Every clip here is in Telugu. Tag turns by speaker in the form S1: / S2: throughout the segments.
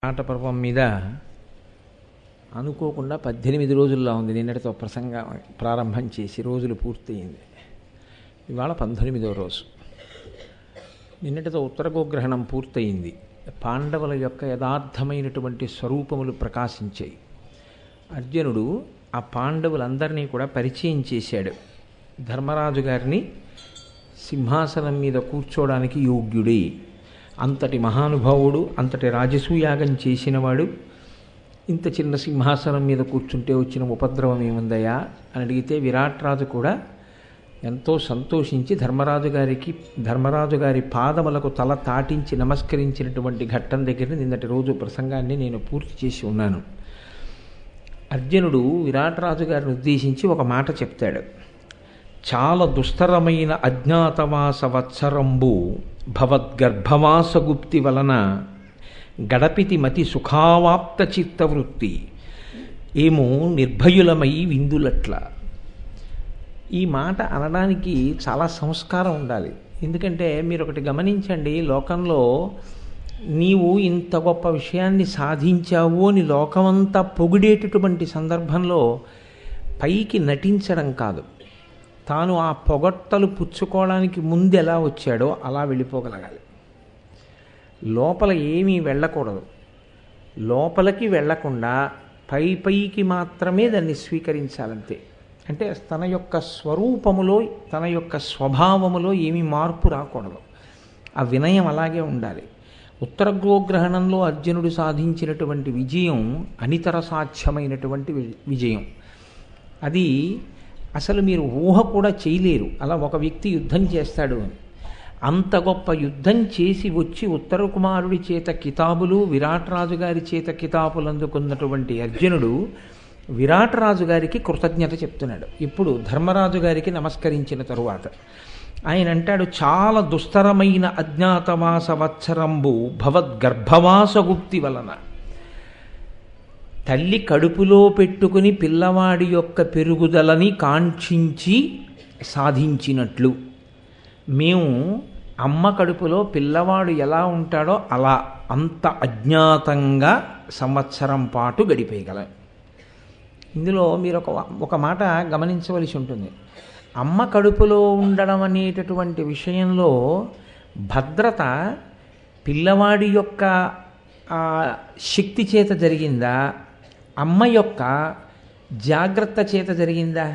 S1: ఆట పర్వం మీద అనుకోకుండా పద్దెనిమిది రోజుల్లో ఉంది నిన్నటితో ప్రసంగం ప్రారంభం చేసి రోజులు పూర్తయింది ఇవాళ పంతొమ్మిదవ రోజు నిన్నటితో ఉత్తర గోగ్రహణం పూర్తయింది పాండవుల యొక్క యథార్థమైనటువంటి స్వరూపములు ప్రకాశించాయి అర్జునుడు ఆ పాండవులందరినీ కూడా పరిచయం చేశాడు ధర్మరాజు గారిని సింహాసనం మీద కూర్చోవడానికి యోగ్యుడే అంతటి మహానుభావుడు అంతటి రాజసూయాగం చేసినవాడు ఇంత చిన్న సింహాసనం మీద కూర్చుంటే వచ్చిన ఉపద్రవం ఏముందయా అని అడిగితే విరాట్ రాజు కూడా ఎంతో సంతోషించి ధర్మరాజు గారికి ధర్మరాజు గారి పాదములకు తల తాటించి నమస్కరించినటువంటి ఘట్టం దగ్గర నిన్నటి రోజు ప్రసంగాన్ని నేను పూర్తి చేసి ఉన్నాను అర్జునుడు విరాట్ రాజు గారిని ఉద్దేశించి ఒక మాట చెప్తాడు చాలా దుస్తరమైన అజ్ఞాతవాస వత్సరంబు భవద్గర్భవాసగుప్తి వలన గడపితి మతి సుఖావాప్త చిత్తవృత్తి ఏమో నిర్భయులమై విందులట్ల ఈ మాట అనడానికి చాలా సంస్కారం ఉండాలి ఎందుకంటే మీరు ఒకటి గమనించండి లోకంలో నీవు ఇంత గొప్ప విషయాన్ని సాధించావు అని లోకమంతా పొగిడేటటువంటి సందర్భంలో పైకి నటించడం కాదు తాను ఆ పొగట్టలు పుచ్చుకోవడానికి ముందు ఎలా వచ్చాడో అలా వెళ్ళిపోగలగాలి లోపల ఏమీ వెళ్ళకూడదు లోపలికి వెళ్లకుండా పై పైకి మాత్రమే దాన్ని స్వీకరించాలంతే అంటే తన యొక్క స్వరూపములో తన యొక్క స్వభావములో ఏమీ మార్పు రాకూడదు ఆ వినయం అలాగే ఉండాలి ఉత్తర గోగ్రహణంలో అర్జునుడు సాధించినటువంటి విజయం అనితర సాధ్యమైనటువంటి విజయం అది అసలు మీరు ఊహ కూడా చేయలేరు అలా ఒక వ్యక్తి యుద్ధం చేస్తాడు అని అంత గొప్ప యుద్ధం చేసి వచ్చి ఉత్తర కుమారుడి చేత కితాబులు విరాట్ రాజు గారి చేత కితాబులు అందుకున్నటువంటి అర్జునుడు విరాట్ రాజు గారికి కృతజ్ఞత చెప్తున్నాడు ఇప్పుడు ధర్మరాజు గారికి నమస్కరించిన తరువాత ఆయన అంటాడు చాలా దుస్తరమైన అజ్ఞాతవాస వత్సరంబు భవద్గర్భవాసగుప్తి వలన తల్లి కడుపులో పెట్టుకుని పిల్లవాడి యొక్క పెరుగుదలని కాంక్షించి సాధించినట్లు మేము అమ్మ కడుపులో పిల్లవాడు ఎలా ఉంటాడో అలా అంత అజ్ఞాతంగా సంవత్సరం పాటు గడిపేయగలం ఇందులో మీరు ఒక ఒక మాట గమనించవలసి ఉంటుంది అమ్మ కడుపులో ఉండడం అనేటటువంటి విషయంలో భద్రత పిల్లవాడి యొక్క శక్తి చేత జరిగిందా అమ్మ యొక్క జాగ్రత్త చేత జరిగిందా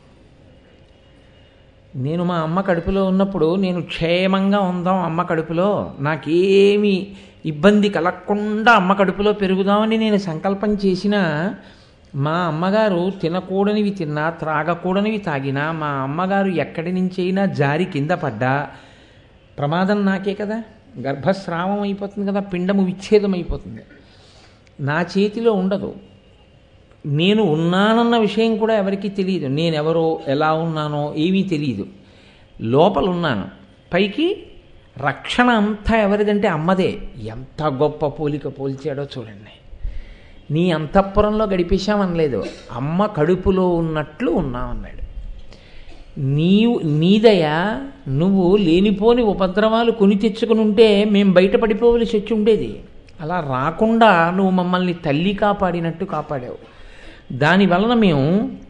S1: నేను మా అమ్మ కడుపులో ఉన్నప్పుడు నేను క్షేమంగా ఉందాం అమ్మ కడుపులో నాకేమీ ఇబ్బంది కలగకుండా అమ్మ కడుపులో పెరుగుదామని నేను సంకల్పం చేసినా మా అమ్మగారు తినకూడనివి తిన్నా త్రాగకూడనివి తాగినా మా అమ్మగారు ఎక్కడి నుంచైనా జారి కింద పడ్డా ప్రమాదం నాకే కదా గర్భస్రావం అయిపోతుంది కదా పిండము విచ్ఛేదం అయిపోతుంది నా చేతిలో ఉండదు నేను ఉన్నానన్న విషయం కూడా ఎవరికీ తెలియదు నేనెవరో ఎలా ఉన్నానో ఏమీ తెలియదు లోపల ఉన్నాను పైకి రక్షణ అంతా ఎవరిదంటే అమ్మదే ఎంత గొప్ప పోలిక పోల్చాడో చూడండి నీ అంతఃపురంలో గడిపేశామనలేదు అమ్మ కడుపులో ఉన్నట్లు ఉన్నామన్నాడు నీవు నీదయ నువ్వు లేనిపోని ఉపద్రవాలు కొని తెచ్చుకుని ఉంటే మేము బయటపడిపోవలసి వచ్చి ఉండేది అలా రాకుండా నువ్వు మమ్మల్ని తల్లి కాపాడినట్టు కాపాడావు దాని వలన మేము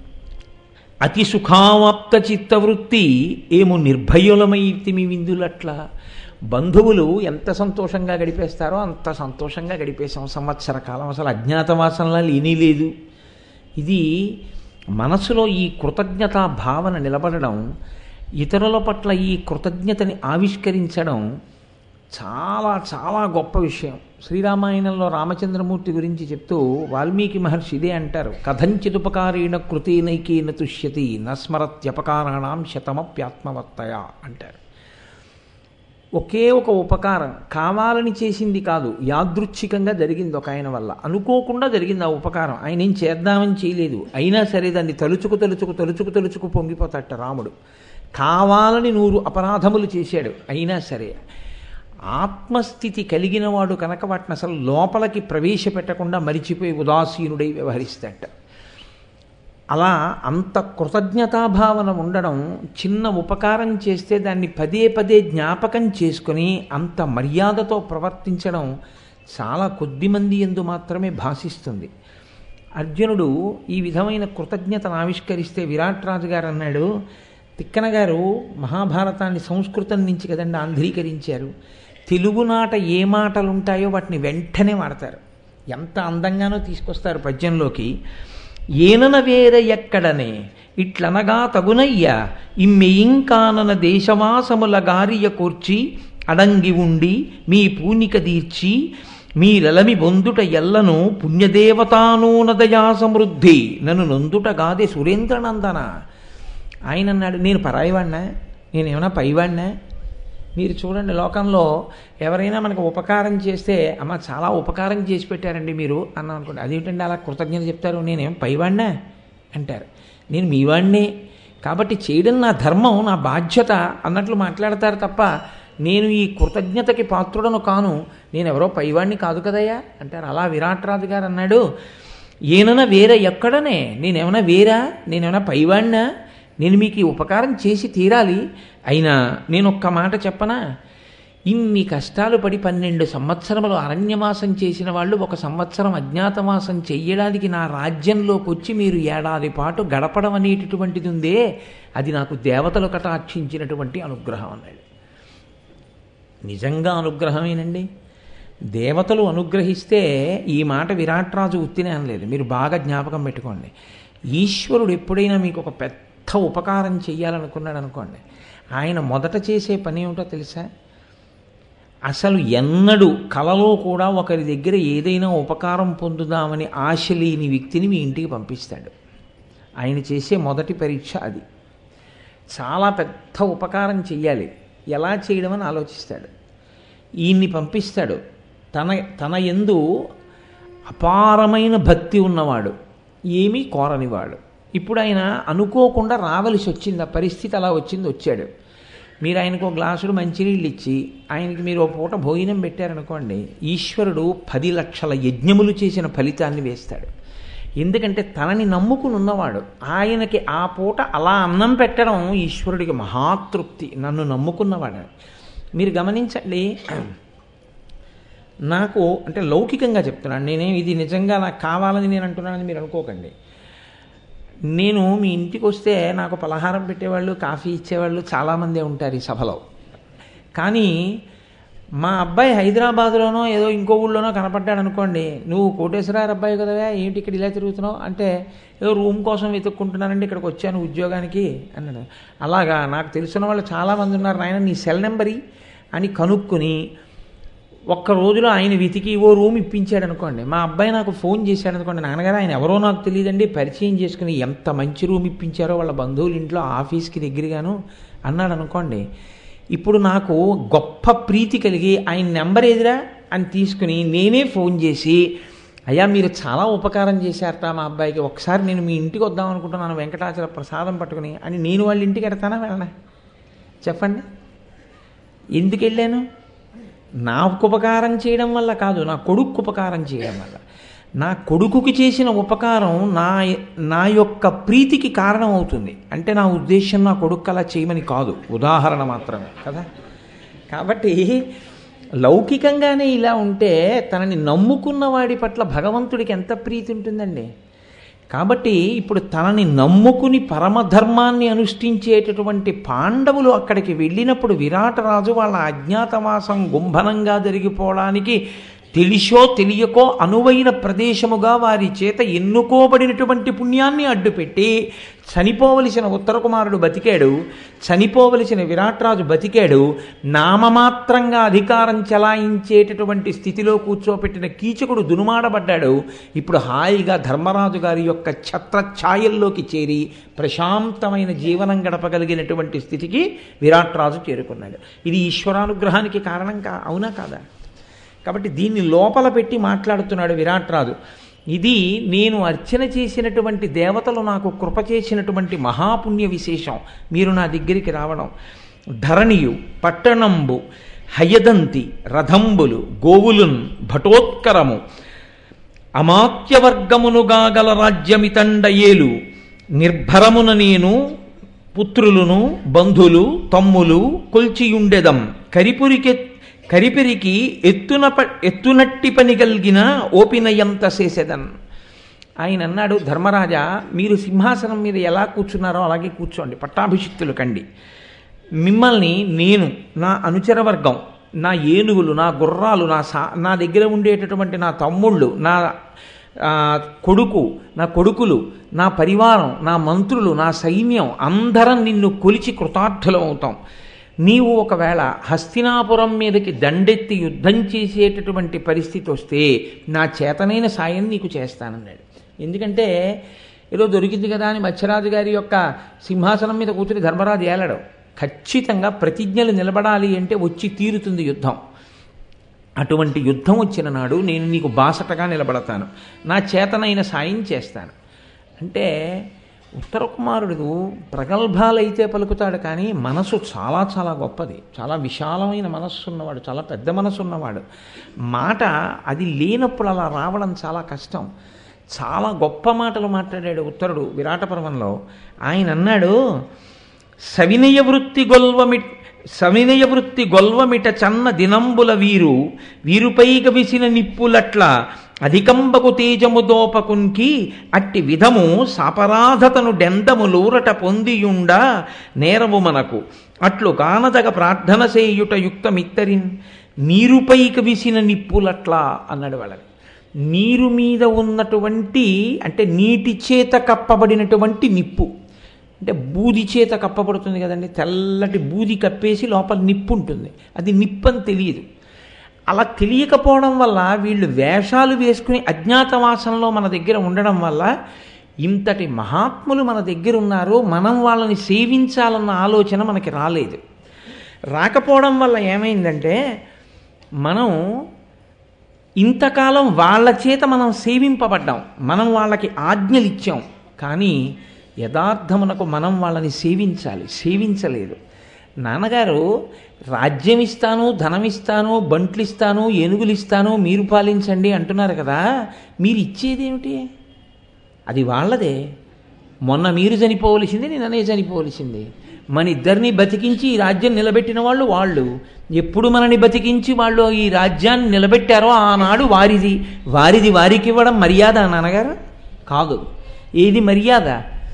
S1: అతి సుఖావాప్త చిత్తవృత్తి ఏమో నిర్భయులమైతి మీ విందులట్లా బంధువులు ఎంత సంతోషంగా గడిపేస్తారో అంత సంతోషంగా గడిపేశాం సంవత్సర కాలం అసలు అజ్ఞాతవాసంలా లేనీ లేదు ఇది మనసులో ఈ కృతజ్ఞతా భావన నిలబడడం ఇతరుల పట్ల ఈ కృతజ్ఞతని ఆవిష్కరించడం చాలా చాలా గొప్ప విషయం శ్రీరామాయణంలో రామచంద్రమూర్తి గురించి చెప్తూ వాల్మీకి మహర్షి ఇదే అంటారు కథంచిదుపకారేణ కృతేనైకేన తుష్యతి నస్మరత్యపకారాణం శతమప్యాత్మవత్తయ అంటారు ఒకే ఒక ఉపకారం కావాలని చేసింది కాదు యాదృచ్ఛికంగా జరిగింది ఒక ఆయన వల్ల అనుకోకుండా జరిగింది ఆ ఉపకారం ఆయన ఏం చేద్దామని చేయలేదు అయినా సరే దాన్ని తలుచుకు తలుచుకు తలుచుకు తలుచుకు పొంగిపోతాట రాముడు కావాలని నూరు అపరాధములు చేశాడు అయినా సరే ఆత్మస్థితి కలిగిన వాడు కనుక వాటిని అసలు లోపలికి ప్రవేశపెట్టకుండా మరిచిపోయి ఉదాసీనుడై వ్యవహరిస్తాట అలా అంత కృతజ్ఞతాభావన ఉండడం చిన్న ఉపకారం చేస్తే దాన్ని పదే పదే జ్ఞాపకం చేసుకుని అంత మర్యాదతో ప్రవర్తించడం చాలా కొద్ది మంది ఎందు మాత్రమే భాషిస్తుంది అర్జునుడు ఈ విధమైన కృతజ్ఞతను ఆవిష్కరిస్తే విరాట్ రాజు గారు అన్నాడు తిక్కన గారు మహాభారతాన్ని సంస్కృతం నుంచి కదండి ఆంధ్రీకరించారు తెలుగునాట ఏ మాటలు ఉంటాయో వాటిని వెంటనే వాడతారు ఎంత అందంగానో తీసుకొస్తారు పద్యంలోకి ఏనన వేర ఎక్కడనే ఇట్లనగా తగునయ్యా ఇమ్మెయింకానన దేశవాసముల గారియ కూర్చి అడంగి ఉండి మీ పూనిక తీర్చి మీరలమి బొందుట ఎల్లను పుణ్యదేవతానూనదయా సమృద్ధి నన్ను నొందుట గాదే సురేంద్రనందన ఆయన అన్నాడు నేను పరాయివాడినా నేనేమైనా పైవాడినా మీరు చూడండి లోకంలో ఎవరైనా మనకు ఉపకారం చేస్తే అమ్మ చాలా ఉపకారం చేసి పెట్టారండి మీరు అన్నాం అనుకోండి అదేంటండి అలా కృతజ్ఞత చెప్తారు నేనేం పైవాడినా అంటారు నేను మీవాడినే కాబట్టి చేయడం నా ధర్మం నా బాధ్యత అన్నట్లు మాట్లాడతారు తప్ప నేను ఈ కృతజ్ఞతకి పాత్రుడను కాను నేను ఎవరో పైవాడిని కాదు కదయ్యా అంటారు అలా విరాట్ రాజు గారు అన్నాడు ఏనన్నా వేరే ఎక్కడనే నేనేమైనా వేరా నేనేమైనా పైవాడినా నేను మీకు ఈ ఉపకారం చేసి తీరాలి అయినా నేను ఒక్క మాట చెప్పనా ఇన్ని కష్టాలు పడి పన్నెండు సంవత్సరములు అరణ్యమాసం చేసిన వాళ్ళు ఒక సంవత్సరం అజ్ఞాతమాసం చెయ్యడానికి నా రాజ్యంలోకి వచ్చి మీరు ఏడాది పాటు గడపడం అనేటటువంటిది ఉందే అది నాకు దేవతలు కటాక్షించినటువంటి అనుగ్రహం అన్నాడు నిజంగా అనుగ్రహమేనండి దేవతలు అనుగ్రహిస్తే ఈ మాట విరాట్ రాజు ఉత్తినే అనలేదు మీరు బాగా జ్ఞాపకం పెట్టుకోండి ఈశ్వరుడు ఎప్పుడైనా మీకు ఒక పెద్ద ఉపకారం చెయ్యాలనుకున్నాడు అనుకోండి ఆయన మొదట చేసే పని ఏమిటో తెలుసా అసలు ఎన్నడూ కలలో కూడా ఒకరి దగ్గర ఏదైనా ఉపకారం పొందుదామని ఆశ లేని వ్యక్తిని మీ ఇంటికి పంపిస్తాడు ఆయన చేసే మొదటి పరీక్ష అది చాలా పెద్ద ఉపకారం చెయ్యాలి ఎలా చేయడం అని ఆలోచిస్తాడు ఈయన్ని పంపిస్తాడు తన తన ఎందు అపారమైన భక్తి ఉన్నవాడు ఏమీ కోరనివాడు ఇప్పుడు ఆయన అనుకోకుండా రావలసి వచ్చింది ఆ పరిస్థితి అలా వచ్చింది వచ్చాడు మీరు ఆయనకు ఒక గ్లాసుడు మంచినీళ్ళు ఇచ్చి ఆయనకి మీరు ఒక పూట భోజనం పెట్టారనుకోండి ఈశ్వరుడు పది లక్షల యజ్ఞములు చేసిన ఫలితాన్ని వేస్తాడు ఎందుకంటే తనని నమ్ముకుని ఉన్నవాడు ఆయనకి ఆ పూట అలా అన్నం పెట్టడం ఈశ్వరుడికి మహాతృప్తి నన్ను నమ్ముకున్నవాడు మీరు గమనించండి నాకు అంటే లౌకికంగా చెప్తున్నాను నేనేం ఇది నిజంగా నాకు కావాలని నేను అంటున్నానని మీరు అనుకోకండి నేను మీ ఇంటికి వస్తే నాకు పలహారం పెట్టేవాళ్ళు కాఫీ ఇచ్చేవాళ్ళు చాలామందే ఉంటారు ఈ సభలో కానీ మా అబ్బాయి హైదరాబాద్లోనో ఏదో ఇంకో ఊళ్ళోనో కనపడ్డాడు అనుకోండి నువ్వు కోటేశ్వరారు అబ్బాయి కదవా ఏంటి ఇక్కడ ఇలా తిరుగుతున్నావు అంటే ఏదో రూమ్ కోసం వెతుక్కుంటున్నానండి ఇక్కడికి వచ్చాను ఉద్యోగానికి అన్నాడు అలాగా నాకు తెలిసిన వాళ్ళు చాలామంది ఉన్నారు నాయన నీ సెల్ నెంబరి అని కనుక్కుని ఒక్క రోజులో ఆయన వెతికి ఓ రూమ్ ఇప్పించాడు అనుకోండి మా అబ్బాయి నాకు ఫోన్ చేశాడు అనుకోండి నాన్నగారు ఆయన ఎవరో నాకు తెలియదండి పరిచయం చేసుకుని ఎంత మంచి రూమ్ ఇప్పించారో వాళ్ళ బంధువుల ఇంట్లో ఆఫీస్కి దగ్గరగాను అన్నాడు అనుకోండి ఇప్పుడు నాకు గొప్ప ప్రీతి కలిగి ఆయన నెంబర్ ఏదిరా అని తీసుకుని నేనే ఫోన్ చేసి అయ్యా మీరు చాలా ఉపకారం చేశారట మా అబ్బాయికి ఒకసారి నేను మీ ఇంటికి వద్దాం అనుకుంటున్నాను వెంకటాచల ప్రసాదం పట్టుకుని అని నేను వాళ్ళ ఇంటికి ఎడతానా వెళ్ళనా చెప్పండి ఎందుకు వెళ్ళాను నాకు ఉపకారం చేయడం వల్ల కాదు నా కొడుకు ఉపకారం చేయడం వల్ల నా కొడుకుకి చేసిన ఉపకారం నా నా యొక్క ప్రీతికి కారణం అవుతుంది అంటే నా ఉద్దేశం నా కొడుకు అలా చేయమని కాదు ఉదాహరణ మాత్రమే కదా కాబట్టి లౌకికంగానే ఇలా ఉంటే తనని నమ్ముకున్న వాడి పట్ల భగవంతుడికి ఎంత ప్రీతి ఉంటుందండి కాబట్టి ఇప్పుడు తనని నమ్ముకుని పరమధర్మాన్ని అనుష్ఠించేటటువంటి పాండవులు అక్కడికి వెళ్ళినప్పుడు విరాటరాజు వాళ్ళ అజ్ఞాతవాసం గుంభనంగా జరిగిపోవడానికి తెలిసో తెలియకో అనువైన ప్రదేశముగా వారి చేత ఎన్నుకోబడినటువంటి పుణ్యాన్ని అడ్డుపెట్టి చనిపోవలసిన ఉత్తర కుమారుడు బతికాడు చనిపోవలసిన విరాట్రాజు బతికాడు నామమాత్రంగా అధికారం చెలాయించేటటువంటి స్థితిలో కూర్చోపెట్టిన కీచకుడు దునుమాడబడ్డాడు ఇప్పుడు హాయిగా ధర్మరాజు గారి యొక్క ఛత్రఛాయల్లోకి చేరి ప్రశాంతమైన జీవనం గడపగలిగినటువంటి స్థితికి విరాట్రాజు చేరుకున్నాడు ఇది ఈశ్వరానుగ్రహానికి కారణం కా అవునా కాదా కాబట్టి దీన్ని లోపల పెట్టి మాట్లాడుతున్నాడు విరాట్రాజు ఇది నేను అర్చన చేసినటువంటి దేవతలు నాకు కృప చేసినటువంటి మహాపుణ్య విశేషం మీరు నా దగ్గరికి రావడం ధరణియు పట్టణంబు హయదంతి రథంబులు గోవులున్ భటోత్కరము అమాత్యవర్గమునుగా గల రాజ్యమితండ ఏలు నిర్భరమున నేను పుత్రులును బంధులు తమ్ములు కొల్చియుండెదం కరిపురికె కరిపెరికి ఎత్తున ప ఎత్తునట్టి పని కలిగిన ఓపినయంత చేసేదన్ ఆయన అన్నాడు ధర్మరాజా మీరు సింహాసనం మీద ఎలా కూర్చున్నారో అలాగే కూర్చోండి పట్టాభిషిక్తులు కండి మిమ్మల్ని నేను నా అనుచర వర్గం నా ఏనుగులు నా గుర్రాలు నా సా నా దగ్గర ఉండేటటువంటి నా తమ్ముళ్ళు నా ఆ, కొడుకు నా కొడుకులు నా పరివారం నా మంత్రులు నా సైన్యం అందరం నిన్ను కొలిచి కృతార్థులం అవుతాం నీవు ఒకవేళ హస్తినాపురం మీదకి దండెత్తి యుద్ధం చేసేటటువంటి పరిస్థితి వస్తే నా చేతనైన సాయం నీకు చేస్తానన్నాడు ఎందుకంటే ఏదో దొరికింది కదా అని మత్స్యరాజు గారి యొక్క సింహాసనం మీద కూర్చుని ధర్మరాజు ఏలడు ఖచ్చితంగా ప్రతిజ్ఞలు నిలబడాలి అంటే వచ్చి తీరుతుంది యుద్ధం అటువంటి యుద్ధం వచ్చిన నాడు నేను నీకు బాసటగా నిలబడతాను నా చేతనైన సాయం చేస్తాను అంటే ఉత్తర కుమారుడు ప్రగల్భాలైతే పలుకుతాడు కానీ మనసు చాలా చాలా గొప్పది చాలా విశాలమైన మనస్సు ఉన్నవాడు చాలా పెద్ద మనసు ఉన్నవాడు మాట అది లేనప్పుడు అలా రావడం చాలా కష్టం చాలా గొప్ప మాటలు మాట్లాడాడు ఉత్తరుడు విరాట పర్వంలో ఆయన అన్నాడు సవినయ వృత్తి గొల్వమి సవినయ వృత్తి గొల్వమిట చన్న దినంబుల వీరు వీరుపై గవిసిన నిప్పులట్ల అధికంబకు తేజము దోపకున్కి అట్టి విధము సాపరాధతను డెందములూరట పొందియుండ నేరము మనకు అట్లు కానదగ ప్రార్థన చేయుట యుక్తమిత్తరిన్ నీరుపై కవిసిన నిప్పులట్లా అన్నాడు వాళ్ళని నీరు మీద ఉన్నటువంటి అంటే నీటి చేత కప్పబడినటువంటి నిప్పు అంటే బూది చేత కప్పబడుతుంది కదండి తెల్లటి బూది కప్పేసి లోపల నిప్పు ఉంటుంది అది నిప్పు అని తెలియదు అలా తెలియకపోవడం వల్ల వీళ్ళు వేషాలు వేసుకుని అజ్ఞాతవాసంలో మన దగ్గర ఉండడం వల్ల ఇంతటి మహాత్ములు మన దగ్గర ఉన్నారు మనం వాళ్ళని సేవించాలన్న ఆలోచన మనకి రాలేదు రాకపోవడం వల్ల ఏమైందంటే మనం ఇంతకాలం వాళ్ళ చేత మనం సేవింపబడ్డాం మనం వాళ్ళకి ఆజ్ఞలు ఇచ్చాం కానీ యథార్థమునకు మనం వాళ్ళని సేవించాలి సేవించలేదు నాన్నగారు రాజ్యం ఇస్తాను ధనం ఇస్తాను బంట్లు ఇస్తాను ఏనుగులు ఇస్తాను మీరు పాలించండి అంటున్నారు కదా మీరు ఇచ్చేదేమిటి అది వాళ్ళదే మొన్న మీరు చనిపోవలసింది నిన్ననే చనిపోవలసింది మన ఇద్దరిని బతికించి ఈ రాజ్యం నిలబెట్టిన వాళ్ళు వాళ్ళు ఎప్పుడు మనని బతికించి వాళ్ళు ఈ రాజ్యాన్ని నిలబెట్టారో ఆనాడు వారిది వారిది వారికి ఇవ్వడం మర్యాద నాన్నగారు కాదు ఏది మర్యాద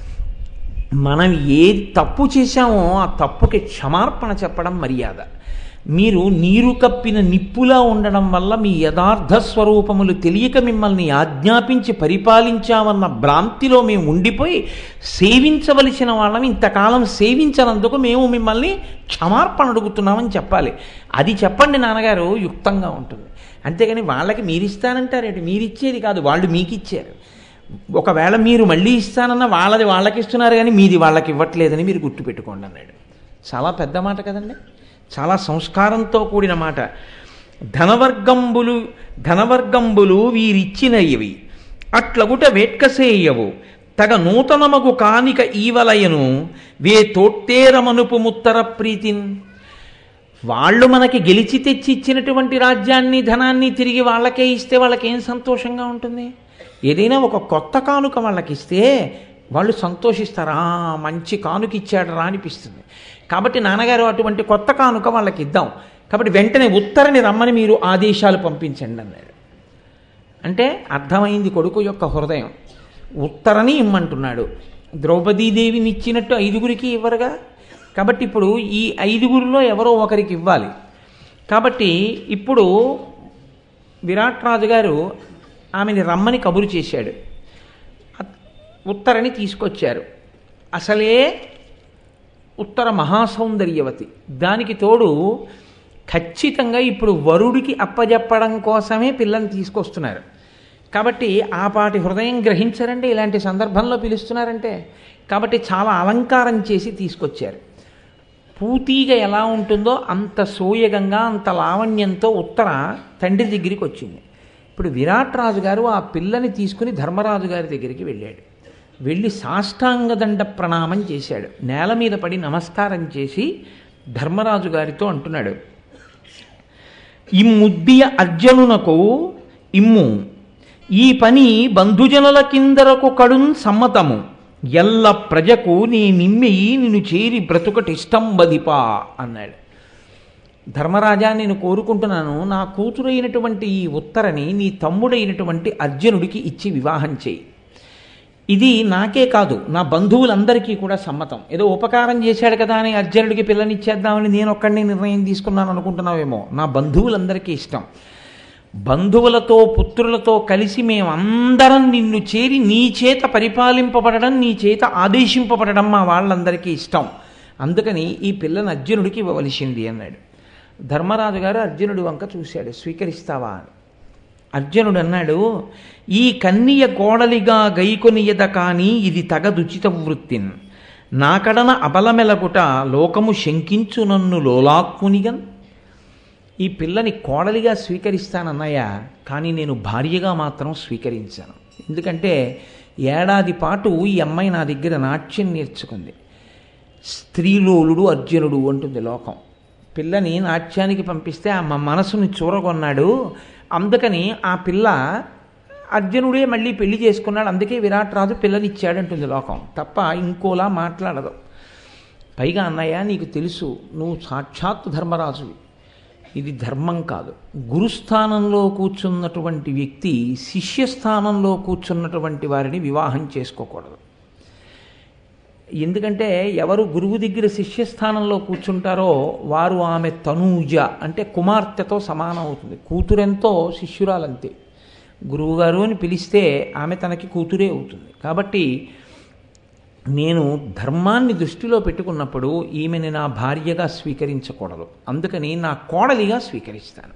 S1: మనం ఏది తప్పు చేశామో ఆ తప్పుకి క్షమార్పణ చెప్పడం మర్యాద మీరు నీరు కప్పిన నిప్పులా ఉండడం వల్ల మీ యథార్థ స్వరూపములు తెలియక మిమ్మల్ని ఆజ్ఞాపించి పరిపాలించామన్న భ్రాంతిలో మేము ఉండిపోయి సేవించవలసిన వాళ్ళం ఇంతకాలం సేవించనందుకు మేము మిమ్మల్ని క్షమార్పణ అడుగుతున్నామని చెప్పాలి అది చెప్పండి నాన్నగారు యుక్తంగా ఉంటుంది అంతేగాని వాళ్ళకి మీరు ఇస్తానంటారేంటి మీరు ఇచ్చేది కాదు వాళ్ళు మీకు ఇచ్చారు ఒకవేళ మీరు మళ్ళీ ఇస్తానన్న వాళ్ళది వాళ్ళకి ఇస్తున్నారు కానీ మీది వాళ్ళకి ఇవ్వట్లేదని మీరు గుర్తుపెట్టుకోండి అన్నాడు చాలా పెద్ద మాట కదండి చాలా సంస్కారంతో కూడిన మాట ధనవర్గంబులు ధనవర్గంబులు వీరిచ్చినవి అట్లగుట వేట్కసేయవు తగ నూతనమగు కానిక ఈవలయను వే తోట్టేరమనుపు ముత్తర ప్రీతిన్ వాళ్ళు మనకి గెలిచి తెచ్చి ఇచ్చినటువంటి రాజ్యాన్ని ధనాన్ని తిరిగి వాళ్ళకే ఇస్తే వాళ్ళకి ఏం సంతోషంగా ఉంటుంది ఏదైనా ఒక కొత్త కానుక వాళ్ళకి ఇస్తే వాళ్ళు సంతోషిస్తారు "ఆ, మంచి కానుక ఇచ్చాడు రా అనిపిస్తుంది కాబట్టి నాన్నగారు అటువంటి కొత్త కానుక వాళ్ళకి ఇద్దాం కాబట్టి వెంటనే ఉత్తరని రమ్మని మీరు ఆదేశాలు పంపించండి అన్నాడు అంటే అర్థమైంది కొడుకు యొక్క హృదయం ఉత్తరని ఇమ్మంటున్నాడు ద్రౌపదీదేవిని ఇచ్చినట్టు ఐదుగురికి ఇవ్వరుగా కాబట్టి ఇప్పుడు ఈ ఐదుగురిలో ఎవరో ఒకరికి ఇవ్వాలి కాబట్టి ఇప్పుడు విరాట్ రాజు గారు ఆమెని రమ్మని కబురు చేశాడు అత్- ఉత్తరని తీసుకొచ్చారు అసలే ఉత్తర మహాసౌందర్యవతి దానికి తోడు ఖచ్చితంగా ఇప్పుడు వరుడికి అప్పజెప్పడం కోసమే పిల్లని తీసుకొస్తున్నారు కాబట్టి ఆ పాటి హృదయం గ్రహించరండి ఇలాంటి సందర్భంలో పిలుస్తున్నారంటే కాబట్టి చాలా అలంకారం చేసి తీసుకొచ్చారు పూతీగా ఎలా ఉంటుందో అంత సోయగంగా అంత లావణ్యంతో ఉత్తర తండ్రి దగ్గరికి వచ్చింది ఇప్పుడు విరాట్ రాజు గారు ఆ పిల్లని తీసుకుని ధర్మరాజు గారి దగ్గరికి వెళ్ళాడు వెళ్ళి సాష్టాంగదండ ప్రణామం చేశాడు నేల మీద పడి నమస్కారం చేసి ధర్మరాజు గారితో అంటున్నాడు ఇమ్ముద్దియ అర్జునునకు ఇమ్ము ఈ పని బంధుజనుల కిందరకు కడున్ సమ్మతము ఎల్ల ప్రజకు నీ నిమ్మెయి నిన్ను చేరి బ్రతుకటిష్టం బదిపా అన్నాడు ధర్మరాజా నేను కోరుకుంటున్నాను నా కూతురైనటువంటి ఈ ఉత్తరని నీ తమ్ముడైనటువంటి అర్జునుడికి ఇచ్చి వివాహం చేయి ఇది నాకే కాదు నా బంధువులందరికీ కూడా సమ్మతం ఏదో ఉపకారం చేశాడు కదా అని అర్జునుడికి పిల్లనిచ్చేద్దామని నేను ఒక్కడిని నిర్ణయం తీసుకున్నాను అనుకుంటున్నావేమో నా బంధువులందరికీ ఇష్టం బంధువులతో పుత్రులతో కలిసి మేమందరం నిన్ను చేరి నీ చేత పరిపాలింపబడడం నీ చేత ఆదేశింపబడడం మా వాళ్ళందరికీ ఇష్టం అందుకని ఈ పిల్లని అర్జునుడికి ఇవ్వవలసింది అన్నాడు ధర్మరాజు గారు అర్జునుడి వంక చూశాడు స్వీకరిస్తావా అని అర్జునుడు అన్నాడు ఈ కన్నియ కోడలిగా గైకొనియద కాని ఇది తగదుచిత వృత్తిన్ నాకడన అబలమెలగుట లోకము శంకించు నన్ను లోలాత్మునిగన్ ఈ పిల్లని కోడలిగా స్వీకరిస్తానన్నయ్య కానీ నేను భార్యగా మాత్రం స్వీకరించాను ఎందుకంటే ఏడాది పాటు ఈ అమ్మాయి నా దగ్గర నాట్యం నేర్చుకుంది స్త్రీలోలుడు అర్జునుడు అంటుంది లోకం పిల్లని నాట్యానికి పంపిస్తే ఆ మా మనసుని చూరగొన్నాడు అందుకని ఆ పిల్ల అర్జునుడే మళ్ళీ పెళ్లి చేసుకున్నాడు అందుకే విరాట్ రాజు పిల్లనిచ్చాడంటుంది లోకం తప్ప ఇంకోలా మాట్లాడదు పైగా అన్నయ్య నీకు తెలుసు నువ్వు సాక్షాత్ ధర్మరాజువి ఇది ధర్మం కాదు గురుస్థానంలో కూర్చున్నటువంటి వ్యక్తి శిష్యస్థానంలో కూర్చున్నటువంటి వారిని వివాహం చేసుకోకూడదు ఎందుకంటే ఎవరు గురువు దగ్గర శిష్యస్థానంలో కూర్చుంటారో వారు ఆమె తనూజ అంటే కుమార్తెతో సమానం అవుతుంది కూతురెంతో శిష్యురాలంతే గురువుగారు అని పిలిస్తే ఆమె తనకి కూతురే అవుతుంది కాబట్టి నేను ధర్మాన్ని దృష్టిలో పెట్టుకున్నప్పుడు ఈమెని నా భార్యగా స్వీకరించకూడదు అందుకని నా కోడలిగా స్వీకరిస్తాను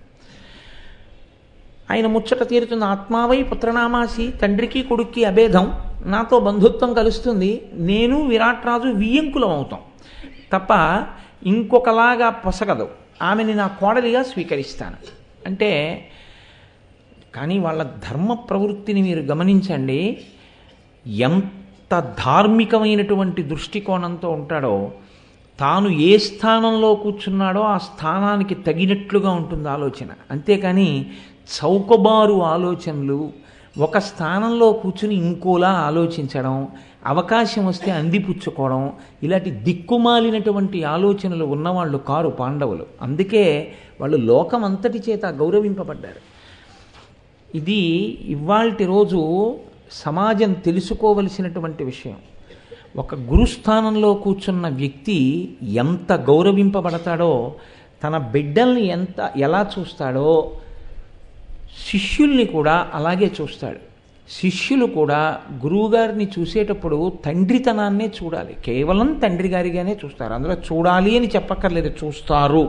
S1: ఆయన ముచ్చట తీరుతున్న ఆత్మావై పుత్రనామాసి తండ్రికి కొడుక్కి అభేదం నాతో బంధుత్వం కలుస్తుంది నేను విరాట్ రాజు వియ్యంకులం అవుతాం తప్ప ఇంకొకలాగా పొసగదు ఆమెని నా కోడలిగా స్వీకరిస్తాను అంటే కానీ వాళ్ళ ధర్మ ప్రవృత్తిని మీరు గమనించండి ఎంత ధార్మికమైనటువంటి దృష్టికోణంతో ఉంటాడో తాను ఏ స్థానంలో కూర్చున్నాడో ఆ స్థానానికి తగినట్లుగా ఉంటుంది ఆలోచన అంతేకాని చౌకబారు ఆలోచనలు ఒక స్థానంలో కూర్చుని ఇంకోలా ఆలోచించడం అవకాశం వస్తే అందిపుచ్చుకోవడం ఇలాంటి దిక్కుమాలినటువంటి ఆలోచనలు ఉన్నవాళ్ళు కారు పాండవులు అందుకే వాళ్ళు లోకం అంతటి చేత గౌరవింపబడ్డారు ఇది ఇవాల్టి రోజు సమాజం తెలుసుకోవలసినటువంటి విషయం ఒక గురుస్థానంలో కూర్చున్న వ్యక్తి ఎంత గౌరవింపబడతాడో తన బిడ్డల్ని ఎంత ఎలా చూస్తాడో శిష్యుల్ని కూడా అలాగే చూస్తాడు శిష్యులు కూడా గురువుగారిని చూసేటప్పుడు తండ్రితనాన్నే చూడాలి కేవలం తండ్రి గారిగానే చూస్తారు అందులో చూడాలి అని చెప్పక్కర్లేదు చూస్తారు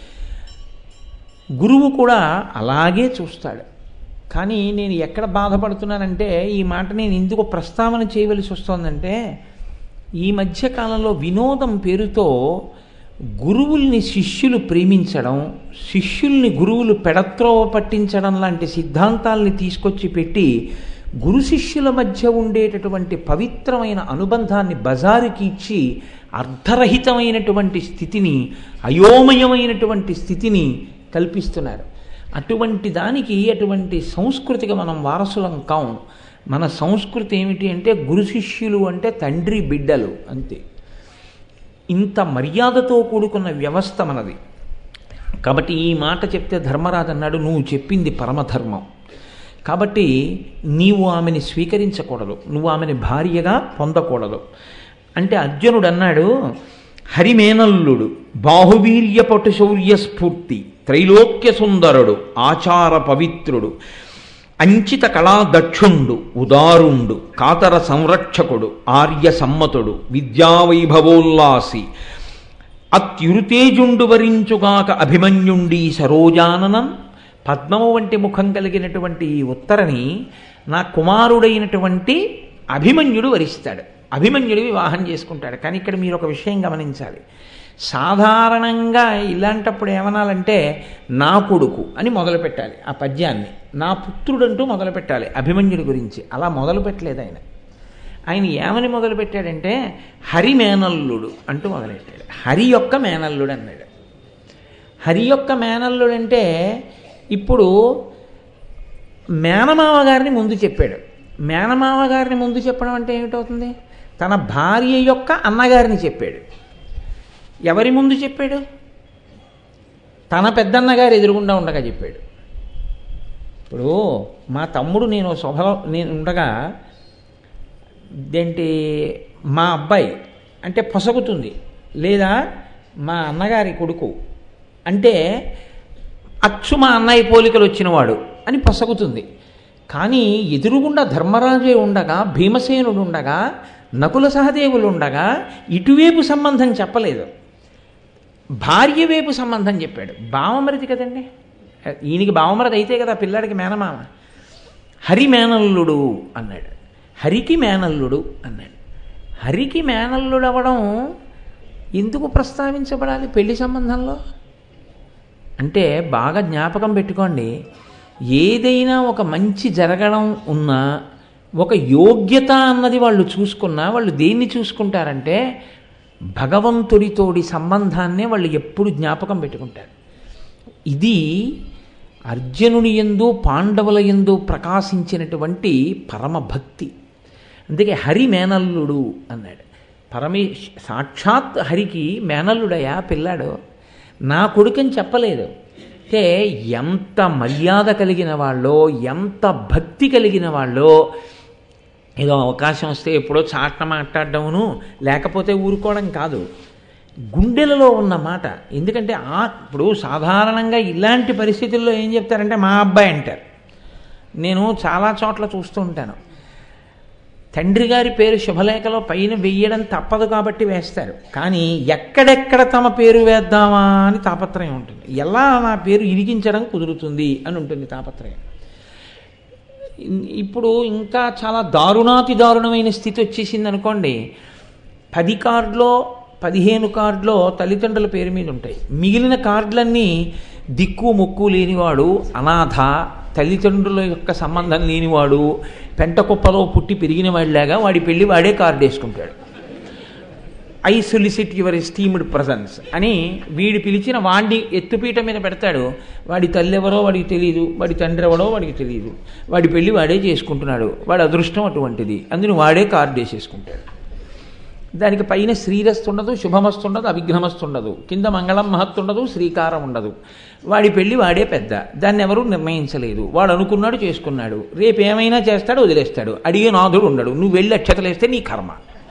S1: గురువు కూడా అలాగే చూస్తాడు కానీ నేను ఎక్కడ బాధపడుతున్నానంటే ఈ మాట నేను ఎందుకు ప్రస్తావన చేయవలసి వస్తుందంటే ఈ మధ్య కాలంలో వినోదం పేరుతో గురువుల్ని శిష్యులు ప్రేమించడం శిష్యుల్ని గురువులు పెడత్రోవ పట్టించడం లాంటి సిద్ధాంతాల్ని తీసుకొచ్చి పెట్టి గురు శిష్యుల మధ్య ఉండేటటువంటి పవిత్రమైన అనుబంధాన్ని బజారుకి ఇచ్చి అర్ధరహితమైనటువంటి స్థితిని అయోమయమైనటువంటి స్థితిని కల్పిస్తున్నారు అటువంటి దానికి అటువంటి సంస్కృతికి మనం వారసులం కాం మన సంస్కృతి ఏమిటి అంటే గురు శిష్యులు అంటే తండ్రి బిడ్డలు అంతే ఇంత మర్యాదతో కూడుకున్న వ్యవస్థ మనది కాబట్టి ఈ మాట చెప్తే ధర్మరాజు అన్నాడు నువ్వు చెప్పింది పరమధర్మం కాబట్టి నీవు ఆమెని స్వీకరించకూడదు నువ్వు ఆమెని భార్యగా పొందకూడదు అంటే అర్జునుడు అన్నాడు హరిమేనల్లుడు బాహువీర్య పటు శౌర్య స్ఫూర్తి త్రైలోక్య సుందరుడు ఆచార పవిత్రుడు అంచిత కళా దక్షుండు ఉదారుండు కాతర సంరక్షకుడు ఆర్య సమ్మతుడు విద్యావైభవోల్లాసి అత్యురుతేజుండు వరించుగాక అభిమన్యుండి సరోజాననం పద్మము వంటి ముఖం కలిగినటువంటి ఈ ఉత్తరని నా కుమారుడైనటువంటి అభిమన్యుడు వరిస్తాడు అభిమన్యుడు వివాహం చేసుకుంటాడు కానీ ఇక్కడ మీరు ఒక విషయం గమనించాలి సాధారణంగా ఇలాంటప్పుడు ఏమనాలంటే నా కొడుకు అని మొదలు పెట్టాలి ఆ పద్యాన్ని నా పుత్రుడంటూ మొదలు పెట్టాలి అభిమన్యుడి గురించి అలా మొదలు పెట్టలేదు ఆయన ఆయన ఏమని మొదలు పెట్టాడంటే హరి మేనల్లుడు అంటూ మొదలెట్టాడు హరి యొక్క మేనల్లుడు అన్నాడు హరి యొక్క మేనల్లుడు అంటే ఇప్పుడు మేనమామ గారిని ముందు చెప్పాడు మేనమామ గారిని ముందు చెప్పడం అంటే ఏమిటవుతుంది తన భార్య యొక్క అన్నగారిని చెప్పాడు ఎవరి ముందు చెప్పాడు తన పెద్దన్నగారు ఎదురుగుండా ఉండగా చెప్పాడు ఇప్పుడు మా తమ్ముడు నేను సభలో నేను ఉండగా ఇదేంటి మా అబ్బాయి అంటే పొసగుతుంది లేదా మా అన్నగారి కొడుకు అంటే అచ్చు మా అన్నయ్య పోలికలు వచ్చినవాడు అని పొసగుతుంది కానీ ఎదురుగుండా ధర్మరాజే ఉండగా భీమసేనుడు ఉండగా నకుల సహదేవులు ఉండగా ఇటువైపు సంబంధం చెప్పలేదు భార్య వైపు సంబంధం చెప్పాడు బావమరిది కదండి ఈయనకి బావమరిది అయితే కదా పిల్లాడికి మేనమామ హరి మేనల్లుడు అన్నాడు హరికి మేనల్లుడు అన్నాడు హరికి మేనల్లుడు అవ్వడం ఎందుకు ప్రస్తావించబడాలి పెళ్లి సంబంధంలో అంటే బాగా జ్ఞాపకం పెట్టుకోండి ఏదైనా ఒక మంచి జరగడం ఉన్నా ఒక యోగ్యత అన్నది వాళ్ళు చూసుకున్నా వాళ్ళు దేన్ని చూసుకుంటారంటే భగవంతుడితోడి సంబంధాన్నే వాళ్ళు ఎప్పుడు జ్ఞాపకం పెట్టుకుంటారు ఇది అర్జునుని ఎందు పాండవుల ఎందు ప్రకాశించినటువంటి పరమభక్తి అందుకే హరి మేనల్లుడు అన్నాడు పరమేశ్ సాక్షాత్ హరికి మేనల్లుడయా పిల్లాడు నా కొడుకని చెప్పలేదు అంటే ఎంత మర్యాద కలిగిన వాళ్ళో ఎంత భక్తి కలిగిన వాళ్ళో ఏదో అవకాశం వస్తే ఎప్పుడో చాట్న మాట్లాడడమును లేకపోతే ఊరుకోవడం కాదు గుండెలలో ఉన్న మాట ఎందుకంటే ఆ ఇప్పుడు సాధారణంగా ఇలాంటి పరిస్థితుల్లో ఏం చెప్తారంటే మా అబ్బాయి అంటారు నేను చాలా చోట్ల చూస్తూ ఉంటాను తండ్రి గారి పేరు శుభలేఖలో పైన వెయ్యడం తప్పదు కాబట్టి వేస్తారు కానీ ఎక్కడెక్కడ తమ పేరు వేద్దామా అని తాపత్రయం ఉంటుంది ఎలా నా పేరు ఇరిగించడం కుదురుతుంది అని ఉంటుంది తాపత్రయం ఇప్పుడు ఇంకా చాలా దారుణాతి దారుణమైన స్థితి వచ్చేసింది అనుకోండి పది కార్డులో పదిహేను కార్డులో తల్లిదండ్రుల పేరు మీద ఉంటాయి మిగిలిన కార్డులన్నీ దిక్కు ముక్కు లేనివాడు అనాథ తల్లిదండ్రుల యొక్క సంబంధం లేనివాడు పెంట కుప్పలో పుట్టి పెరిగిన వాడిలాగా వాడి పెళ్ళి వాడే కార్డు వేసుకుంటాడు I solicit your esteemed presence అని వీడు పిలిచిన వాడిని ఎత్తుపీట మీద పెడతాడు వాడి తల్లి ఎవరో వాడికి తెలియదు వాడి తండ్రి ఎవరో వాడికి తెలియదు వాడి పెళ్ళి వాడే చేసుకుంటున్నాడు వాడి అదృష్టం అటువంటిది అందుని వాడే కార్డు వేసేసుకుంటాడు దానికి పైన శ్రీరస్తు ఉండదు శుభమస్తు ఉండదు అవిఘ్నమస్తు ఉండదు కింద మంగళం మహత్తు ఉండదు శ్రీకారం ఉండదు వాడి పెళ్ళి వాడే పెద్ద దాన్ని ఎవరూ నిర్ణయించలేదు వాడు అనుకున్నాడు చేసుకున్నాడు రేపు ఏమైనా చేస్తాడు వదిలేస్తాడు అడిగే నాథుడు ఉండడు నువ్వు వెళ్ళి అక్షతలేస్తే నీ కర్మ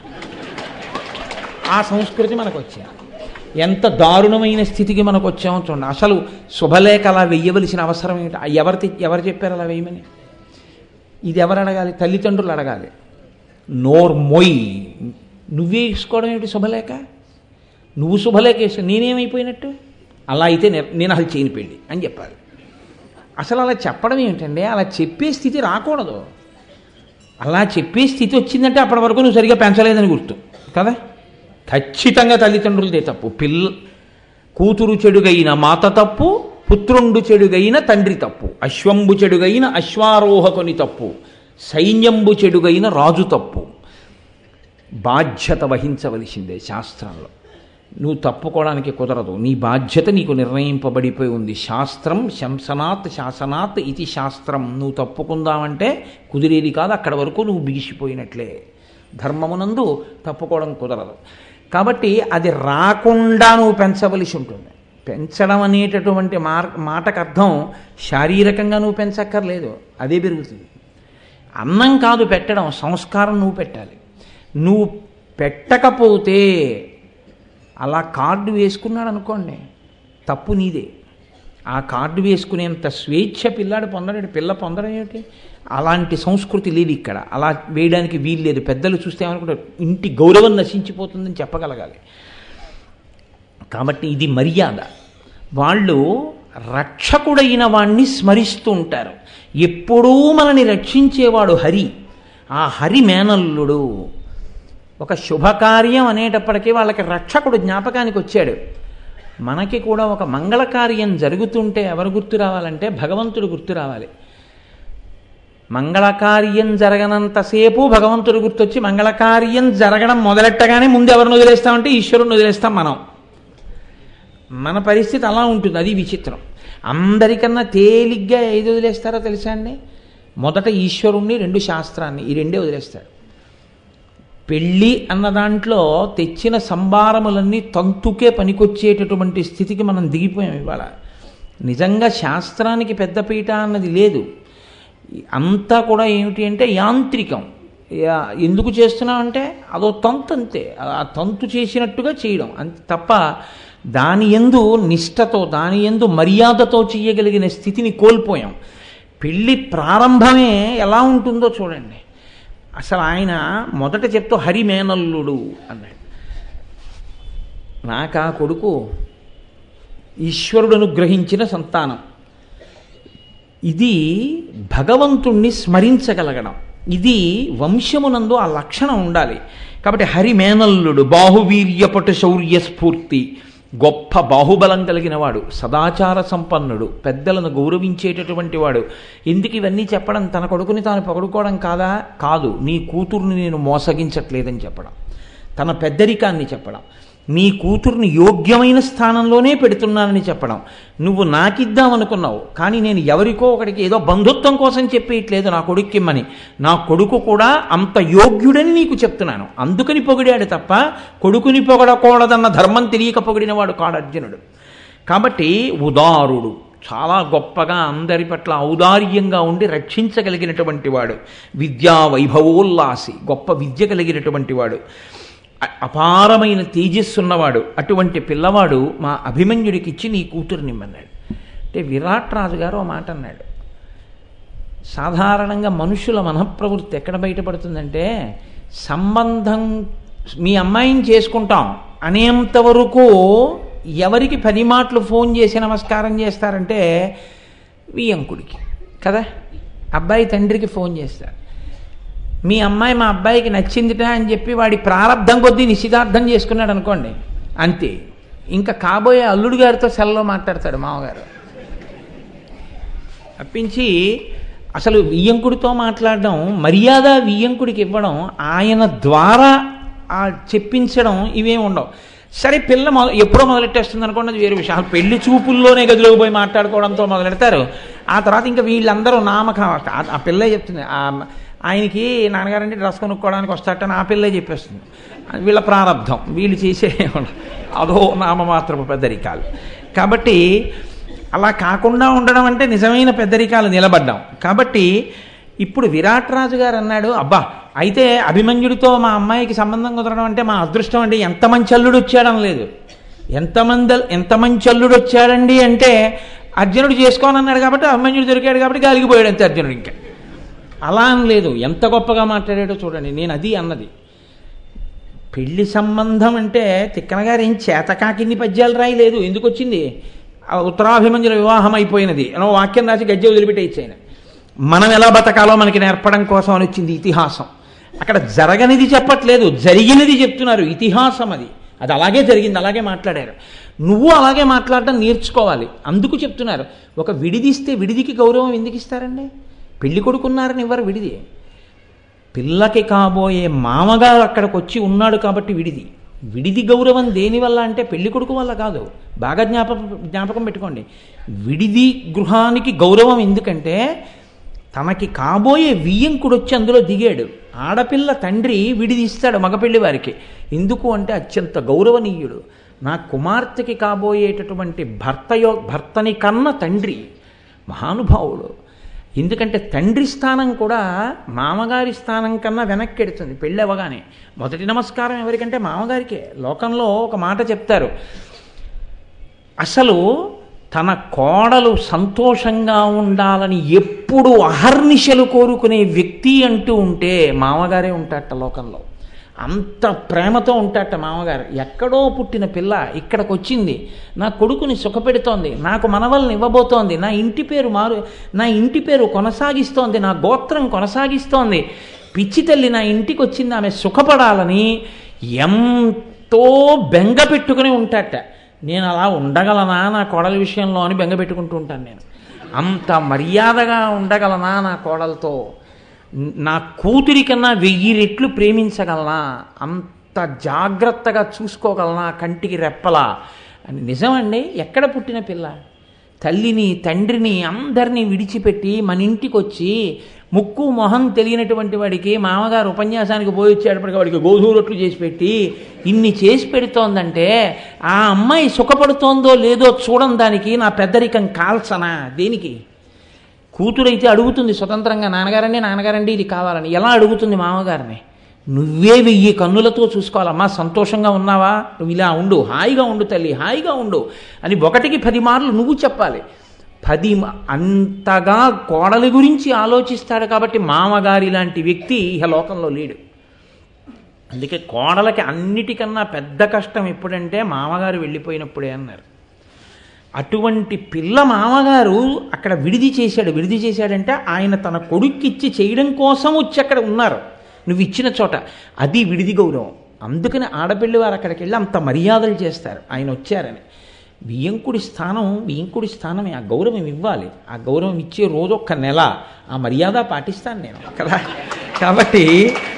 S1: ఆ సంస్కృతి మనకు వచ్చింది ఎంత దారుణమైన స్థితికి మనకు వచ్చామో చూడండి అసలు శుభలేఖ అలా వెయ్యవలసిన అవసరం ఏంటి ఎవరు తె- ఎవరు చెప్పారు అలా వేయమని ఇది ఎవరు అడగాలి తల్లిదండ్రులు అడగాలి నోర్ మొయ్ నువ్వే వేసుకోవడం ఏమిటి శుభలేఖ నువ్వు శుభలేఖ వేసు నేనేమైపోయినట్టు అలా అయితే నే- నేను అసలు చేయని పెళ్ళి అని చెప్పాలి అసలు అలా చెప్పడం ఏమిటండి అలా చెప్పే స్థితి రాకూడదు అలా చెప్పే స్థితి వచ్చిందంటే అప్పటి వరకు నువ్వు సరిగా పెంచలేదని గుర్తు కదా ఖచ్చితంగా తల్లిదండ్రులదే తప్పు పిల్ల కూతురు చెడుగైన మాత తప్పు పుత్రుండు చెడుగైన తండ్రి తప్పు అశ్వంబు చెడుగైన అశ్వారోహకుని తప్పు సైన్యంబు చెడుగైన రాజు తప్పు బాధ్యత వహించవలసిందే శాస్త్రంలో నువ్వు తప్పుకోవడానికి కుదరదు నీ బాధ్యత నీకు నిర్ణయింపబడిపోయి ఉంది శాస్త్రం శంసనాత్ శాసనాత్ ఇది శాస్త్రం నువ్వు తప్పుకుందామంటే కుదిరేది కాదు అక్కడ వరకు నువ్వు బిగిసిపోయినట్లే ధర్మమునందు తప్పుకోవడం కుదరదు కాబట్టి అది రాకుండా నువ్వు పెంచవలసి ఉంటుంది పెంచడం అనేటటువంటి మార్ మాటకు అర్థం శారీరకంగా నువ్వు పెంచక్కర్లేదు అదే పెరుగుతుంది అన్నం కాదు పెట్టడం సంస్కారం నువ్వు పెట్టాలి నువ్వు పెట్టకపోతే అలా కార్డు వేసుకున్నాడు అనుకోండి తప్పు నీదే ఆ కార్డు వేసుకునేంత స్వేచ్ఛ పిల్లాడు పొందడం పిల్ల పొందడం ఏమిటి అలాంటి సంస్కృతి లేదు ఇక్కడ అలా వేయడానికి వీలు లేదు పెద్దలు చూస్తే ఏమనుకుంటారు ఇంటి గౌరవం నశించిపోతుందని చెప్పగలగాలి కాబట్టి ఇది మర్యాద వాళ్ళు రక్షకుడైన వాణ్ణి స్మరిస్తూ ఉంటారు ఎప్పుడూ మనని రక్షించేవాడు హరి ఆ హరి మేనల్లుడు ఒక శుభకార్యం అనేటప్పటికీ వాళ్ళకి రక్షకుడు జ్ఞాపకానికి వచ్చాడు మనకి కూడా ఒక మంగళకార్యం జరుగుతుంటే ఎవరు గుర్తు రావాలంటే భగవంతుడు గుర్తు రావాలి మంగళకార్యం జరగనంతసేపు భగవంతుడు గుర్తొచ్చి మంగళకార్యం జరగడం మొదలెట్టగానే ముందు ఎవరిని వదిలేస్తామంటే ఈశ్వరుని వదిలేస్తాం మనం మన పరిస్థితి అలా ఉంటుంది అది విచిత్రం అందరికన్నా తేలిగ్గా ఏది వదిలేస్తారో తెలుసా అండి మొదట ఈశ్వరుణ్ణి రెండు శాస్త్రాన్ని ఈ రెండే వదిలేస్తాడు పెళ్ళి అన్న దాంట్లో తెచ్చిన సంభారములన్నీ తంతుకే పనికొచ్చేటటువంటి స్థితికి మనం దిగిపోయాం ఇవాళ నిజంగా శాస్త్రానికి పెద్దపీట అన్నది లేదు అంతా కూడా ఏమిటి అంటే యాంత్రికం యా- ఎందుకు చేస్తున్నాం అంటే అదో తంతు అంతే ఆ తంతు చేసినట్టుగా చేయడం అంతే తప్ప దాని ఎందు నిష్టతో దాని ఎందు మర్యాదతో చేయగలిగిన స్థితిని కోల్పోయాం పెళ్ళి ప్రారంభమే ఎలా ఉంటుందో చూడండి అసలు ఆయన మొదట చెప్తూ హరిమేనల్లుడు అన్నాడు నాకా కొడుకు ఈశ్వరుడు అనుగ్రహించిన సంతానం ఇది భగవంతుణ్ణి స్మరించగలగడం ఇది వంశమునందు ఆ లక్షణం ఉండాలి కాబట్టి హరిమేనల్లుడు బాహువీర్యపటు శౌర్య స్ఫూర్తి గొప్ప బాహుబలం కలిగిన వాడు సదాచార సంపన్నుడు పెద్దలను గౌరవించేటటువంటి వాడు ఎందుకు ఇవన్నీ చెప్పడం తన కొడుకుని తాను పొగడుకోవడం కాదా కాదు నీ కూతుర్ని నేను మోసగించట్లేదని చెప్పడం తన పెద్దరికాన్ని చెప్పడం నీ కూతుర్ని యోగ్యమైన స్థానంలోనే పెడుతున్నానని చెప్పడం నువ్వు నాకిద్దామనుకున్నావు కానీ నేను ఎవరికో ఒకడికి ఏదో బంధుత్వం కోసం చెప్పేయట్లేదు నా కొడుక్కిమ్మని నా కొడుకు కూడా అంత యోగ్యుడని నీకు చెప్తున్నాను అందుకని పొగిడాడు తప్ప కొడుకుని పొగడకూడదన్న ధర్మం తెలియక పొగిడినవాడు కాడు అర్జునుడు కాబట్టి ఉదారుడు చాలా గొప్పగా అందరి పట్ల ఔదార్యంగా ఉండి రక్షించగలిగినటువంటి వాడు విద్యా వైభవోల్లాసి గొప్ప విద్య కలిగినటువంటి వాడు అ- అపారమైన తేజస్సు ఉన్నవాడు అటువంటి పిల్లవాడు మా అభిమన్యుడికి ఇచ్చి నీ కూతురునిమ్మన్నాడు అంటే విరాట్ రాజు గారు ఓ మాట అన్నాడు సాధారణంగా మనుషుల మనఃప్రవృత్తి ఎక్కడ బయటపడుతుందంటే సంబంధం మీ అమ్మాయిని చేసుకుంటాం అనేంత వరకు ఎవరికి పది మాటలు ఫోన్ చేసి నమస్కారం చేస్తారంటే వియంకుడికి కదా అబ్బాయి తండ్రికి ఫోన్ చేస్తారు మీ అమ్మాయి మా అబ్బాయికి నచ్చిందిట అని చెప్పి వాడి ప్రారంధం కొద్దీ నిశ్చితార్థం చేసుకున్నాడు అనుకోండి అంతే ఇంకా కాబోయే అల్లుడు గారితో సెల్లో మాట్లాడతాడు మామగారు తప్పించి అసలు వియ్యంకుడితో మాట్లాడడం మర్యాద వియ్యంకుడికి ఇవ్వడం ఆయన ద్వారా ఆ చెప్పించడం ఇవేం ఉండవు సరే పిల్ల మొద ఎప్పుడో మొదలెట్టేస్తుంది అనుకోండి అది వేరే విషయం పెళ్లి చూపుల్లోనే గదిలోకి పోయి మాట్లాడుకోవడంతో మొదలెడతారు ఆ తర్వాత ఇంకా వీళ్ళందరూ నామక ఆ- ఆ పిల్లే చెప్తుంది ఆ ఆయనకి నాన్నగారంటే డ్రెస్ కొనుక్కోవడానికి వస్తాడని ఆ పిల్లే చెప్పేస్తుంది వీళ్ళ ప్రారంధం వీళ్ళు చేసే అదో నామమాత్రపు పెద్దరికాలు కాబట్టి అలా కాకుండా ఉండడం అంటే నిజమైన పెద్దరికాలు నిలబడ్డాం కాబట్టి ఇప్పుడు విరాట్ రాజు గారు అన్నాడు అబ్బా అయితే అభిమన్యుడితో మా అమ్మాయికి సంబంధం కుదరడం అంటే మా అదృష్టం అండి ఎంత మంచి అల్లుడు వచ్చాడని లేదు ఎంతమంది ఎంత మంచి అల్లుడు వచ్చాడండి అంటే అర్జునుడు చేసుకోనన్నాడు కాబట్టి అభిమన్యుడు దొరికాడు కాబట్టి గాలిగిపోయాడు అంతే అర్జునుడు ఇంకా అలా అని లేదు ఎంత గొప్పగా మాట్లాడాడో చూడండి నేను అది అన్నది పెళ్లి సంబంధం అంటే తిక్కన గారు ఏం చేతకాకిన్ని పద్యాలు రాయలేదు ఎందుకు వచ్చింది ఆ ఉత్తరాభిమంజుల వివాహం అయిపోయినది అనో వాక్యం రాసి గజ్జె వదిలిపెట్టే ఇచ్చాయన మనం ఎలా బతకాలో మనకి నేర్పడం కోసం అని వచ్చింది ఇతిహాసం అక్కడ జరగనిది చెప్పట్లేదు జరిగినది చెప్తున్నారు ఇతిహాసం అది అది అలాగే జరిగింది అలాగే మాట్లాడారు నువ్వు అలాగే మాట్లాడటం నేర్చుకోవాలి అందుకు చెప్తున్నారు ఒక విడిదిస్తే విడిదికి గౌరవం ఎందుకు ఇస్తారండి పెళ్లి కొడుకున్నారని ఇవ్వరు విడిది పిల్లకి కాబోయే మామగారు అక్కడికి వచ్చి ఉన్నాడు కాబట్టి విడిది విడిది గౌరవం దేనివల్ల అంటే పెళ్లి కొడుకు వల్ల కాదు బాగా జ్ఞాపకం జ్ఞాపకం పెట్టుకోండి విడిది గృహానికి గౌరవం ఎందుకంటే తనకి కాబోయే వియ్యంకుడు వచ్చి అందులో దిగాడు ఆడపిల్ల తండ్రి విడిది ఇస్తాడు మగపెళ్లి వారికి ఎందుకు అంటే అత్యంత గౌరవనీయుడు నా కుమార్తెకి కాబోయేటటువంటి భర్తయో భర్తని కన్న తండ్రి మహానుభావుడు ఎందుకంటే తండ్రి స్థానం కూడా మామగారి స్థానం కన్నా వెనక్కి ఎడుతుంది పెళ్ళి అవ్వగానే మొదటి నమస్కారం ఎవరికంటే మామగారికే లోకంలో ఒక మాట చెప్తారు అసలు తన కోడలు సంతోషంగా ఉండాలని ఎప్పుడు అహర్నిశలు కోరుకునే వ్యక్తి అంటూ ఉంటే మామగారే ఉంటాట లోకంలో అంత ప్రేమతో ఉంటాట మామగారు ఎక్కడో పుట్టిన పిల్ల ఇక్కడికి వచ్చింది నా కొడుకుని సుఖపెడుతోంది నాకు మనవల్ని ఇవ్వబోతోంది నా ఇంటి పేరు మారు నా ఇంటి పేరు కొనసాగిస్తోంది నా గోత్రం కొనసాగిస్తోంది పిచ్చి తల్లి నా ఇంటికి వచ్చింది ఆమె సుఖపడాలని ఎంతో బెంగ పెట్టుకుని ఉంటాట నేను అలా ఉండగలనా నా కోడల విషయంలో అని బెంగ పెట్టుకుంటూ ఉంటాను నేను అంత మర్యాదగా ఉండగలనా నా కోడలతో నా కూతురి కన్నా వెయ్యి రెట్లు ప్రేమించగలనా అంత జాగ్రత్తగా చూసుకోగలనా కంటికి రెప్పలా అని నిజమండి ఎక్కడ పుట్టిన పిల్ల తల్లిని తండ్రిని అందరినీ విడిచిపెట్టి మన ఇంటికి వచ్చి ముక్కు మొహం తెలియనటువంటి వాడికి మామగారు ఉపన్యాసానికి పోయి వచ్చేటప్పటికి వాడికి గోధుమ రొట్లు చేసి పెట్టి ఇన్ని చేసి పెడుతోందంటే ఆ అమ్మాయి సుఖపడుతోందో లేదో చూడం దానికి నా పెద్దరికం కాల్సనా దేనికి కూతురైతే అడుగుతుంది స్వతంత్రంగా నాన్నగారండి నాన్నగారండి ఇది కావాలని ఎలా అడుగుతుంది మామగారిని నువ్వే వెయ్యి కన్నులతో చూసుకోవాలమ్మా సంతోషంగా ఉన్నావా నువ్వు ఇలా ఉండు హాయిగా ఉండు తల్లి హాయిగా ఉండు అని ఒకటికి పది మార్లు నువ్వు చెప్పాలి పది మ- అంతగా కోడలి గురించి ఆలోచిస్తాడు కాబట్టి మామగారి లాంటి వ్యక్తి ఇహ లోకంలో లేడు అందుకే కోడలకి అన్నిటికన్నా పెద్ద కష్టం ఎప్పుడంటే మామగారు వెళ్ళిపోయినప్పుడే అన్నారు అటువంటి పిల్ల మామగారు అక్కడ విడిది చేశాడు విడిది చేశాడంటే ఆయన తన కొడుక్కిచ్చి చేయడం కోసం వచ్చి అక్కడ ఉన్నారు నువ్వు ఇచ్చిన చోట అది విడిది గౌరవం అందుకని ఆడపిల్లి వారు అక్కడికి వెళ్ళి అంత మర్యాదలు చేస్తారు ఆయన వచ్చారని వియ్యంకుడి స్థానం వియ్యంకుడి స్థానమే ఆ గౌరవం ఇవ్వాలి ఆ గౌరవం ఇచ్చే రోజు ఒక్క నెల ఆ మర్యాద పాటిస్తాను నేను కదా కాబట్టి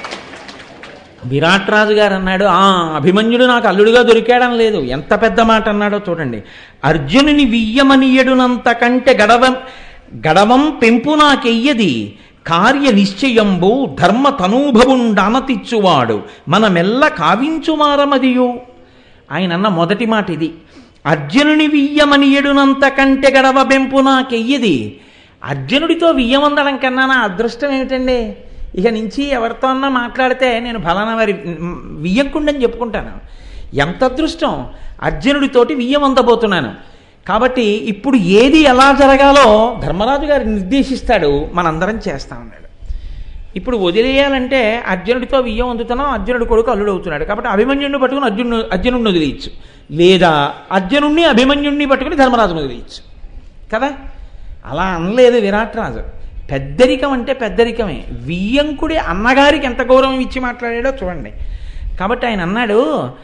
S1: విరాట్ రాజు గారు అన్నాడు ఆ అభిమన్యుడు నాకు అల్లుడుగా దొరికాడని లేదు ఎంత పెద్ద మాట అన్నాడో చూడండి అర్జునుని వియ్యమనియడునంత కంటే గడవం గడవం పెంపు నాకెయ్యది కార్య నిశ్చయంబు ధర్మ తనూభవుండనతిచ్చువాడు మనమెల్ల కావించుమారమదియు ఆయన అన్న మొదటి మాట ఇది అర్జునుని వియ్యమనియడునంత కంటే గడవ పెంపు నాకెయ్యది అర్జునుడితో వియ్యమందడం కన్నా నా అదృష్టం ఏమిటండి ఇక నుంచి ఎవరితో అన్నా మాట్లాడితే నేను ఫలానా వారి వియ్యకుండని చెప్పుకుంటాను ఎంత అదృష్టం అర్జునుడితోటి వియ్యం అందబోతున్నాను కాబట్టి ఇప్పుడు ఏది ఎలా జరగాలో ధర్మరాజు గారు నిర్దేశిస్తాడు మనందరం చేస్తా ఉన్నాడు ఇప్పుడు వదిలేయాలంటే అర్జునుడితో వియ్యం అందుతున్నాం అర్జునుడి కొడుకు అల్లుడు అవుతున్నాడు కాబట్టి అభిమన్యుడిని పట్టుకుని అర్జును అర్జునుడిని వదిలేయచ్చు లేదా అర్జునుడిని అభిమన్యుడిని పట్టుకుని ధర్మరాజును వదిలేయచ్చు కదా అలా అనలేదు విరాట్ రాజు పెద్దరికం అంటే పెద్దరికమే వియ్యంకుడి అన్నగారికి ఎంత గౌరవం ఇచ్చి మాట్లాడాడో చూడండి కాబట్టి ఆయన అన్నాడు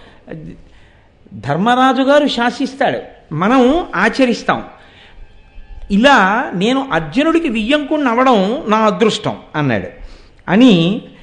S1: ధర్మరాజు గారు శాసిస్తాడు మనం ఆచరిస్తాం ఇలా నేను అర్జునుడికి వియ్యంకుడిని అవ్వడం నా అదృష్టం అన్నాడు అని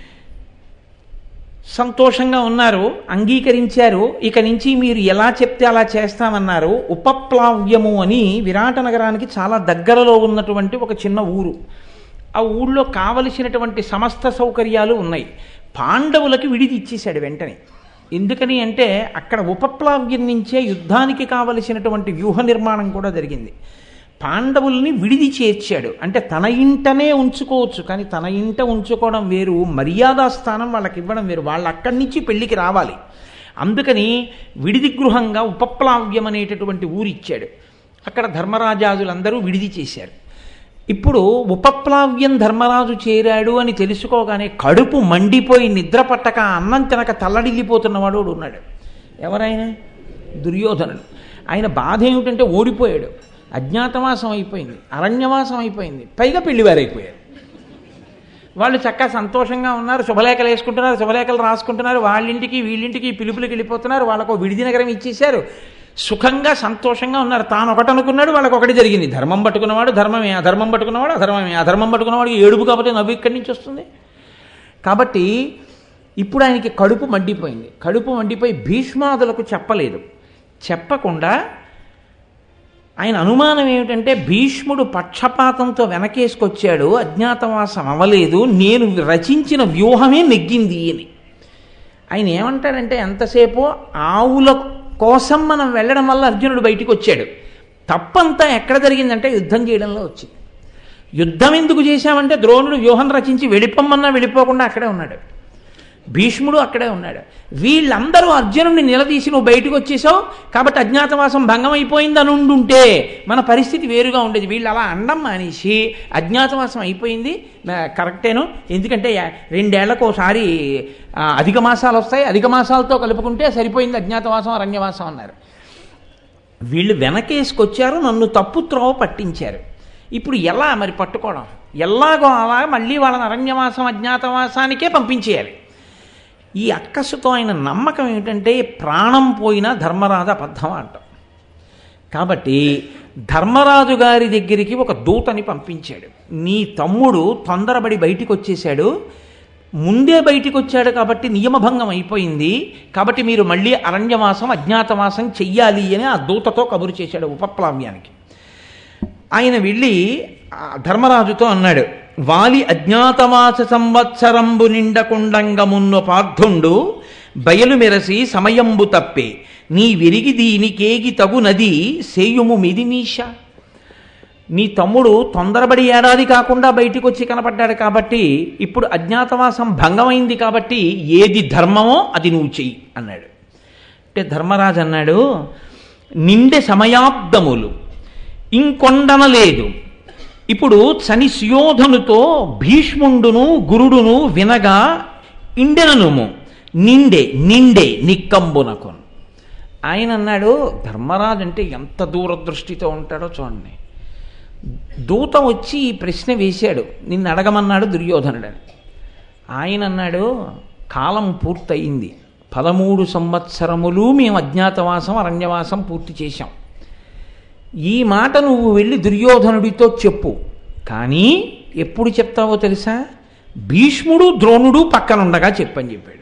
S1: సంతోషంగా ఉన్నారు అంగీకరించారు ఇక నుంచి మీరు ఎలా చెప్తే అలా చేస్తామన్నారు ఉపప్లావ్యము అని విరాట నగరానికి చాలా దగ్గరలో ఉన్నటువంటి ఒక చిన్న ఊరు ఆ ఊళ్ళో కావలసినటువంటి సమస్త సౌకర్యాలు ఉన్నాయి పాండవులకి విడిది ఇచ్చేశాడు వెంటనే ఎందుకని అంటే అక్కడ ఉపప్లావ్యం నుంచే యుద్ధానికి కావలసినటువంటి వ్యూహ నిర్మాణం కూడా జరిగింది పాండవుల్ని విడిది చేర్చాడు అంటే తన ఇంటనే ఉంచుకోవచ్చు కానీ తన ఇంట ఉంచుకోవడం వేరు మర్యాదా స్థానం వాళ్ళకి ఇవ్వడం వేరు వాళ్ళు అక్కడి నుంచి పెళ్లికి రావాలి అందుకని విడిది గృహంగా ఉపప్లావ్యం అనేటటువంటి ఊరు ఇచ్చాడు అక్కడ ధర్మరాజాదులందరూ విడిది చేశారు ఇప్పుడు ఉపప్లావ్యం ధర్మరాజు చేరాడు అని తెలుసుకోగానే కడుపు మండిపోయి నిద్ర పట్టక అన్నం తినక తల్లడిల్లిపోతున్నవాడు ఒకడు ఉన్నాడు ఎవరైనా దుర్యోధనుడు ఆయన బాధ ఏమిటంటే ఓడిపోయాడు అజ్ఞాతవాసం అయిపోయింది అరణ్యవాసం అయిపోయింది పైగా పెళ్లివారైపోయారు వాళ్ళు చక్కగా సంతోషంగా ఉన్నారు శుభలేఖలు వేసుకుంటున్నారు శుభలేఖలు రాసుకుంటున్నారు వాళ్ళింటికి వీళ్ళింటికి పిలుపులకు వెళ్ళిపోతున్నారు వాళ్ళకు విడిది నగరం ఇచ్చేశారు సుఖంగా సంతోషంగా ఉన్నారు తాను ఒకటి అనుకున్నాడు వాళ్ళకి ఒకటి జరిగింది ధర్మం పట్టుకున్నవాడు ధర్మమే అధర్మం పట్టుకున్నవాడు అధర్మమే అధర్మం పట్టుకున్నవాడికి ఏడుపు కాకపోతే నవ్వు ఇక్కడి నుంచి వస్తుంది కాబట్టి ఇప్పుడు ఆయనకి కడుపు మండిపోయింది కడుపు మండిపోయి భీష్మాదులకు చెప్పలేదు చెప్పకుండా ఆయన అనుమానం ఏమిటంటే భీష్ముడు పక్షపాతంతో వెనకేసుకొచ్చాడు అజ్ఞాతవాసం అవ్వలేదు నేను రచించిన వ్యూహమే నెగ్గింది అని ఆయన ఏమంటాడంటే ఎంతసేపు ఆవుల కోసం మనం వెళ్ళడం వల్ల అర్జునుడు బయటికి వచ్చాడు తప్పంతా ఎక్కడ జరిగిందంటే యుద్ధం చేయడంలో వచ్చింది యుద్ధం ఎందుకు చేశామంటే ద్రోణుడు వ్యూహం రచించి వెళ్ళిపోమన్నా వెళ్ళిపోకుండా అక్కడే ఉన్నాడు భీష్ముడు అక్కడే ఉన్నాడు వీళ్ళందరూ అర్జునుడిని నిలదీసి నువ్వు బయటకు వచ్చేసావు కాబట్టి అజ్ఞాతవాసం భంగం అయిపోయింది అని ఉండుంటే మన పరిస్థితి వేరుగా ఉండేది వీళ్ళు అలా అండం మానేసి అజ్ఞాతవాసం అయిపోయింది నా- కరెక్టేను ఎందుకంటే యా- రెండేళ్లకు ఒకసారి ఆ, అధిక మాసాలు వస్తాయి అధిక మాసాలతో కలుపుకుంటే సరిపోయింది అజ్ఞాతవాసం అరణ్యవాసం అన్నారు వీళ్ళు వెనకేసుకొచ్చారు నన్ను తప్పు త్రోవ పట్టించారు ఇప్పుడు ఎలా మరి పట్టుకోవడం ఎలాగో అలా మళ్ళీ వాళ్ళని అరణ్యవాసం అజ్ఞాతవాసానికే పంపించేయాలి ఈ అక్కసుతో ఆయన నమ్మకం ఏమిటంటే ప్రాణం పోయినా ధర్మరాజు అబద్ధం అంటాం కాబట్టి ధర్మరాజు గారి దగ్గరికి ఒక దూతని పంపించాడు నీ తమ్ముడు తొందరపడి బయటికి వచ్చేసాడు ముందే బయటికి వచ్చాడు కాబట్టి నియమభంగం అయిపోయింది కాబట్టి మీరు మళ్ళీ అరణ్యవాసం అజ్ఞాతవాసం చెయ్యాలి అని ఆ దూతతో కబురు చేశాడు ఉపప్లావ్యానికి ఆయన వెళ్ళి ఆ ధర్మరాజుతో అన్నాడు వాలి అజ్ఞాతవాస సంవత్సరంబు నిండకుండంగమున్న పార్థుండు బయలు మెరసి సమయంబు తప్పే నీ విరిగి దీనికేగి తగునది సేయుము మిది నీష నీ తమ్ముడు తొందరబడి ఏడాది కాకుండా బయటికి వచ్చి కనపడ్డాడు కాబట్టి ఇప్పుడు అజ్ఞాతవాసం భంగమైంది కాబట్టి ఏది ధర్మమో అది నువ్వు చెయ్యి అన్నాడు అంటే ధర్మరాజు అన్నాడు నిండె సమయాబ్దములు ఇంకొండనలేదు ఇప్పుడు చని సుయోధనుతో భీష్ముండును గురుడును వినగా ఇండెననుము నిండే నిండే నిక్కంబునకు ఆయన అన్నాడు ధర్మరాజు అంటే ఎంత దూరదృష్టితో ఉంటాడో చూడండి దూత వచ్చి ఈ ప్రశ్న వేశాడు నిన్ను అడగమన్నాడు దుర్యోధనుడని ఆయన అన్నాడు కాలం పూర్తయింది పదమూడు సంవత్సరములు మేము అజ్ఞాతవాసం అరణ్యవాసం పూర్తి చేశాం ఈ మాట నువ్వు వెళ్ళి దుర్యోధనుడితో చెప్పు కానీ ఎప్పుడు చెప్తావో తెలుసా భీష్ముడు ద్రోణుడు పక్కనుండగా చెప్పని చెప్పాడు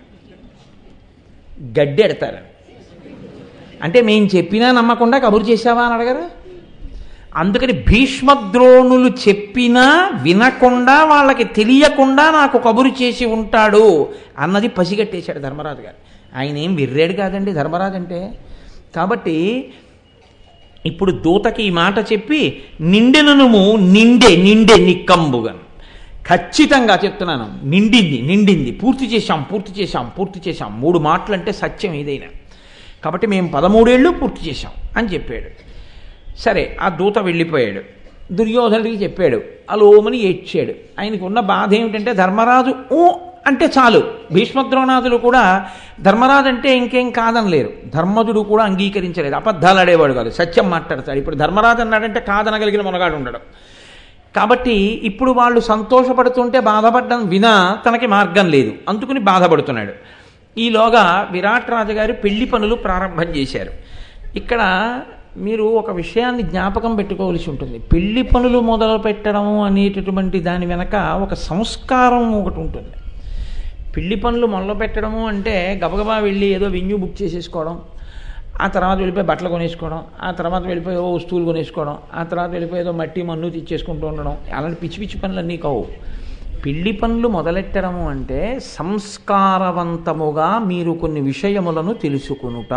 S1: గడ్డెడతారు అంటే మేము చెప్పినా నమ్మకుండా కబురు చేశావా అని అడగరు అందుకని భీష్మద్రోణులు చెప్పినా వినకుండా వాళ్ళకి తెలియకుండా నాకు కబురు చేసి ఉంటాడు అన్నది పసిగట్టేశాడు ధర్మరాజు గారు ఆయన ఏం విర్రాడు కాదండి ధర్మరాజు అంటే కాబట్టి ఇప్పుడు దూతకి ఈ మాట చెప్పి నిండిననుము నిండే నిండే నిక్కంబుగన్ ఖచ్చితంగా చెప్తున్నాను నిండింది నిండింది పూర్తి చేశాం పూర్తి చేశాం పూర్తి చేశాం మూడు మాటలు అంటే సత్యం ఏదైనా కాబట్టి మేము పదమూడేళ్ళు పూర్తి చేశాం అని చెప్పాడు సరే ఆ దూత వెళ్ళిపోయాడు దుర్యోధనుడికి చెప్పాడు అలోమని ఏడ్చాడు ఆయనకు ఉన్న బాధ ఏమిటంటే ధర్మరాజు ఊ అంటే చాలు భీష్మద్రోణాదులు కూడా ధర్మరాజు అంటే ఇంకేం కాదనలేరు ధర్మజుడు కూడా అంగీకరించలేదు అబద్ధాలు ఆడేవాడు కాదు సత్యం మాట్లాడతాడు ఇప్పుడు ధర్మరాజు అన్నాడంటే కాదనగలిగిన మునగాడు ఉండడం కాబట్టి ఇప్పుడు వాళ్ళు సంతోషపడుతుంటే బాధపడడం వినా తనకి మార్గం లేదు అందుకుని బాధపడుతున్నాడు ఈలోగా విరాట్ రాజు గారు పెళ్లి పనులు ప్రారంభం చేశారు ఇక్కడ మీరు ఒక విషయాన్ని జ్ఞాపకం పెట్టుకోవలసి ఉంటుంది పెళ్లి పనులు మొదలు పెట్టడం అనేటటువంటి దాని వెనక ఒక సంస్కారం ఒకటి ఉంటుంది పెళ్లి పనులు మొదలు పెట్టడము అంటే గబగబా వెళ్ళి ఏదో వెన్యూ బుక్ చేసేసుకోవడం ఆ తర్వాత వెళ్ళిపోయి బట్టలు కొనేసుకోవడం ఆ తర్వాత వెళ్ళిపోయి ఓ వస్తువులు కొనేసుకోవడం ఆ తర్వాత వెళ్ళిపోయి ఏదో మట్టి మన్ను తెచ్చేసుకుంటూ ఉండడం అలాంటి పిచ్చి పిచ్చి పనులు అన్నీ కావు పెళ్లి పనులు మొదలెట్టడము అంటే సంస్కారవంతముగా మీరు కొన్ని విషయములను తెలుసుకునుట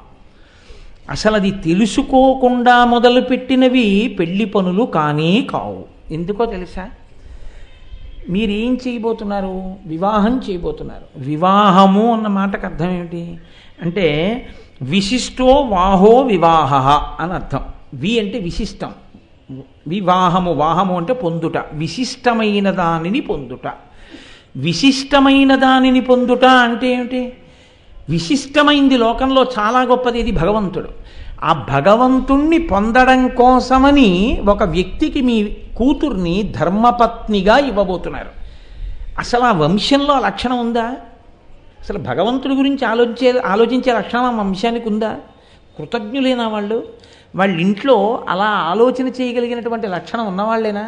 S1: అసలు అది తెలుసుకోకుండా మొదలుపెట్టినవి పెళ్లి పనులు కానీ కావు ఎందుకో తెలుసా మీరేం చేయబోతున్నారు వివాహం చేయబోతున్నారు వివాహము అన్న మాటకు అర్థం ఏమిటి అంటే విశిష్టో వాహో వివాహ అని అర్థం వి అంటే విశిష్టం వివాహము వాహము అంటే పొందుట విశిష్టమైన దానిని పొందుట విశిష్టమైన దానిని పొందుట అంటే ఏమిటి విశిష్టమైంది లోకంలో చాలా గొప్పది ఇది భగవంతుడు ఆ భగవంతుణ్ణి పొందడం కోసమని ఒక వ్యక్తికి మీ కూతుర్ని ధర్మపత్నిగా ఇవ్వబోతున్నారు అసలు ఆ వంశంలో ఆ లక్షణం ఉందా అసలు భగవంతుడి గురించి ఆలోచించే ఆలోచించే లక్షణం ఆ వంశానికి ఉందా కృతజ్ఞులేనా వాళ్ళు వాళ్ళ ఇంట్లో అలా ఆలోచన చేయగలిగినటువంటి లక్షణం ఉన్నవాళ్ళేనా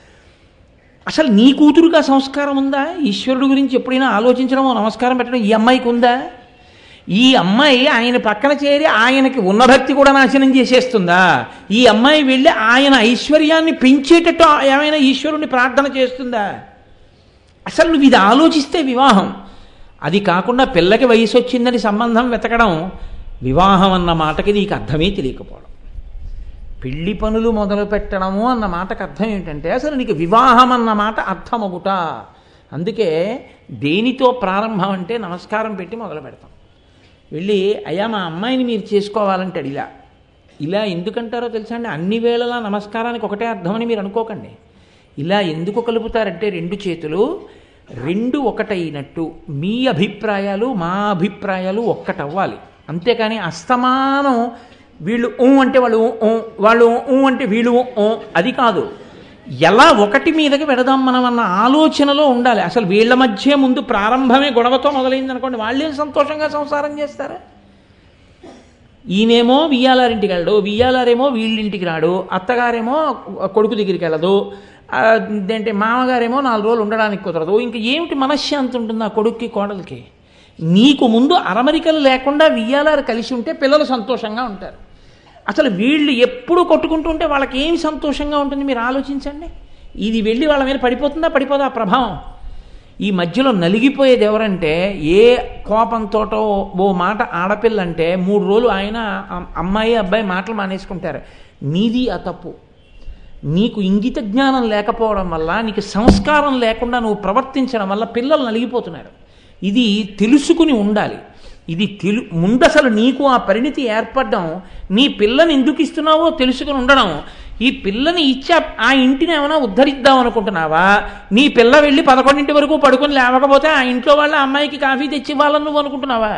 S1: అసలు నీ కూతురుగా సంస్కారం ఉందా ఈశ్వరుడు గురించి ఎప్పుడైనా ఆలోచించడమో నమస్కారం పెట్టడం ఈ అమ్మాయికి ఉందా ఈ అమ్మాయి ఆయన పక్కన చేరి ఆయనకి ఉన్న భక్తి కూడా నాశనం చేసేస్తుందా ఈ అమ్మాయి వెళ్ళి ఆయన ఐశ్వర్యాన్ని పెంచేటట్టు ఏమైనా ఈశ్వరుణ్ణి ప్రార్థన చేస్తుందా అసలు నువ్వు ఇది ఆలోచిస్తే వివాహం అది కాకుండా పిల్లకి వయసు వచ్చిందని సంబంధం వెతకడం వివాహం అన్న మాటకి నీకు అర్థమే తెలియకపోవడం పెళ్లి పనులు మొదలు పెట్టడము అన్న మాటకు అర్థం ఏంటంటే అసలు నీకు వివాహం అన్న మాట అర్థమగుట అందుకే దేనితో ప్రారంభం అంటే నమస్కారం పెట్టి మొదలు పెడతాం వెళ్ళి అయ్యా మా అమ్మాయిని మీరు చేసుకోవాలంటాడు ఇలా ఇలా ఎందుకంటారో తెలుసా అండి అన్ని వేళలా నమస్కారానికి ఒకటే అర్థమని మీరు అనుకోకండి ఇలా ఎందుకు కలుపుతారంటే రెండు చేతులు రెండు ఒకటైనట్టు మీ అభిప్రాయాలు మా అభిప్రాయాలు ఒక్కటవ్వాలి అంతేకాని అస్తమానం వీళ్ళు ఊ అంటే వాళ్ళు ఊ వాళ్ళు ఊ అంటే వీళ్ళు ఊ అది కాదు ఎలా ఒకటి మీదకి పెడదాం మనం అన్న ఆలోచనలో ఉండాలి అసలు వీళ్ళ మధ్య ముందు ప్రారంభమే గొడవతో మొదలైంది అనుకోండి వాళ్ళేం సంతోషంగా సంసారం చేస్తారా ఈయనేమో వియ్యాలారింటికి వెళ్ళడు వియ్యాలారేమో వీళ్ళింటికి రాడు అత్తగారేమో కొడుకు దగ్గరికి వెళ్ళదు ఏంటంటే మామగారేమో నాలుగు రోజులు ఉండడానికి కుదరదు ఇంక ఏమిటి మనశ్శాంతి ఉంటుంది ఆ కొడుక్కి కోడలికి నీకు ముందు అరమరికలు లేకుండా వియ్యాలారు కలిసి ఉంటే పిల్లలు సంతోషంగా ఉంటారు అసలు వీళ్ళు ఎప్పుడు కొట్టుకుంటుంటే వాళ్ళకి ఏమి సంతోషంగా ఉంటుంది మీరు ఆలోచించండి ఇది వెళ్ళి వాళ్ళ మీద పడిపోతుందా పడిపోదా ఆ ప్రభావం ఈ మధ్యలో నలిగిపోయేది ఎవరంటే ఏ కోపంతోటో ఓ మాట ఆడపిల్ల అంటే మూడు రోజులు ఆయన అమ్- అమ్మాయి అబ్బాయి మాటలు మానేసుకుంటారు నీది ఆ తప్పు నీకు ఇంగిత జ్ఞానం లేకపోవడం వల్ల నీకు సంస్కారం లేకుండా నువ్వు ప్రవర్తించడం వల్ల పిల్లలు నలిగిపోతున్నారు ఇది తెలుసుకుని ఉండాలి ఇది తెలు ముందసలు నీకు ఆ పరిణితి ఏర్పడడం నీ పిల్లని ఎందుకు ఇస్తున్నావో తెలుసుకుని ఉండడం ఈ పిల్లని ఇచ్చా ఆ ఇంటిని ఏమైనా ఉద్ధరిద్దాం అనుకుంటున్నావా నీ పిల్ల వెళ్ళి పదకొండింటి వరకు పడుకొని లేవకపోతే ఆ ఇంట్లో వాళ్ళ అమ్మాయికి కాఫీ తెచ్చి ఇవ్వాలని నువ్వు అనుకుంటున్నావా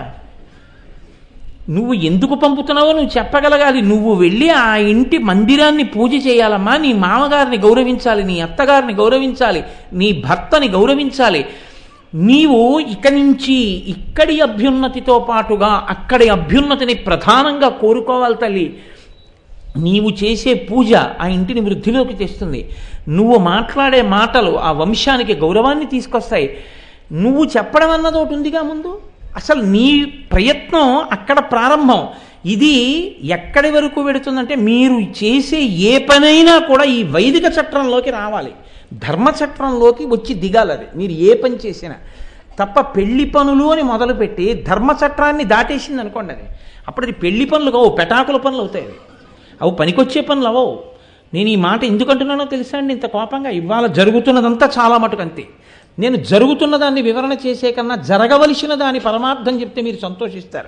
S1: నువ్వు ఎందుకు పంపుతున్నావో నువ్వు చెప్పగలగాలి నువ్వు వెళ్ళి ఆ ఇంటి మందిరాన్ని పూజ చేయాలమ్మా నీ మామగారిని గౌరవించాలి నీ అత్తగారిని గౌరవించాలి నీ భర్తని గౌరవించాలి నీవు ఇక నుంచి ఇక్కడి అభ్యున్నతితో పాటుగా అక్కడి అభ్యున్నతిని ప్రధానంగా కోరుకోవాలి తల్లి నీవు చేసే పూజ ఆ ఇంటిని వృద్ధిలోకి తెస్తుంది నువ్వు మాట్లాడే మాటలు ఆ వంశానికి గౌరవాన్ని తీసుకొస్తాయి నువ్వు చెప్పడం అన్నది ఒకటి ఉందిగా ముందు అసలు నీ ప్రయత్నం అక్కడ ప్రారంభం ఇది ఎక్కడి వరకు వెడుతుందంటే మీరు చేసే ఏ పనైనా కూడా ఈ వైదిక చట్రంలోకి రావాలి ధర్మ చట్రంలోకి వచ్చి దిగాలి అది మీరు ఏ పని చేసినా తప్ప పెళ్లి పనులు అని మొదలుపెట్టి ధర్మ చట్రాన్ని దాటేసింది అనుకోండి అది అప్పుడు అది పెళ్లి పనులు కావు పెటాకుల పనులు అవుతాయి అవి అవి పనికొచ్చే పనులు అవవు నేను ఈ మాట ఎందుకు అంటున్నానో తెలుసా అండి ఇంత కోపంగా ఇవాళ జరుగుతున్నదంతా చాలా మటుకు అంతే నేను జరుగుతున్న దాన్ని వివరణ చేసే కన్నా జరగవలసిన దాని పరమార్థం చెప్తే మీరు సంతోషిస్తారు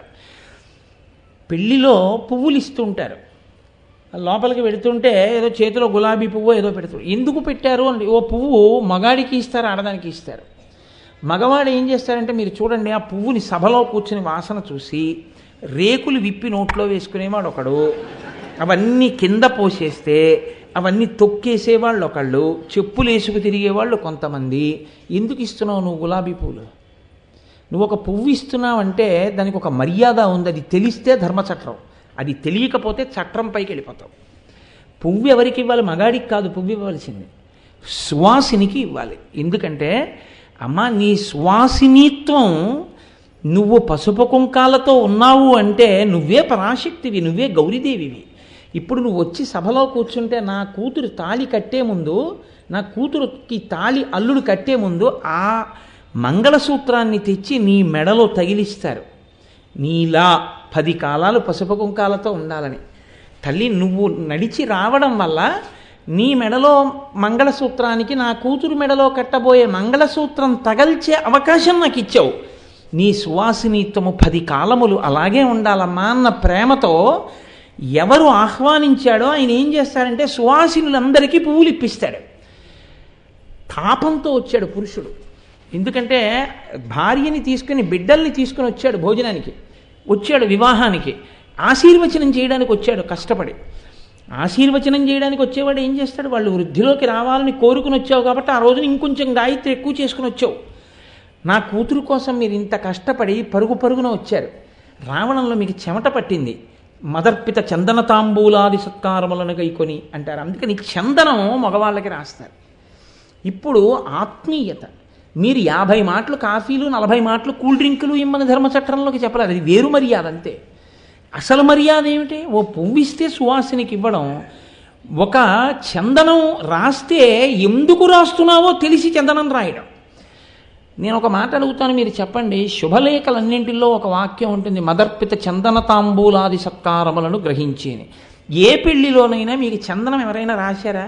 S1: పెళ్లిలో పువ్వులు ఇస్తూ ఉంటారు లోపలికి పెడుతుంటే ఏదో చేతిలో గులాబీ పువ్వు ఏదో పెడుతారు ఎందుకు పెట్టారు అంటే ఓ పువ్వు మగాడికి ఇస్తారు ఆడదానికి ఇస్తారు మగవాడు ఏం చేస్తారంటే మీరు చూడండి ఆ పువ్వుని సభలో కూర్చుని వాసన చూసి రేకులు విప్పి నోట్లో వేసుకునేవాడు ఒకడు అవన్నీ కింద పోసేస్తే అవన్నీ తొక్కేసేవాళ్ళు ఒకళ్ళు చెప్పులు వేసుకు తిరిగేవాళ్ళు కొంతమంది ఎందుకు ఇస్తున్నావు నువ్వు గులాబీ పువ్వులు నువ్వు ఒక పువ్వు ఇస్తున్నావంటే దానికి ఒక మర్యాద ఉంది అది తెలిస్తే ధర్మచట్రం అది తెలియకపోతే చట్రం పైకి వెళ్ళిపోతావు పువ్వు ఎవరికి ఇవ్వాలి మగాడికి కాదు పువ్వు ఇవ్వాల్సింది సువాసినికి ఇవ్వాలి ఎందుకంటే అమ్మ నీ సువాసినిత్వం నువ్వు పసుపు కుంకాలతో ఉన్నావు అంటే నువ్వే పరాశక్తివి నువ్వే గౌరీదేవివి ఇప్పుడు నువ్వు వచ్చి సభలో కూర్చుంటే నా కూతురు తాళి కట్టే ముందు నా కూతురుకి తాళి అల్లుడు కట్టే ముందు ఆ మంగళసూత్రాన్ని తెచ్చి నీ మెడలో తగిలిస్తారు నీలా పది కాలాలు పసుపు కుంకాలతో ఉండాలని తల్లి నువ్వు నడిచి రావడం వల్ల నీ మెడలో మంగళసూత్రానికి నా కూతురు మెడలో కట్టబోయే మంగళసూత్రం తగల్చే అవకాశం నాకు ఇచ్చావు నీ సువాసినిత్వము పది కాలములు అలాగే ఉండాలమ్మా అన్న ప్రేమతో ఎవరు ఆహ్వానించాడో ఆయన ఏం చేస్తారంటే సువాసినులందరికీ పువ్వులు ఇప్పిస్తాడు తాపంతో వచ్చాడు పురుషుడు ఎందుకంటే భార్యని తీసుకుని బిడ్డల్ని తీసుకుని వచ్చాడు భోజనానికి వచ్చాడు వివాహానికి ఆశీర్వచనం చేయడానికి వచ్చాడు కష్టపడి ఆశీర్వచనం చేయడానికి వచ్చేవాడు ఏం చేస్తాడు వాళ్ళు వృద్ధిలోకి రావాలని కోరుకుని వచ్చావు కాబట్టి ఆ రోజున ఇంకొంచెం గాయత్రి ఎక్కువ చేసుకుని వచ్చావు నా కూతురు కోసం మీరు ఇంత కష్టపడి పరుగు పరుగున వచ్చారు రావణంలో మీకు చెమట పట్టింది మదర్పిత చందన తాంబూలాది సత్కారములను గైకొని అంటారు అందుకని చందనం మగవాళ్ళకి రాస్తారు ఇప్పుడు ఆత్మీయత మీరు యాభై మాటలు కాఫీలు నలభై మాటలు కూల్ డ్రింకులు ఇమ్మని ధర్మచట్రంలోకి చెప్పలేదు అది వేరు మర్యాద అంతే అసలు మర్యాద ఏమిటి ఓ పువ్వు ఇస్తే సువాసినికి ఇవ్వడం ఒక చందనం రాస్తే ఎందుకు రాస్తున్నావో తెలిసి చందనం రాయడం నేను ఒక మాట అడుగుతాను మీరు చెప్పండి శుభలేఖలన్నింటిలో ఒక వాక్యం ఉంటుంది మదర్పిత చందన తాంబూలాది సత్కారములను గ్రహించేని ఏ పెళ్లిలోనైనా మీకు చందనం ఎవరైనా రాశారా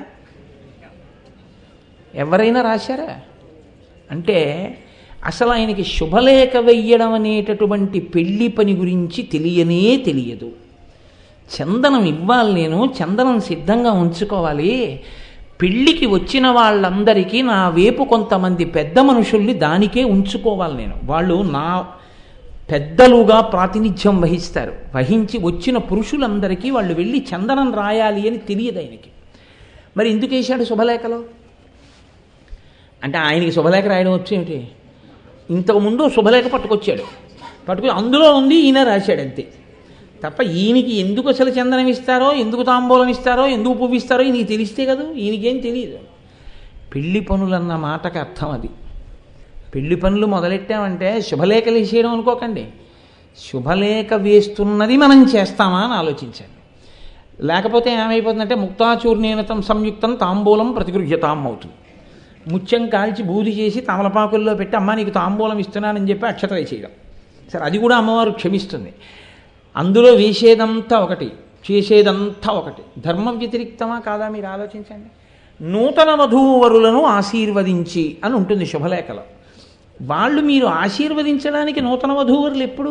S1: ఎవరైనా రాశారా అంటే అసలు ఆయనకి శుభలేఖ వెయ్యడం అనేటటువంటి పెళ్లి పని గురించి తెలియనే తెలియదు చందనం ఇవ్వాలి నేను చందనం సిద్ధంగా ఉంచుకోవాలి పెళ్ళికి వచ్చిన వాళ్ళందరికీ నా వైపు కొంతమంది పెద్ద మనుషుల్ని దానికే ఉంచుకోవాలి నేను వాళ్ళు నా పెద్దలుగా ప్రాతినిధ్యం వహిస్తారు వహించి వచ్చిన పురుషులందరికీ వాళ్ళు వెళ్ళి చందనం రాయాలి అని తెలియదు ఆయనకి మరి ఎందుకు వేశాడు శుభలేఖలో అంటే ఆయనకి శుభలేఖ రాయడం వచ్చేమిటి ఇంతకుముందు శుభలేఖ పట్టుకొచ్చాడు పట్టుకుని అందులో ఉంది ఈయన రాశాడు అంతే తప్ప ఈయనకి ఎందుకు అసలు చందనం ఇస్తారో ఎందుకు తాంబూలం ఇస్తారో ఎందుకు పువ్వు ఇస్తారో ఈయనకి తెలిస్తే కదా ఈయనకేం తెలియదు పెళ్లి పనులన్న మాటకు అర్థం అది పెళ్లి పనులు మొదలెట్టామంటే శుభలేఖలు వేసేయడం అనుకోకండి శుభలేఖ వేస్తున్నది మనం చేస్తామా అని ఆలోచించండి లేకపోతే ఏమైపోతుందంటే ముక్తాచూర్ణీనతం సంయుక్తం తాంబూలం ప్రతిగృహ్యతాం అవుతుంది ముత్యం కాల్చి బూది చేసి తమలపాకుల్లో పెట్టి అమ్మ నీకు తాంబూలం ఇస్తున్నానని చెప్పి అక్షతలు చేయడం సరే అది కూడా అమ్మవారు క్షమిస్తుంది అందులో వేసేదంతా ఒకటి చేసేదంతా ఒకటి ధర్మ వ్యతిరిక్తమా కాదా మీరు ఆలోచించండి నూతన వధూవరులను ఆశీర్వదించి అని ఉంటుంది శుభలేఖలో వాళ్ళు మీరు ఆశీర్వదించడానికి నూతన వధూవరులు ఎప్పుడు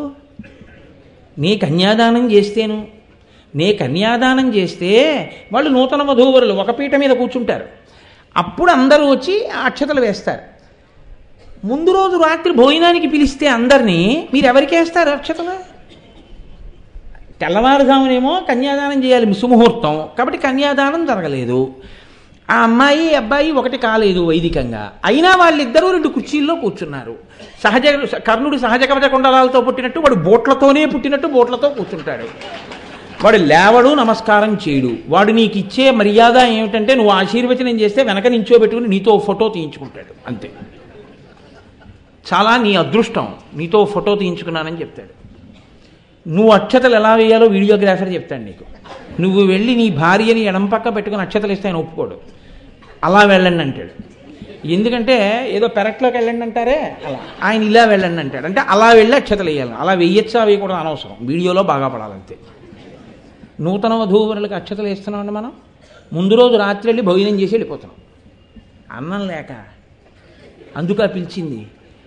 S1: నీ కన్యాదానం చేస్తేను నే కన్యాదానం చేస్తే వాళ్ళు నూతన వధూవరులు ఒక పీట మీద కూర్చుంటారు అప్పుడు అందరూ వచ్చి అక్షతలు వేస్తారు ముందు రోజు రాత్రి భోజనానికి పిలిస్తే అందరినీ మీరు ఎవరికి వేస్తారు అక్షతలు తెల్లవారుజామునేమో కన్యాదానం చేయాలి సుముహూర్తం కాబట్టి కన్యాదానం జరగలేదు ఆ అమ్మాయి అబ్బాయి ఒకటి కాలేదు వైదికంగా అయినా వాళ్ళిద్దరూ రెండు కుర్చీల్లో కూర్చున్నారు సహజ కర్ణుడు సహజ కవచ కుండలాలతో పుట్టినట్టు వాడు బోట్లతోనే పుట్టినట్టు బోట్లతో కూర్చుంటాడు వాడు లేవడు నమస్కారం చేయడు వాడు నీకు ఇచ్చే మర్యాద ఏమిటంటే నువ్వు ఆశీర్వచనం చేస్తే వెనక నించోబెట్టుకుని నీతో ఫోటో తీయించుకుంటాడు అంతే చాలా నీ అదృష్టం నీతో ఫోటో తీయించుకున్నానని చెప్తాడు నువ్వు అక్షతలు ఎలా వేయాలో వీడియోగ్రాఫర్ చెప్తాడు నీకు నువ్వు వెళ్ళి నీ భార్యని ఎడం పక్క పెట్టుకుని అక్షతలు ఇస్తే ఆయన ఒప్పుకోడు అలా వెళ్ళండి అంటాడు ఎందుకంటే ఏదో పెరట్లోకి వెళ్ళండి అంటారే అలా ఆయన ఇలా వెళ్ళండి అంటాడు అంటే అలా వెళ్ళి అక్షతలు వేయాలి అలా వెయ్యొచ్చా వేయకూడదు అనవసరం వీడియోలో బాగా పడాలంతే నూతన వధూవరులకు అక్షతలు వేస్తున్నామండి మనం ముందు రోజు రాత్రి వెళ్ళి భోజనం చేసి వెళ్ళిపోతున్నాం అన్నం లేక అందుక పిలిచింది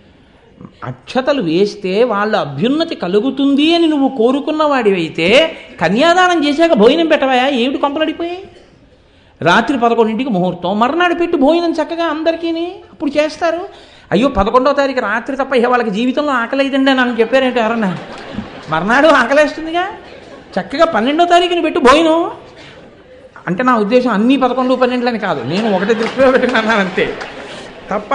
S1: అక్షతలు వేస్తే వాళ్ళ అభ్యున్నతి కలుగుతుంది అని నువ్వు కోరుకున్న వాడివైతే కన్యాదానం చేశాక భోజనం పెట్టవయా ఏమిటి కొంపలడిపోయాయి రాత్రి పదకొండింటికి ముహూర్తం మర్నాడు పెట్టి భోజనం చక్కగా అందరికీ అప్పుడు చేస్తారు అయ్యో పదకొండవ తారీఖు రాత్రి తప్ప ఇక వాళ్ళకి జీవితంలో ఆకలేదండి అని నాకు చెప్పారేంటి ఎవరన్నా మర్నాడు ఆకలేస్తుందిగా చక్కగా పన్నెండో తారీఖుని పెట్టి భోజనం అంటే నా ఉద్దేశం అన్ని పదకొండు పన్నెండులని కాదు నేను ఒకటి దృష్టిలో పెట్టుకున్నాను అంతే తప్ప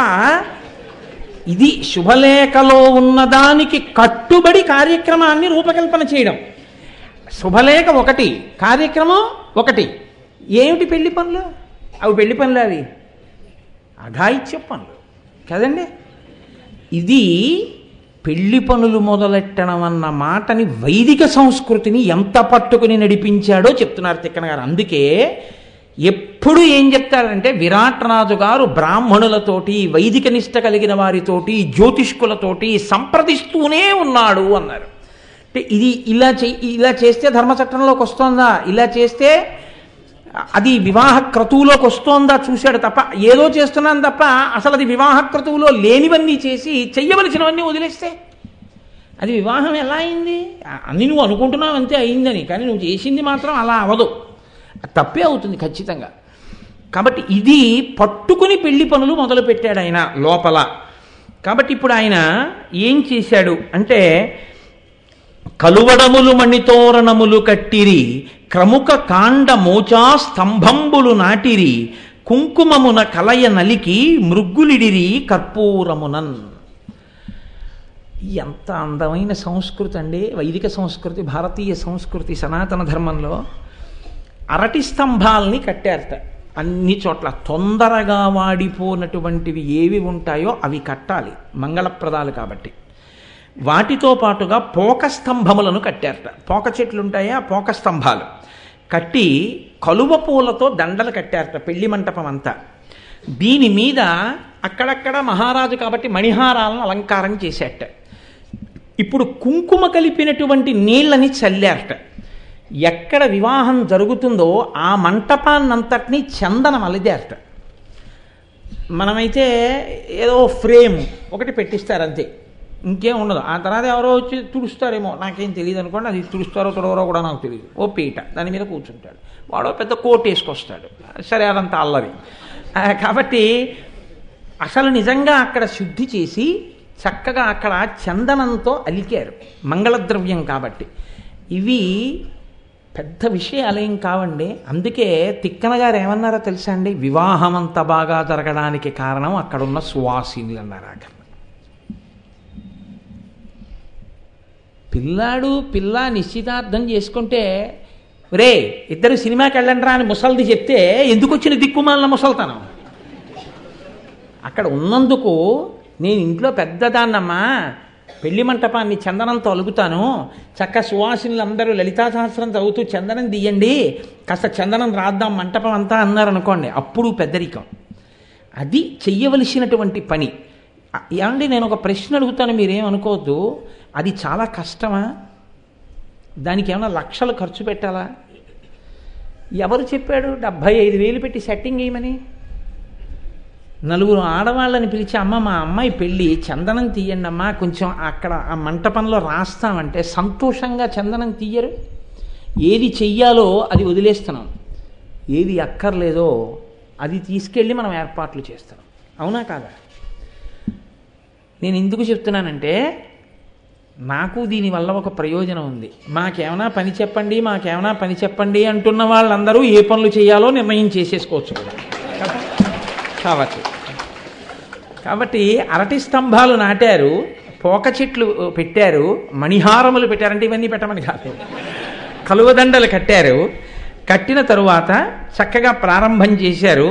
S1: ఇది శుభలేఖలో ఉన్నదానికి కట్టుబడి కార్యక్రమాన్ని రూపకల్పన చేయడం శుభలేఖ ఒకటి కార్యక్రమం ఒకటి ఏమిటి పెళ్లి పనులు అవి పెళ్లి పనులు అవి అఘాయిత్య పనులు కదండి ఇది పెళ్లి పనులు మొదలెట్టడం అన్న మాటని వైదిక సంస్కృతిని ఎంత పట్టుకుని నడిపించాడో చెప్తున్నారు తిక్కన గారు అందుకే ఎప్పుడు ఏం చెప్తారంటే విరాట్ రాజు గారు బ్రాహ్మణులతోటి వైదిక నిష్ట కలిగిన వారితోటి జ్యోతిష్కులతోటి సంప్రదిస్తూనే ఉన్నాడు అన్నారు అంటే ఇది ఇలా చే ఇలా చేస్తే ధర్మచట్టంలోకి వస్తోందా ఇలా చేస్తే అది వివాహ క్రతువులోకి వస్తోందా చూశాడు తప్ప ఏదో చేస్తున్నాను తప్ప అసలు అది వివాహ క్రతువులో లేనివన్నీ చేసి చెయ్యవలసినవన్నీ వదిలేస్తే అది వివాహం ఎలా అయింది అన్ని నువ్వు అనుకుంటున్నావు అంతే అయిందని కానీ నువ్వు చేసింది మాత్రం అలా అవదు తప్పే అవుతుంది ఖచ్చితంగా కాబట్టి ఇది పట్టుకుని పెళ్లి పనులు మొదలుపెట్టాడు ఆయన లోపల కాబట్టి ఇప్పుడు ఆయన ఏం చేశాడు అంటే కలువడములు మణితోరణములు కట్టిరి క్రముక కాండ మోచా స్తంభంబులు నాటిరి కుంకుమమున కలయ నలికి మృగ్గులిడిరి కర్పూరమునన్ ఎంత అందమైన సంస్కృతి అండి వైదిక సంస్కృతి భారతీయ సంస్కృతి సనాతన ధర్మంలో అరటి స్తంభాల్ని కట్టారట అన్ని చోట్ల తొందరగా వాడిపోనటువంటివి ఏవి ఉంటాయో అవి కట్టాలి మంగళప్రదాలు కాబట్టి వాటితో పాటుగా పోక స్తంభములను కట్టారట పోక చెట్లు ఉంటాయా పోక స్తంభాలు కట్టి కలువ పూలతో దండలు కట్టారట పెళ్లి మంటపం అంతా దీని మీద అక్కడక్కడ మహారాజు కాబట్టి మణిహారాలను అలంకారం చేసేట ఇప్పుడు కుంకుమ కలిపినటువంటి నీళ్ళని చల్లారట ఎక్కడ వివాహం జరుగుతుందో ఆ మంటపాన్నంతటినీ చందనం అలిదారట మనమైతే ఏదో ఫ్రేమ్ ఒకటి పెట్టిస్తారు అంతే ఇంకేం ఉండదు ఆ తర్వాత ఎవరో వచ్చి తుడుస్తారేమో నాకేం తెలియదు అనుకోండి అది తుడుస్తారో తుడవరో కూడా నాకు తెలియదు ఓ పీట దాని మీద కూర్చుంటాడు వాడో పెద్ద కోట్ వేసుకొస్తాడు సరే అదంతా అల్లరి కాబట్టి అసలు నిజంగా అక్కడ శుద్ధి చేసి చక్కగా అక్కడ చందనంతో అలికారు మంగళద్రవ్యం కాబట్టి ఇవి పెద్ద విషయాలేం కావండి అందుకే తిక్కన గారు ఏమన్నారో తెలుసా అండి వివాహం అంత బాగా జరగడానికి కారణం అక్కడున్న సువాసినులు అన్నారు అక్కడ పిల్లాడు పిల్ల నిశ్చితార్థం చేసుకుంటే రే ఇద్దరు సినిమాకి వెళ్ళండి రా అని ముసలిది చెప్తే ఎందుకు వచ్చిన దిక్కుమాలిన ముసల్తనం అక్కడ ఉన్నందుకు నేను ఇంట్లో పెద్దదాన్నమ్మా పెళ్లి మంటపాన్ని చందనంతో అలుగుతాను చక్క సువాసినులు అందరూ లలితా సహస్రం చదువుతూ చందనం తీయండి కాస్త చందనం రాద్దాం మంటపం అంతా అన్నారు అనుకోండి అప్పుడు పెద్దరికం అది చెయ్యవలసినటువంటి పని అ- ఏమండి నేను ఒక ప్రశ్న అడుగుతాను మీరేమనుకోవద్దు అది చాలా కష్టమా దానికి ఏమైనా లక్షలు ఖర్చు పెట్టాలా ఎవరు చెప్పాడు డెబ్భై ఐదు వేలు పెట్టి సెట్టింగ్ వేయమని నలుగురు ఆడవాళ్ళని పిలిచి అమ్మ మా అమ్మాయి పెళ్ళి చందనం తీయండి అమ్మా కొంచెం అక్కడ ఆ మంటపంలో రాస్తామంటే సంతోషంగా చందనం తీయరు ఏది చెయ్యాలో అది వదిలేస్తున్నాం ఏది అక్కర్లేదో అది తీసుకెళ్ళి మనం ఏర్పాట్లు చేస్తాం అవునా కాదా నేను ఎందుకు చెప్తున్నానంటే నాకు దీనివల్ల ఒక ప్రయోజనం ఉంది మాకేమైనా పని చెప్పండి మాకేమైనా పని చెప్పండి అంటున్న వాళ్ళందరూ ఏ పనులు చేయాలో నిర్ణయం చేసేసుకోవచ్చు కూడా కదా? కావచ్చు కాబట్టి అరటి స్తంభాలు నాటారు పోక చెట్లు పెట్టారు మణిహారములు పెట్టారంటే ఇవన్నీ పెట్టమని కాదు కలువదండలు కట్టారు కట్టిన తరువాత చక్కగా ప్రారంభం చేశారు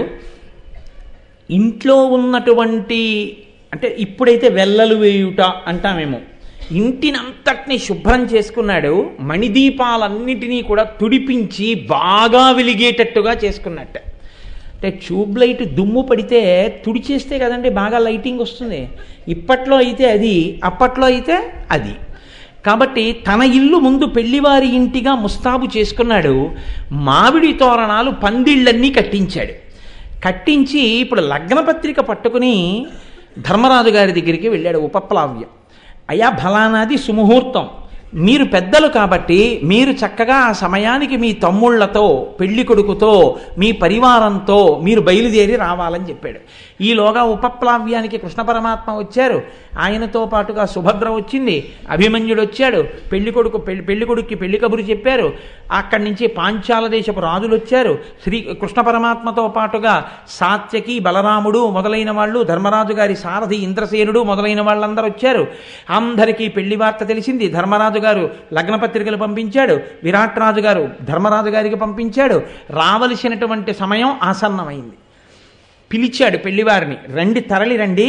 S1: ఇంట్లో ఉన్నటువంటి అంటే ఇప్పుడైతే వెల్లలు వేయుట అంటామేమో ఇంటినంతటిని శుభ్రం చేసుకున్నాడు మణిదీపాలన్నిటినీ కూడా తుడిపించి బాగా వెలిగేటట్టుగా చేసుకున్నట్ట అంటే ట్యూబ్ లైట్ దుమ్ము పడితే తుడిచేస్తే కదండి బాగా లైటింగ్ వస్తుంది ఇప్పట్లో అయితే అది అప్పట్లో అయితే అది కాబట్టి తన ఇల్లు ముందు పెళ్లివారి ఇంటిగా ముస్తాబు చేసుకున్నాడు మామిడి తోరణాలు పందిళ్ళన్నీ కట్టించాడు కట్టించి ఇప్పుడు లగ్నపత్రిక పట్టుకుని ధర్మరాజు గారి దగ్గరికి వెళ్ళాడు ఉపప్లావ్యం అయా ఫలానాది సుముహూర్తం మీరు పెద్దలు కాబట్టి మీరు చక్కగా ఆ సమయానికి మీ తమ్ముళ్లతో పెళ్లి కొడుకుతో మీ పరివారంతో మీరు బయలుదేరి రావాలని చెప్పాడు ఈలోగా ఉపప్లావ్యానికి కృష్ణ పరమాత్మ వచ్చారు ఆయనతో పాటుగా సుభద్ర వచ్చింది అభిమన్యుడు వచ్చాడు పెళ్లి కొడుకు పెళ్లి పెళ్లి కొడుక్కి పెళ్లి కబురు చెప్పారు అక్కడి నుంచి పాంచాల దేశపు రాజులు వచ్చారు శ్రీ కృష్ణ పరమాత్మతో పాటుగా సాత్యకి బలరాముడు మొదలైన వాళ్ళు ధర్మరాజు గారి సారథి ఇంద్రసేనుడు మొదలైన వాళ్ళందరూ వచ్చారు అందరికీ పెళ్లి వార్త తెలిసింది ధర్మరాజు గారు లగ్న పత్రికలు పంపించాడు విరాట్ రాజు గారు ధర్మరాజు గారికి పంపించాడు రావలసినటువంటి సమయం ఆసన్నమైంది పిలిచాడు పెళ్లివారిని రండి తరలి రండి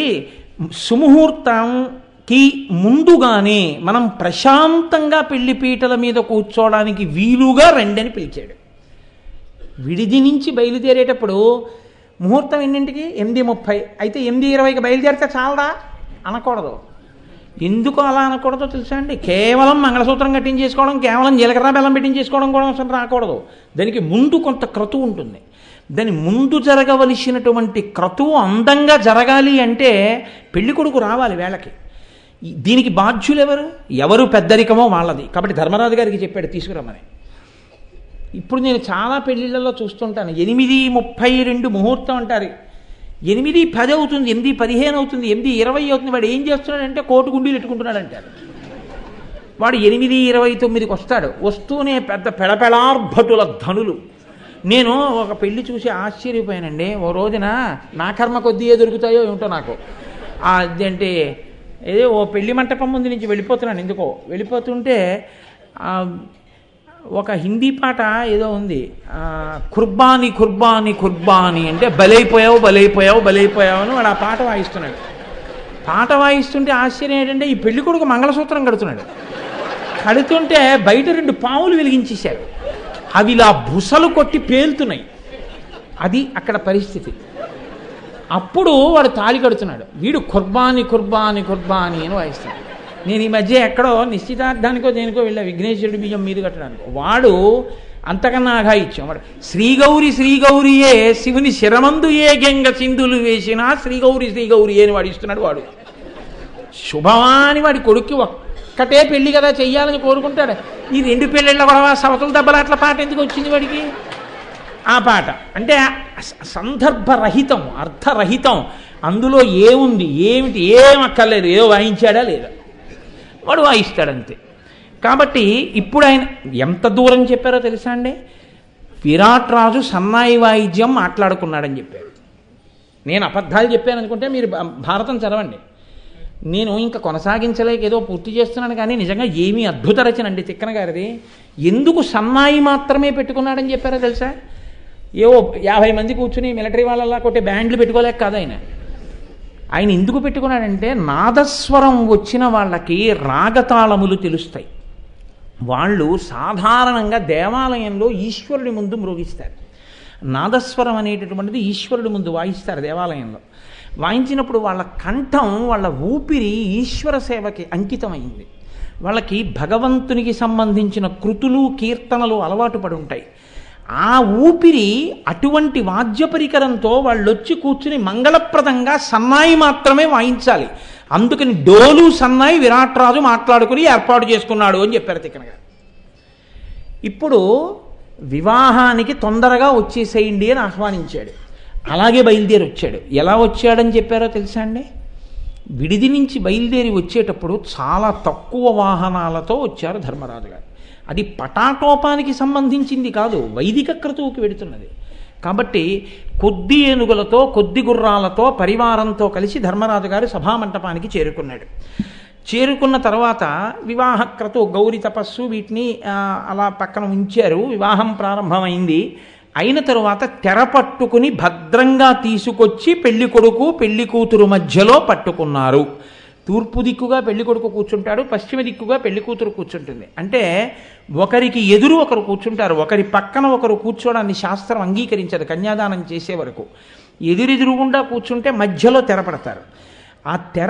S1: సుముహూర్తంకి ముందుగానే మనం ప్రశాంతంగా పెళ్లి పీటల మీద కూర్చోవడానికి వీలుగా రండి అని పిలిచాడు విడిది నుంచి బయలుదేరేటప్పుడు ముహూర్తం ఎన్నింటికి ఎనిమిది ముప్పై అయితే ఎనిమిది ఇరవైకి బయలుదేరితే చాలదా అనకూడదు ఎందుకు అలా అనకూడదో తెలుసా అండి కేవలం మంగళసూత్రం కట్టించేసుకోవడం కేవలం జీలకర్ర బెల్లం పెట్టించేసుకోవడం కూడా అవసరం రాకూడదు దానికి ముందు కొంత క్రతువు ఉంటుంది దాని ముందు జరగవలసినటువంటి క్రతువు అందంగా జరగాలి అంటే పెళ్లి కొడుకు రావాలి వేళకి ఈ- దీనికి బాధ్యులు ఎవరు ఎవరు పెద్దరికమో వాళ్ళది కాబట్టి ధర్మరాజు గారికి చెప్పాడు తీసుకురమ్మని ఇప్పుడు నేను చాలా పెళ్లిళ్ళలో చూస్తుంటాను ఎనిమిది ముప్పై రెండు ముహూర్తం అంటారు ఎనిమిది పది అవుతుంది ఎనిమిది పదిహేను అవుతుంది ఎనిమిది ఇరవై అవుతుంది వాడు ఏం చేస్తున్నాడంటే కోటు గుండీలు ఎట్టుకుంటున్నాడు అంటారు వాడు ఎనిమిది ఇరవై తొమ్మిదికి వస్తాడు వస్తూనే పెద్ద పెళపెళార్భటుల ధనులు నేను ఒక పెళ్లి చూసి ఆశ్చర్యపోయానండి ఓ రోజున నా కర్మ కొద్దీ ఏ దొరుకుతాయో ఏమిటో నాకు ఆ అదేంటి ఏదో ఓ పెళ్లి మంటపం ముందు నుంచి వెళ్ళిపోతున్నాను ఎందుకో వెళ్ళిపోతుంటే ఆ, ఒక హిందీ పాట ఏదో ఉంది ఆ, కుర్బాని కుర్బాని కుర్బాని అంటే బలైపోయావు బలైపోయావు బలైపోయావు అని వాడు ఆ పాట వాయిస్తున్నాడు పాట వాయిస్తుంటే ఆశ్చర్యం ఏంటంటే ఈ పెళ్లి కొడుకు మంగళసూత్రం కడుతున్నాడు కడుతుంటే బయట రెండు పావులు వెలిగించేశారు అవి ఇలా బుసలు కొట్టి పేలుతున్నాయి అది అక్కడ పరిస్థితి అప్పుడు వాడు తాళి కడుతున్నాడు వీడు కుర్బాని కుర్బాని కుర్బాని అని వాయిస్తున్నాడు నేను ఈ మధ్య ఎక్కడో నిశ్చితార్థానికో దేనికో వెళ్ళా విఘ్నేశ్వరుడి బియ్యం మీద కట్టడానికి వాడు అంతకన్నా అఘాయిత్యం వాడు శ్రీగౌరి శ్రీగౌరియే శివుని శిరమందు ఏ గెంగ సింధులు వేసినా శ్రీగౌరి శ్రీగౌరి అని వాడు ఇస్తున్నాడు వాడు శుభమాని వాడి కొడుక్కి ఒక్కటే పెళ్లి కదా చెయ్యాలని కోరుకుంటాడు ఈ రెండు పెళ్ళిళ్ళ గొడవ సవతల దెబ్బలాట్ల పాట ఎందుకు వచ్చింది వాడికి ఆ పాట అంటే స- సందర్భరహితం అర్థరహితం అందులో ఏముంది ఏమిటి ఏం అక్కర్లేదు ఏదో వాయించాడా లేదా వాడు వాయిస్తాడంతే కాబట్టి ఇప్పుడు ఆయన ఎంత దూరం చెప్పారో తెలుసా అండి విరాట్ రాజు సన్నాయి వాయిద్యం మాట్లాడుకున్నాడని చెప్పాడు నేను అబద్ధాలు చెప్పాను అనుకుంటే మీరు భా- భారతం చదవండి నేను ఇంకా కొనసాగించలేక ఏదో పూర్తి చేస్తున్నాను కానీ నిజంగా ఏమీ అద్భుత రచన అండి తిక్కన గారిది ఎందుకు సన్నాయి మాత్రమే పెట్టుకున్నాడని చెప్పారో తెలుసా ఏవో యాభై మంది కూర్చుని మిలిటరీ వాళ్ళలా కొట్టే బ్యాండ్లు పెట్టుకోలేక కాదు ఆయన ఆయన ఎందుకు పెట్టుకున్నాడంటే నాదస్వరం వచ్చిన వాళ్ళకి రాగతాళములు తెలుస్తాయి వాళ్ళు సాధారణంగా దేవాలయంలో ఈశ్వరుడి ముందు మ్రోగిస్తారు నాదస్వరం అనేటటువంటిది ఈశ్వరుడి ముందు వాయిస్తారు దేవాలయంలో వాయించినప్పుడు వాళ్ళ కంఠం వాళ్ళ ఊపిరి ఈశ్వర సేవకి అంకితమైంది వాళ్ళకి భగవంతునికి సంబంధించిన కృతులు కీర్తనలు అలవాటు పడి ఉంటాయి ఆ ఊపిరి అటువంటి వాద్య పరికరంతో వాళ్ళు వచ్చి కూర్చుని మంగళప్రదంగా సన్నాయి మాత్రమే వాయించాలి అందుకని డోలు సన్నాయి విరాట్ రాజు మాట్లాడుకుని ఏర్పాటు చేసుకున్నాడు అని చెప్పారు తిక్కనగా ఇప్పుడు వివాహానికి తొందరగా వచ్చేసేయండి అని ఆహ్వానించాడు అలాగే బయలుదేరి వచ్చాడు ఎలా వచ్చాడని చెప్పారో తెలుసా అండి విడిది నుంచి బయలుదేరి వచ్చేటప్పుడు చాలా తక్కువ వాహనాలతో వచ్చారు ధర్మరాజు గారు అది పటాటోపానికి సంబంధించింది కాదు వైదిక క్రతువుకి వెడుతున్నది కాబట్టి కొద్ది ఏనుగులతో కొద్ది గుర్రాలతో పరివారంతో కలిసి ధర్మరాజు గారు సభామంటపానికి చేరుకున్నాడు చేరుకున్న తర్వాత వివాహ క్రతువు గౌరి తపస్సు వీటిని ఆ, అలా పక్కన ఉంచారు వివాహం ప్రారంభమైంది అయిన తరువాత తెర పట్టుకుని భద్రంగా తీసుకొచ్చి పెళ్లి కొడుకు పెళ్లి కూతురు మధ్యలో పట్టుకున్నారు తూర్పు దిక్కుగా పెళ్లి కొడుకు కూర్చుంటాడు పశ్చిమ దిక్కుగా పెళ్లి కూతురు కూర్చుంటుంది అంటే ఒకరికి ఎదురు ఒకరు కూర్చుంటారు ఒకరి పక్కన ఒకరు కూర్చోవడాన్ని శాస్త్రం అంగీకరించదు కన్యాదానం చేసే వరకు ఎదురెదురుగుండా కూర్చుంటే మధ్యలో తెర పడతారు ఆ తెర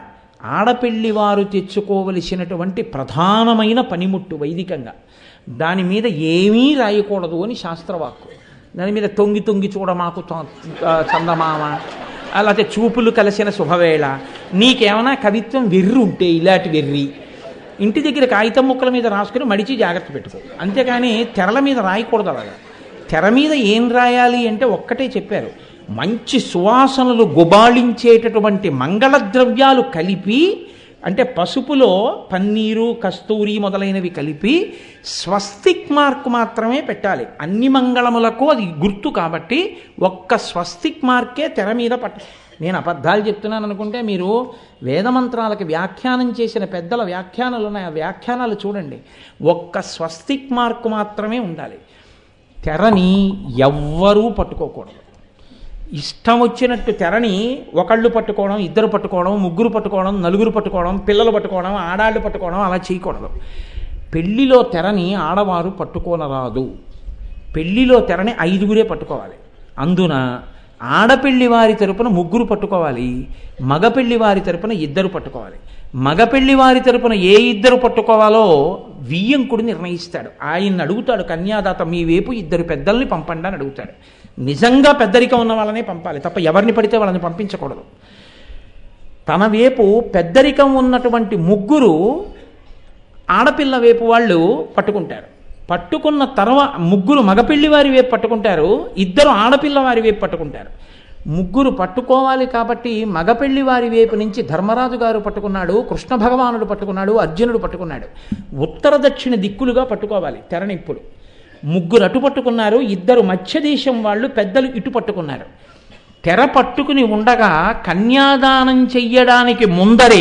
S1: ఆడపెళ్లి వారు తెచ్చుకోవలసినటువంటి ప్రధానమైన పనిముట్టు వైదికంగా దాని మీద ఏమీ రాయకూడదు అని శాస్త్రవాక్కు దాని మీద తొంగి తొంగి చూడ మాకు చ- ఆ, చందమామ అలాగే చూపులు కలిసిన శుభవేళ నీకేమైనా కవిత్వం వెర్రి ఉంటే ఇలాంటి వెర్రి ఇంటి దగ్గర కాగితం ముక్కల మీద రాసుకుని మడిచి జాగ్రత్త పెట్టుకో అంతేకాని తెరల మీద రాయకూడదు అలాగా తెర మీద ఏం రాయాలి అంటే ఒక్కటే చెప్పారు మంచి సువాసనలు గుబాళించేటటువంటి మంగళ ద్రవ్యాలు కలిపి అంటే పసుపులో పన్నీరు కస్తూరి మొదలైనవి కలిపి స్వస్తిక్ మార్క్ మాత్రమే పెట్టాలి అన్ని మంగళములకు అది గుర్తు కాబట్టి ఒక్క స్వస్తిక్ మార్కే తెర మీద పట్ట నేను అబద్ధాలు చెప్తున్నాను అనుకుంటే మీరు వేదమంత్రాలకి వ్యాఖ్యానం చేసిన పెద్దల వ్యాఖ్యానాలు ఉన్నాయి ఆ వ్యాఖ్యానాలు చూడండి ఒక్క స్వస్తిక్ మార్క్ మాత్రమే ఉండాలి తెరని ఎవ్వరూ పట్టుకోకూడదు ఇష్టం వచ్చినట్టు తెరని ఒకళ్ళు పట్టుకోవడం ఇద్దరు పట్టుకోవడం ముగ్గురు పట్టుకోవడం నలుగురు పట్టుకోవడం పిల్లలు పట్టుకోవడం ఆడాళ్ళు పట్టుకోవడం అలా చేయకూడదు పెళ్లిలో తెరని ఆడవారు పట్టుకోనరాదు పెళ్లిలో తెరని ఐదుగురే పట్టుకోవాలి అందున ఆడపెళ్లి వారి తరపున ముగ్గురు పట్టుకోవాలి మగపెళ్లి వారి తరపున ఇద్దరు పట్టుకోవాలి మగపెళ్లి వారి తరపున ఏ ఇద్దరు పట్టుకోవాలో వియ్యంకుడు నిర్ణయిస్తాడు ఆయన అడుగుతాడు కన్యాదాత మీ వైపు ఇద్దరు పెద్దల్ని పంపండి అని అడుగుతాడు నిజంగా పెద్దరికం ఉన్న వాళ్ళనే పంపాలి తప్ప ఎవరిని పడితే వాళ్ళని పంపించకూడదు తన వైపు పెద్దరికం ఉన్నటువంటి ముగ్గురు ఆడపిల్ల వైపు వాళ్ళు పట్టుకుంటారు పట్టుకున్న తర్వాత ముగ్గురు మగపిల్లి వారి వైపు పట్టుకుంటారు ఇద్దరు ఆడపిల్ల వారి వైపు పట్టుకుంటారు ముగ్గురు పట్టుకోవాలి కాబట్టి మగపెళ్లి వారి వైపు నుంచి ధర్మరాజు గారు పట్టుకున్నాడు కృష్ణ భగవానుడు పట్టుకున్నాడు అర్జునుడు పట్టుకున్నాడు ఉత్తర దక్షిణ దిక్కులుగా పట్టుకోవాలి తెరనిప్పుడు ముగ్గురు అటు పట్టుకున్నారు ఇద్దరు మధ్య దేశం వాళ్ళు పెద్దలు ఇటు పట్టుకున్నారు తెర పట్టుకుని ఉండగా కన్యాదానం చెయ్యడానికి ముందరే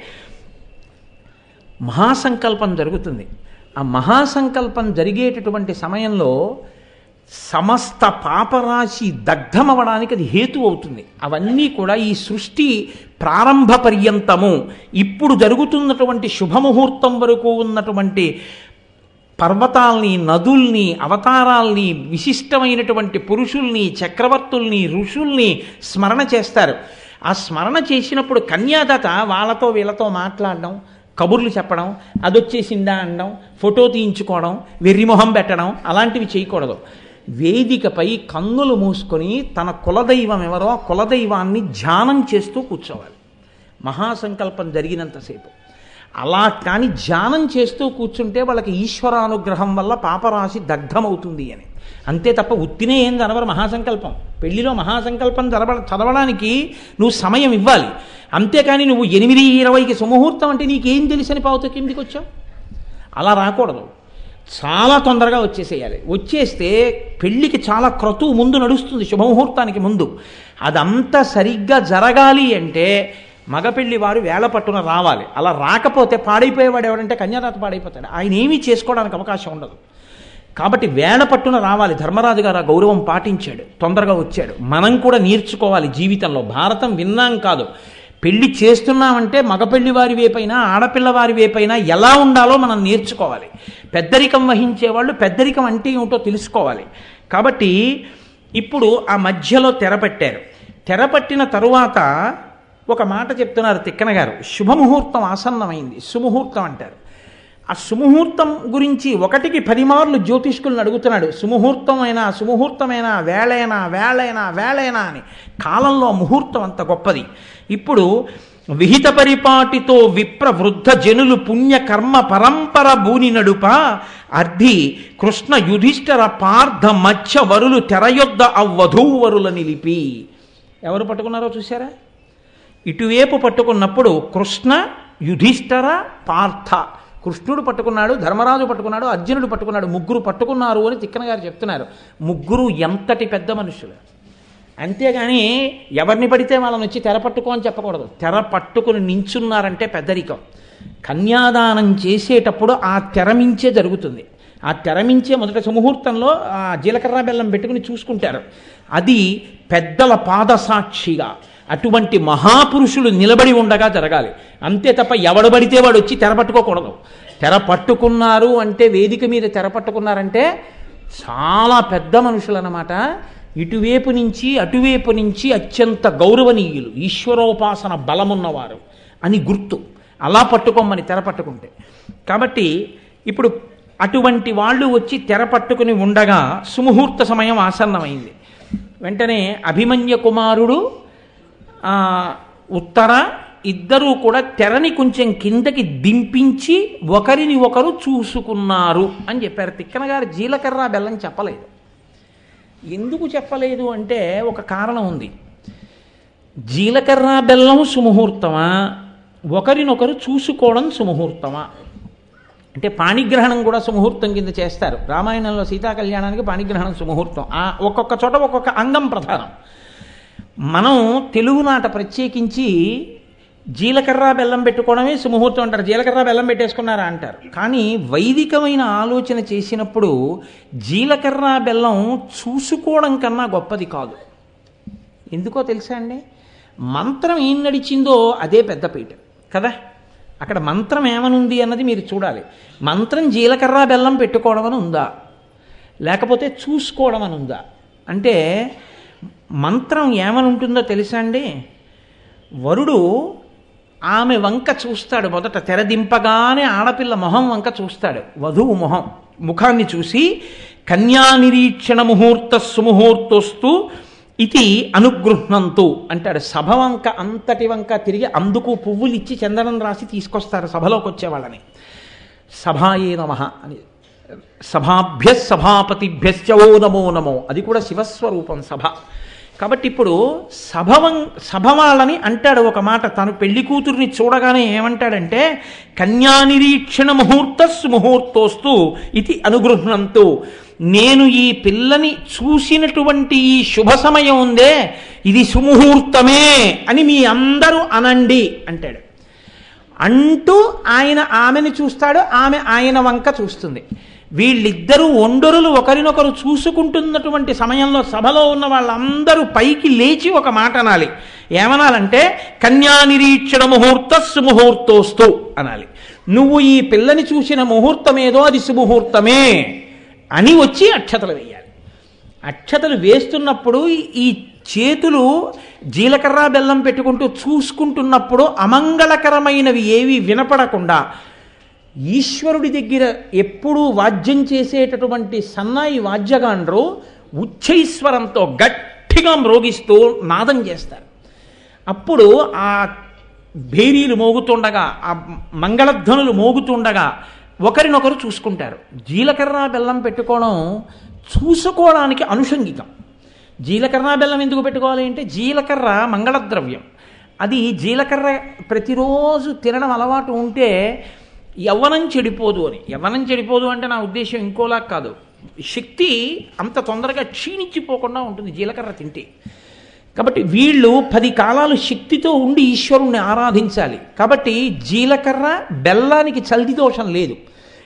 S1: మహాసంకల్పం జరుగుతుంది ఆ మహాసంకల్పం జరిగేటటువంటి సమయంలో సమస్త పాపరాశి దగ్ధమవడానికి అది హేతు అవుతుంది అవన్నీ కూడా ఈ సృష్టి ప్రారంభ పర్యంతము ఇప్పుడు జరుగుతున్నటువంటి శుభముహూర్తం వరకు ఉన్నటువంటి పర్వతాల్ని నదుల్ని అవతారాల్ని విశిష్టమైనటువంటి పురుషుల్ని చక్రవర్తుల్ని ఋషుల్ని స్మరణ చేస్తారు ఆ స్మరణ చేసినప్పుడు కన్యాదాత వాళ్ళతో వీళ్ళతో మాట్లాడడం కబుర్లు చెప్పడం అదొచ్చేసిందా అనడం ఫోటో తీయించుకోవడం వెర్రిమొహం పెట్టడం అలాంటివి చేయకూడదు వేదికపై కన్నులు మూసుకొని తన కులదైవం ఎవరో ఆ కులదైవాన్ని ధ్యానం చేస్తూ కూర్చోవాలి మహాసంకల్పం జరిగినంతసేపు అలా కానీ ధ్యానం చేస్తూ కూర్చుంటే వాళ్ళకి ఈశ్వరానుగ్రహం వల్ల పాపరాశి దగ్ధమవుతుంది అని అంతే తప్ప ఉత్తినే ఏం చదవరు మహాసంకల్పం పెళ్లిలో మహాసంకల్పం చదవ చదవడానికి నువ్వు సమయం ఇవ్వాలి అంతేకాని నువ్వు ఎనిమిది ఇరవైకి సుముహూర్తం అంటే నీకేం తెలిసని పావుతో కిందికి వచ్చావు అలా రాకూడదు చాలా తొందరగా వచ్చేసేయాలి వచ్చేస్తే పెళ్ళికి చాలా క్రతువు ముందు నడుస్తుంది శుభముహూర్తానికి ముందు అదంతా సరిగ్గా జరగాలి అంటే మగపెళ్లి వారు వేళ పట్టున రావాలి అలా రాకపోతే పాడైపోయేవాడు ఎవడంటే కన్యాదాత పాడైపోతాడు ఆయన ఏమీ చేసుకోవడానికి అవకాశం ఉండదు కాబట్టి వేళ పట్టున రావాలి ధర్మరాజు గారు ఆ గౌరవం పాటించాడు తొందరగా వచ్చాడు మనం కూడా నేర్చుకోవాలి జీవితంలో భారతం విన్నాం కాదు పెళ్లి చేస్తున్నామంటే మగపెళ్లి వారి వైపైనా ఆడపిల్ల వారి వైపైనా ఎలా ఉండాలో మనం నేర్చుకోవాలి పెద్దరికం వహించే వాళ్ళు పెద్దరికం అంటే ఏమిటో తెలుసుకోవాలి కాబట్టి ఇప్పుడు ఆ మధ్యలో తెరపట్టారు తెరపట్టిన తరువాత ఒక మాట చెప్తున్నారు తిక్కన గారు శుభముహూర్తం ఆసన్నమైంది సుముహూర్తం అంటారు ఆ సుముహూర్తం గురించి ఒకటికి పది మార్లు జ్యోతిష్కులను అడుగుతున్నాడు సుముహూర్తమైనా సుముహూర్తమైనా వేళైనా వేళైనా వేళైనా అని కాలంలో ముహూర్తం అంత గొప్పది ఇప్పుడు విహిత పరిపాటితో విప్ర వృద్ధ జనులు పుణ్య కర్మ పరంపర బూని నడుప అర్ధి కృష్ణ యుధిష్ఠర పార్థ మత్స్య వరులు తెరయొద్ద అవ్వధూవరుల నిలిపి ఎవరు పట్టుకున్నారో చూసారా ఇటువైపు పట్టుకున్నప్పుడు కృష్ణ యుధిష్ఠర పార్థ కృష్ణుడు పట్టుకున్నాడు ధర్మరాజు పట్టుకున్నాడు అర్జునుడు పట్టుకున్నాడు ముగ్గురు పట్టుకున్నారు అని తిక్కన గారు చెప్తున్నారు ముగ్గురు ఎంతటి పెద్ద మనుషులు అంతేగాని ఎవరిని పడితే వాళ్ళని వచ్చి తెర పట్టుకో అని చెప్పకూడదు తెర పట్టుకుని నించున్నారంటే పెద్దరికం కన్యాదానం చేసేటప్పుడు ఆ తెరమించే జరుగుతుంది ఆ తెరమించే మొదట సుముహూర్తంలో ఆ జీలకర్ర బెల్లం పెట్టుకుని చూసుకుంటారు అది పెద్దల పాదసాక్షిగా అటువంటి మహాపురుషులు నిలబడి ఉండగా జరగాలి అంతే తప్ప ఎవడు పడితే వాడు వచ్చి తెర పట్టుకోకూడదు తెర పట్టుకున్నారు అంటే వేదిక మీద తెర పట్టుకున్నారంటే చాలా పెద్ద మనుషులు అన్నమాట ఇటువైపు నుంచి అటువైపు నుంచి అత్యంత గౌరవనీయులు ఈశ్వరోపాసన బలమున్నవారు అని గుర్తు అలా పట్టుకోమని తెర పట్టుకుంటే కాబట్టి ఇప్పుడు అటువంటి వాళ్ళు వచ్చి తెర పట్టుకుని ఉండగా సుముహూర్త సమయం ఆసన్నమైంది వెంటనే అభిమన్య కుమారుడు ఆ, ఉత్తర ఇద్దరూ కూడా తెరని కొంచెం కిందకి దింపించి ఒకరిని ఒకరు చూసుకున్నారు అని చెప్పారు తిక్కన గారు జీలకర్ర బెల్లం చెప్పలేదు ఎందుకు చెప్పలేదు అంటే ఒక కారణం ఉంది జీలకర్ర బెల్లం సుముహూర్తమా ఒకరినొకరు చూసుకోవడం సుముహూర్తమా అంటే పాణిగ్రహణం కూడా సుముహూర్తం కింద చేస్తారు రామాయణంలో సీతా కళ్యాణానికి పాణిగ్రహణం సుముహూర్తం ఆ ఒక్కొక్క చోట ఒక్కొక్క అంగం ప్రధానం మనం తెలుగునాట ప్రత్యేకించి జీలకర్ర బెల్లం పెట్టుకోవడమే సుముహూర్తం అంటారు జీలకర్ర బెల్లం పెట్టేసుకున్నారా అంటారు కానీ వైదికమైన ఆలోచన చేసినప్పుడు జీలకర్ర బెల్లం చూసుకోవడం కన్నా గొప్పది కాదు ఎందుకో తెలుసా అండి మంత్రం ఏం నడిచిందో అదే పెద్దపీట కదా అక్కడ మంత్రం ఏమనుంది అన్నది మీరు చూడాలి మంత్రం జీలకర్ర బెల్లం పెట్టుకోవడం అని ఉందా లేకపోతే చూసుకోవడం అని ఉందా అంటే మంత్రం ఏమని ఉంటుందో తెలుసా అండి వరుడు ఆమె వంక చూస్తాడు మొదట తెరదింపగానే ఆడపిల్ల మొహం వంక చూస్తాడు వధువు మొహం ముఖాన్ని చూసి కన్యా నిరీక్షణ ముహూర్త సుముహూర్తోస్తు ఇది అనుగృహ్ణంతు అంటాడు సభ వంక అంతటి వంక తిరిగి అందుకు పువ్వులు ఇచ్చి చందనం రాసి తీసుకొస్తారు సభలోకి వచ్చే వాళ్ళని సభాయే నమ అని సభాభ్య సభాపతిభ్యశ్చ ఓ నమో నమో అది కూడా శివస్వరూపం సభ కాబట్టి ఇప్పుడు సభ వం- సభ వాళ్ళని అంటాడు ఒక మాట తను పెళ్లి కూతుర్ని చూడగానే ఏమంటాడంటే కన్యా నిరీక్షణ ముహూర్త ముహూర్తోస్తు ఇది అనుగృహ్ణంతు నేను ఈ పిల్లని చూసినటువంటి ఈ శుభ సమయం ఉందే ఇది సుముహూర్తమే అని మీ అందరూ అనండి అంటాడు అంటూ ఆయన ఆమెను చూస్తాడు ఆమె ఆయన వంక చూస్తుంది వీళ్ళిద్దరూ ఒండరులు ఒకరినొకరు చూసుకుంటున్నటువంటి సమయంలో సభలో ఉన్న వాళ్ళందరూ పైకి లేచి ఒక మాట అనాలి ఏమనాలంటే కన్యా నిరీక్షణ ముహూర్త సుముహూర్తోస్తు అనాలి నువ్వు ఈ పిల్లని చూసిన ముహూర్తం ఏదో అది సుముహూర్తమే అని వచ్చి అక్షతలు వేయాలి అక్షతలు వేస్తున్నప్పుడు ఈ చేతులు జీలకర్ర బెల్లం పెట్టుకుంటూ చూసుకుంటున్నప్పుడు అమంగళకరమైనవి ఏవి వినపడకుండా ఈశ్వరుడి దగ్గర ఎప్పుడూ వాద్యం చేసేటటువంటి సన్నాయి వాద్యగాండ్రు ఉచ్చైస్వరంతో గట్టిగా మ్రోగిస్తూ నాదం చేస్తారు అప్పుడు ఆ భేరీలు మోగుతుండగా ఆ మంగళధ్వనులు మోగుతుండగా ఒకరినొకరు చూసుకుంటారు జీలకర్ర బెల్లం పెట్టుకోవడం చూసుకోవడానికి అనుషంగికం జీలకర్ర బెల్లం ఎందుకు పెట్టుకోవాలి అంటే జీలకర్ర మంగళద్రవ్యం అది జీలకర్ర ప్రతిరోజు తినడం అలవాటు ఉంటే యవ్వనం చెడిపోదు అని యవ్వనం చెడిపోదు అంటే నా ఉద్దేశం ఇంకోలా కాదు శక్తి అంత తొందరగా క్షీణించిపోకుండా ఉంటుంది జీలకర్ర తింటే కాబట్టి వీళ్ళు పది కాలాలు శక్తితో ఉండి ఈశ్వరుణ్ణి ఆరాధించాలి కాబట్టి జీలకర్ర బెల్లానికి చల్ది దోషం లేదు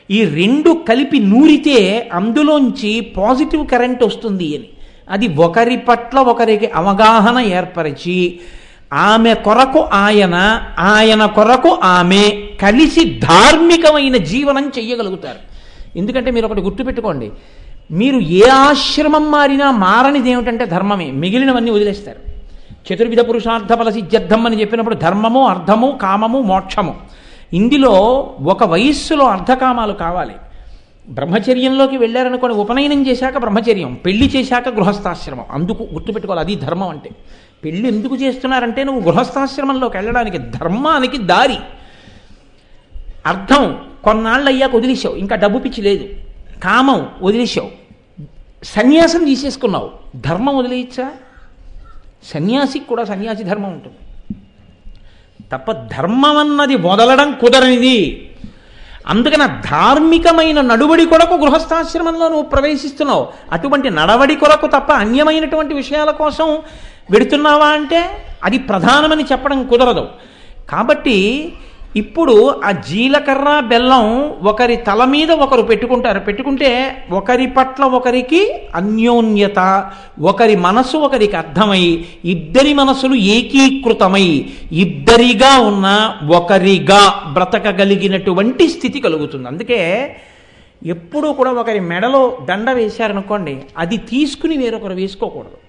S1: ఈ రెండు కలిపి నూరితే అందులోంచి పాజిటివ్ కరెంట్ వస్తుంది అని అది ఒకరి పట్ల ఒకరికి అవగాహన ఏర్పరిచి ఆమె కొరకు ఆయన ఆయన కొరకు ఆమె కలిసి ధార్మికమైన జీవనం చెయ్యగలుగుతారు ఎందుకంటే మీరు ఒకటి గుర్తుపెట్టుకోండి మీరు ఏ ఆశ్రమం మారినా మారనిది ఏమిటంటే ధర్మమే మిగిలినవన్నీ వదిలేస్తారు చతుర్విధ పురుషార్థ ఫల సిద్ధ్యర్థం అని చెప్పినప్పుడు ధర్మము అర్థము కామము మోక్షము ఇందులో ఒక వయస్సులో అర్ధకామాలు కావాలి బ్రహ్మచర్యంలోకి వెళ్ళారనుకోని ఉపనయనం చేశాక బ్రహ్మచర్యం పెళ్లి చేశాక గృహస్థాశ్రమం అందుకు గుర్తుపెట్టుకోవాలి అది ధర్మం అంటే పెళ్లి ఎందుకు చేస్తున్నారంటే నువ్వు గృహస్థాశ్రమంలోకి వెళ్ళడానికి ధర్మానికి దారి అర్థం కొన్నాళ్ళు అయ్యాక వదిలేసావు ఇంకా డబ్బు పిచ్చి లేదు కామం వదిలేసావు సన్యాసం తీసేసుకున్నావు ధర్మం వదిలేయచ్చా సన్యాసికి కూడా సన్యాసి ధర్మం ఉంటుంది తప్ప ధర్మం అన్నది వదలడం కుదరనిది అందుకని ఆ ధార్మికమైన నడువడి కొరకు గృహస్థాశ్రమంలో నువ్వు ప్రవేశిస్తున్నావు అటువంటి నడవడి కొరకు తప్ప అన్యమైనటువంటి విషయాల కోసం వెడుతున్నావా అంటే అది ప్రధానమని చెప్పడం కుదరదు కాబట్టి ఇప్పుడు ఆ జీలకర్ర బెల్లం ఒకరి తల మీద ఒకరు పెట్టుకుంటారు పెట్టుకుంటే ఒకరి పట్ల ఒకరికి అన్యోన్యత ఒకరి మనసు ఒకరికి అర్థమై ఇద్దరి మనసులు ఏకీకృతమై ఇద్దరిగా ఉన్న ఒకరిగా బ్రతకగలిగినటువంటి స్థితి కలుగుతుంది అందుకే ఎప్పుడూ కూడా ఒకరి మెడలో దండ వేశారనుకోండి అది తీసుకుని వేరొకరు వేసుకోకూడదు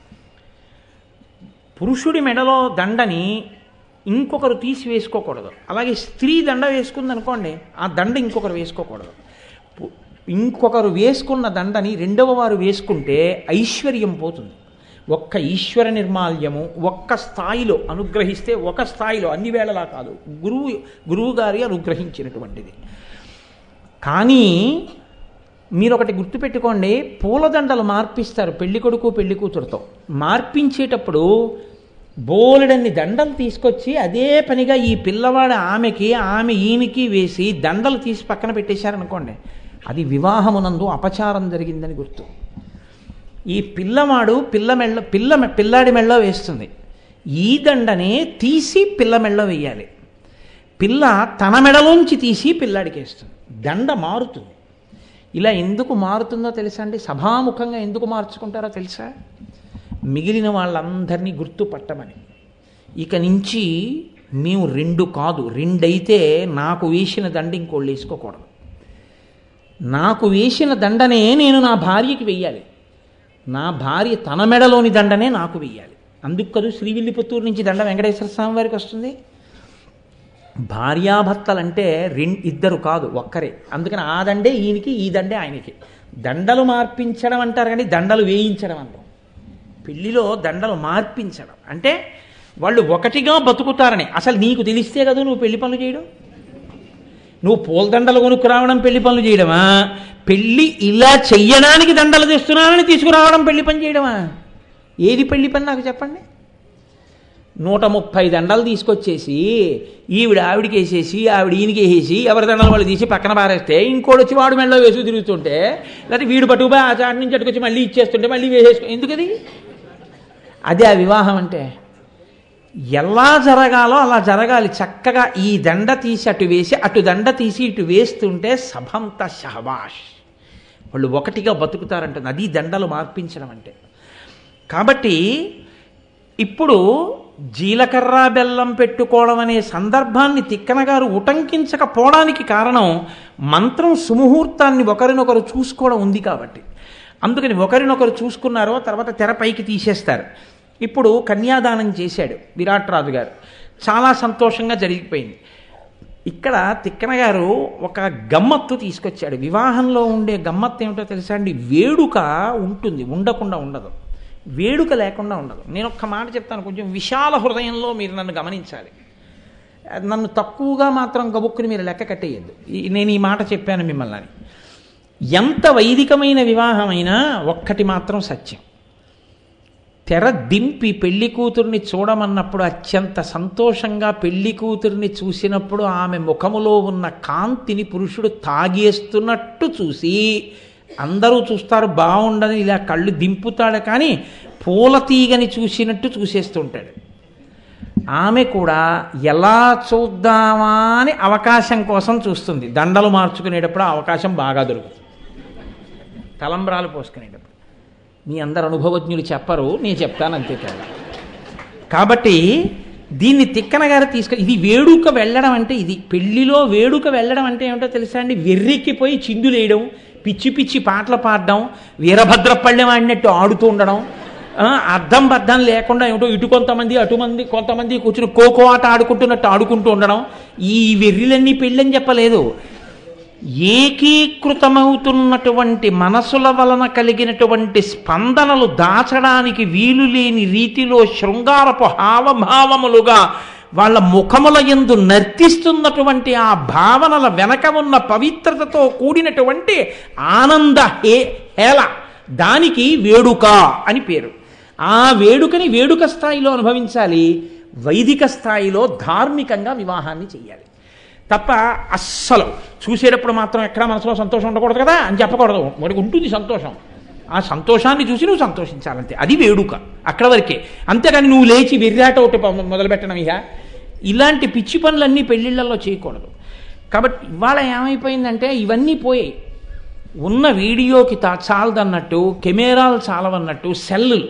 S1: పురుషుడి మెడలో దండని ఇంకొకరు తీసి వేసుకోకూడదు అలాగే స్త్రీ దండ వేసుకుంది అనుకోండి ఆ దండ ఇంకొకరు వేసుకోకూడదు పు- ఇంకొకరు వేసుకున్న దండని రెండవ వారు వేసుకుంటే ఐశ్వర్యం పోతుంది ఒక్క ఈశ్వర నిర్మాల్యము ఒక్క స్థాయిలో అనుగ్రహిస్తే ఒక స్థాయిలో అన్ని వేళలా కాదు గురువు గురువు గారి అనుగ్రహించినటువంటిది కానీ మీరు ఒకటి గుర్తుపెట్టుకోండి పూలదండలు మార్పిస్తారు పెళ్లి కొడుకు పెళ్లి కూతురుతో మార్పించేటప్పుడు బోలెడన్ని దండలు తీసుకొచ్చి అదే పనిగా ఈ పిల్లవాడు ఆమెకి ఆమె ఈయనకి వేసి దండలు తీసి పక్కన పెట్టేశారనుకోండి అది వివాహమునందు అపచారం జరిగిందని గుర్తు ఈ పిల్లవాడు పిల్ల మెళ్ళ పిల్ల మె- పిల్లాడి మెళ్ళో వేస్తుంది ఈ దండనే తీసి పిల్ల మెళ్ళో వేయాలి పిల్ల తన మెడలోంచి తీసి పిల్లాడికి వేస్తుంది దండ మారుతుంది ఇలా ఎందుకు మారుతుందో తెలుసా అండి సభాముఖంగా ఎందుకు మార్చుకుంటారో తెలుసా మిగిలిన వాళ్ళందరినీ గుర్తుపట్టమని ఇక నుంచి మేము రెండు కాదు రెండైతే నాకు వేసిన దండ ఇంకోళ్ళు వేసుకోకూడదు నాకు వేసిన దండనే నేను నా భార్యకి వెయ్యాలి నా భార్య తన మెడలోని దండనే నాకు వెయ్యాలి అందుకు కదూ శ్రీవిల్లిపుత్తూరు నుంచి దండ వెంకటేశ్వర స్వామి వారికి వస్తుంది భార్యాభర్తలంటే రెండు ఇద్దరు కాదు ఒక్కరే అందుకని ఆ దండే ఈయనకి ఈ దండే ఆయనకి దండలు మార్పించడం అంటారు కానీ దండలు వేయించడం అంటాం పెళ్లిలో దండలు మార్పించడం అంటే వాళ్ళు ఒకటిగా బతుకుతారని అసలు నీకు తెలిస్తే కదా నువ్వు పెళ్లి పనులు చేయడం నువ్వు పూలదండలు కొనుక్కు రావడం పెళ్లి పనులు చేయడమా పెళ్లి ఇలా చెయ్యడానికి దండలు తెస్తున్నానని తీసుకురావడం పెళ్లి పని చేయడమా ఏది పెళ్లి పని నాకు చెప్పండి నూట ముప్పై దండలు తీసుకొచ్చేసి ఈవిడ ఆవిడికి వేసేసి ఆవిడ ఈయనకి వేసేసి ఎవరి దండలు వాళ్ళు తీసి పక్కన పారేస్తే ఇంకోటి వచ్చి వాడు మెడలో వేసి తిరుగుతుంటే లేకపోతే వీడు పట్టుకుపోయి ఆ చాటి నుంచి అటుకొచ్చి మళ్ళీ ఇచ్చేస్తుంటే మళ్ళీ వేసేసుకో ఎందుకది అదే ఆ వివాహం అంటే ఎలా జరగాలో అలా జరగాలి చక్కగా ఈ దండ తీసి అటు వేసి అటు దండ తీసి ఇటు వేస్తుంటే సభంత షహబాష్ వాళ్ళు ఒకటిగా బతుకుతారంటుంది అది దండలు మార్పించడం అంటే కాబట్టి ఇప్పుడు జీలకర్ర బెల్లం పెట్టుకోవడం అనే సందర్భాన్ని తిక్కన గారు ఉటంకించకపోవడానికి కారణం మంత్రం సుముహూర్తాన్ని ఒకరినొకరు చూసుకోవడం ఉంది కాబట్టి అందుకని ఒకరినొకరు చూసుకున్నారో తర్వాత తెరపైకి తీసేస్తారు ఇప్పుడు కన్యాదానం చేశాడు విరాట్ రాజు గారు చాలా సంతోషంగా జరిగిపోయింది ఇక్కడ తిక్కన గారు ఒక గమ్మత్తు తీసుకొచ్చాడు వివాహంలో ఉండే గమ్మత్తు ఏమిటో తెలుసా అండి వేడుక ఉంటుంది ఉండకుండా ఉండదు వేడుక లేకుండా ఉండదు నేను ఒక్క మాట చెప్తాను కొంచెం విశాల హృదయంలో మీరు నన్ను గమనించాలి నన్ను తక్కువగా మాత్రం గబుక్కుని మీరు లెక్క కట్టేయద్దు ఈ- నేను ఈ మాట చెప్పాను మిమ్మల్ని అని ఎంత వైదికమైన వివాహమైనా ఒక్కటి మాత్రం సత్యం తెర దింపి పెళ్లి కూతుర్ని చూడమన్నప్పుడు అత్యంత సంతోషంగా పెళ్లి కూతుర్ని చూసినప్పుడు ఆమె ముఖములో ఉన్న కాంతిని పురుషుడు తాగేస్తున్నట్టు చూసి అందరూ చూస్తారు బాగుండని ఇలా కళ్ళు దింపుతాడు కానీ పూల తీగని చూసినట్టు చూసేస్తుంటాడు ఆమె కూడా ఎలా చూద్దామా అని అవకాశం కోసం చూస్తుంది దండలు మార్చుకునేటప్పుడు ఆ అవకాశం బాగా దొరుకుతుంది తలంబ్రాలు పోసుకునేటప్పుడు మీ అందరు అనుభవజ్ఞులు చెప్పరు నేను చెప్తాను అంతే తేడా కాబట్టి దీన్ని తిక్కన గారు తీసుకు ఇది వేడుక వెళ్ళడం అంటే ఇది పెళ్లిలో వేడుక వెళ్ళడం అంటే ఏమిటో తెలుసా అండి వెర్రెక్కిపోయి చిందులేయడం పిచ్చి పిచ్చి పాటలు పాడడం వీరభద్రపళ్ళెం ఆడినట్టు ఆడుతూ ఉండడం ఆ, అర్థం బద్దం లేకుండా ఏమిటో ఇటు కొంతమంది అటు మంది కొంతమంది కూర్చుని కోకో ఆట ఆడుకుంటున్నట్టు ఆడుకుంటూ ఉండడం ఈ వెర్రిలన్నీ పెళ్ళని చెప్పలేదు ఏకీకృతమవుతున్నటువంటి మనసుల వలన కలిగినటువంటి స్పందనలు దాచడానికి వీలు లేని రీతిలో శృంగారపు హావభావములుగా వాళ్ళ ముఖముల యందు నర్తిస్తున్నటువంటి ఆ భావనల వెనక ఉన్న పవిత్రతతో కూడినటువంటి ఆనంద హే హేళ దానికి వేడుక అని పేరు ఆ వేడుకని వేడుక స్థాయిలో అనుభవించాలి వైదిక స్థాయిలో ధార్మికంగా వివాహాన్ని చెయ్యాలి తప్ప అస్సలు చూసేటప్పుడు మాత్రం ఎక్కడ మనసులో సంతోషం ఉండకూడదు కదా అని చెప్పకూడదు వాడికి ఉంటుంది సంతోషం ఆ సంతోషాన్ని చూసి నువ్వు సంతోషించాలంతే అది వేడుక అక్కడ వరకే అంతేగాని నువ్వు లేచి వెర్రాట ఒకటి ప- మొదలుపెట్టడం ఇక ఇలాంటి పిచ్చి పనులన్నీ పెళ్ళిళ్ళల్లో చేయకూడదు కాబట్టి ఇవాళ ఏమైపోయిందంటే ఇవన్నీ పోయాయి ఉన్న వీడియోకి తా చాలదన్నట్టు కెమెరాలు చాలవన్నట్టు సెల్లులు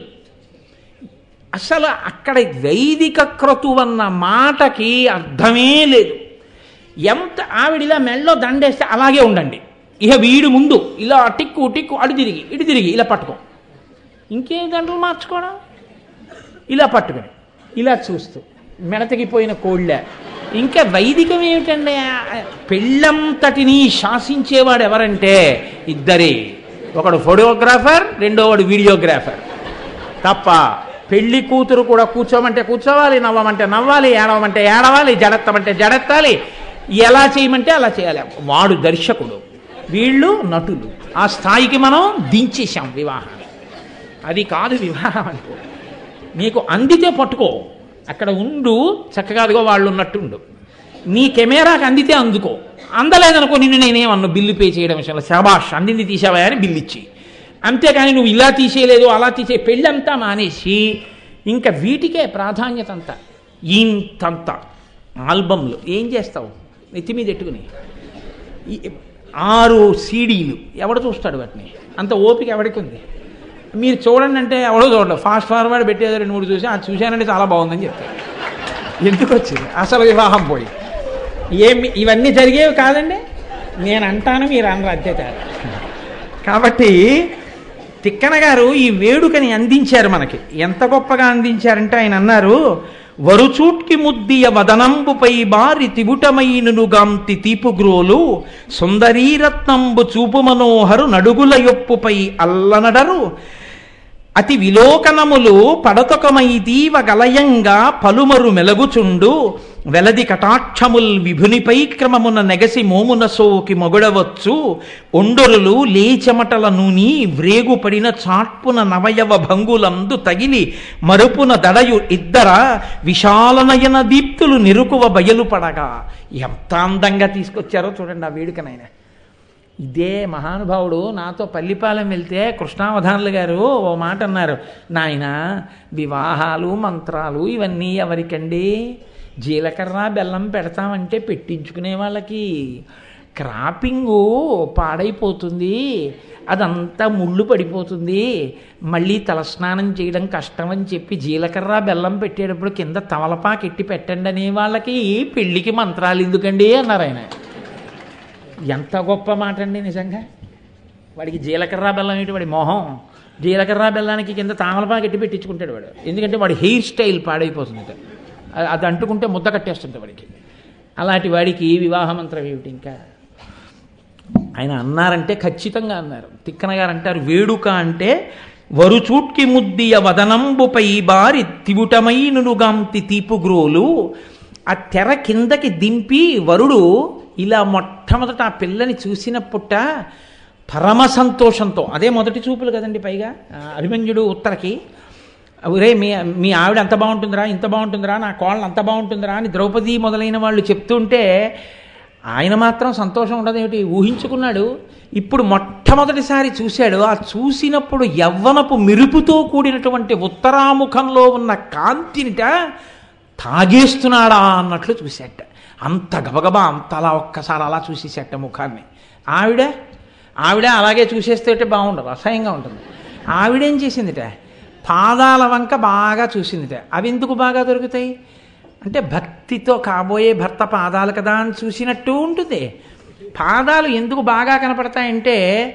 S1: అసలు అక్కడ వైదిక క్రతువన్న మాటకి అర్థమే లేదు ఎంత ఆవిడిలా మెళ్ళో దండేస్తే అలాగే ఉండండి ఇక వీడి ముందు ఇలా టిక్కు టిక్కు అటు తిరిగి ఇటు తిరిగి ఇలా పట్టుకో ఇంకేం దండలు మార్చుకోవడం ఇలా పట్టుకుని ఇలా చూస్తూ మెడతగిపోయిన కోళ్ళ ఇంకా వైదికం ఏమిటండి పెళ్ళంతటిని శాసించేవాడు ఎవరంటే ఇద్దరే ఒకడు ఫోటోగ్రాఫర్ రెండోవాడు వీడియోగ్రాఫర్ తప్ప పెళ్లి కూతురు కూడా కూర్చోమంటే కూర్చోవాలి నవ్వమంటే నవ్వాలి ఏడవమంటే ఏడవాలి జడెత్తమంటే జడెత్తాలి ఎలా చేయమంటే అలా చేయాలి వాడు దర్శకుడు వీళ్ళు నటులు ఆ స్థాయికి మనం దించేశాం వివాహాన్ని అది కాదు వివాహం అంటే నీకు అందితే పట్టుకో అక్కడ ఉండు చక్కగా అదిగో వాళ్ళు ఉన్నట్టుండు నీ కెమెరాకి అందితే అందుకో అందలేదనుకో నిన్ను నేనేమన్నా బిల్లు పే చేయడం విషయంలో శబాష్ అందింది తీసావా అని బిల్లు ఇచ్చి అంతేకాని నువ్వు ఇలా తీసేయలేదు అలా తీసే పెళ్ళంతా మానేసి ఇంకా వీటికే ప్రాధాన్యత అంతా ఇంతంత ఆల్బమ్లు ఏం చేస్తావు నెత్తి మీద ఎట్టుకుని ఈ ఆరు సీడీలు ఎవడు చూస్తాడు వాటిని అంత ఓపిక ఎవడికి ఉంది మీరు చూడండి అంటే ఎవడో చూడలేదు ఫాస్ట్ ఫార్వర్డ్ పెట్టేది రెండు మూడు చూసి అది చూశానంటే చాలా బాగుందని చెప్తారు ఎందుకు వచ్చింది అసలు వివాహం పోయి ఏమి ఇవన్నీ జరిగేవి కాదండి నేను అంటాను మీరు అనరు అంతే తేడా కాబట్టి తిక్కన గారు ఈ వేడుకని అందించారు మనకి ఎంత గొప్పగా అందించారంటే ఆయన అన్నారు వరుచూట్కి ముద్దియ వదనంబుపై బారి తిబుటమైనను గాంతి తీపుగ్రోలు సుందరీరత్నంబు చూపు మనోహరు నడుగుల యొప్పుపై అల్లనడరు అతి విలోకనములు పడతొకమైదీవ గలయంగా పలుమరు మెలగుచుండు వెలది కటాక్షముల్ విభునిపై క్రమమున నెగసి మోమున సోకి మొగడవచ్చు ఒండొరులు లేచెమటల నూని వ్రేగుపడిన చాట్పున నవయవ భంగులందు తగిలి మరుపున దడయు ఇద్దర విశాలనయన దీప్తులు నిరుకువ బయలుపడగా ఎంత అందంగా తీసుకొచ్చారో చూడండి ఆ వేడుకనైనా ఇదే మహానుభావుడు నాతో పల్లిపాలెం వెళ్తే కృష్ణావధానులు గారు ఓ మాట అన్నారు నాయన వివాహాలు మంత్రాలు ఇవన్నీ ఎవరికండి జీలకర్ర బెల్లం పెడతామంటే పెట్టించుకునే వాళ్ళకి క్రాపింగు పాడైపోతుంది అదంతా ముళ్ళు పడిపోతుంది మళ్ళీ తలస్నానం చేయడం కష్టం అని చెప్పి జీలకర్ర బెల్లం పెట్టేటప్పుడు కింద తమలపాకు ఎట్టి పెట్టండి అనే వాళ్ళకి పెళ్ళికి మంత్రాలు ఎందుకండి అన్నారు ఆయన ఎంత గొప్ప మాట అండి నిజంగా వాడికి జీలకర్ర బెల్లం ఏంటి వాడి మొహం జీలకర్ర బెల్లానికి కింద తామలపాకు ఎట్టి పెట్టించుకుంటాడు వాడు ఎందుకంటే వాడి హెయిర్ స్టైల్ పాడైపోతుంది అది- అది అంటుకుంటే ముద్ద కట్టేస్తుంది వాడికి అలాంటి వాడికి వివాహ మంత్రం ఏమిటి ఇంకా ఆయన అన్నారంటే ఖచ్చితంగా అన్నారు తిక్కన గారు అంటారు వేడుక అంటే వరుచూట్కి ముద్దియ వదనంబుపై బారి తివుటమైనుగాంతి తీపుగ్రోలు ఆ తెర కిందకి దింపి వరుడు ఇలా మొట్టమొదట ఆ పిల్లని చూసినప్పుట పరమ సంతోషంతో అదే మొదటి చూపులు కదండి పైగా ఆ అభిమన్యుడు ఉత్తరకి ఒరే మీ మీ ఆవిడ అంత బాగుంటుందిరా ఇంత బాగుంటుందిరా నా కోళ్ళ అంత బాగుంటుందిరా అని ద్రౌపది మొదలైన వాళ్ళు చెప్తుంటే ఆయన మాత్రం సంతోషం ఉండదేమిటి ఊహించుకున్నాడు ఇప్పుడు మొట్టమొదటిసారి చూశాడు ఆ చూసినప్పుడు యవ్వనపు మెరుపుతో కూడినటువంటి ఉత్తరాముఖంలో ఉన్న కాంతినిట తాగేస్తున్నాడా అన్నట్లు చూసేట అంత గబగబా అంత అలా ఒక్కసారి అలా చూసేసేట ముఖాన్ని ఆవిడ ఆవిడ అలాగే చూసేస్తే బాగుండదు అసహ్యంగా ఉంటుంది ఆవిడేం చేసిందిట పాదాల వంక బాగా చూసిందిట అవి ఎందుకు బాగా దొరుకుతాయి అంటే భక్తితో కాబోయే భర్త పాదాలు కదా అని చూసినట్టు ఉంటుంది పాదాలు ఎందుకు బాగా కనపడతాయంటే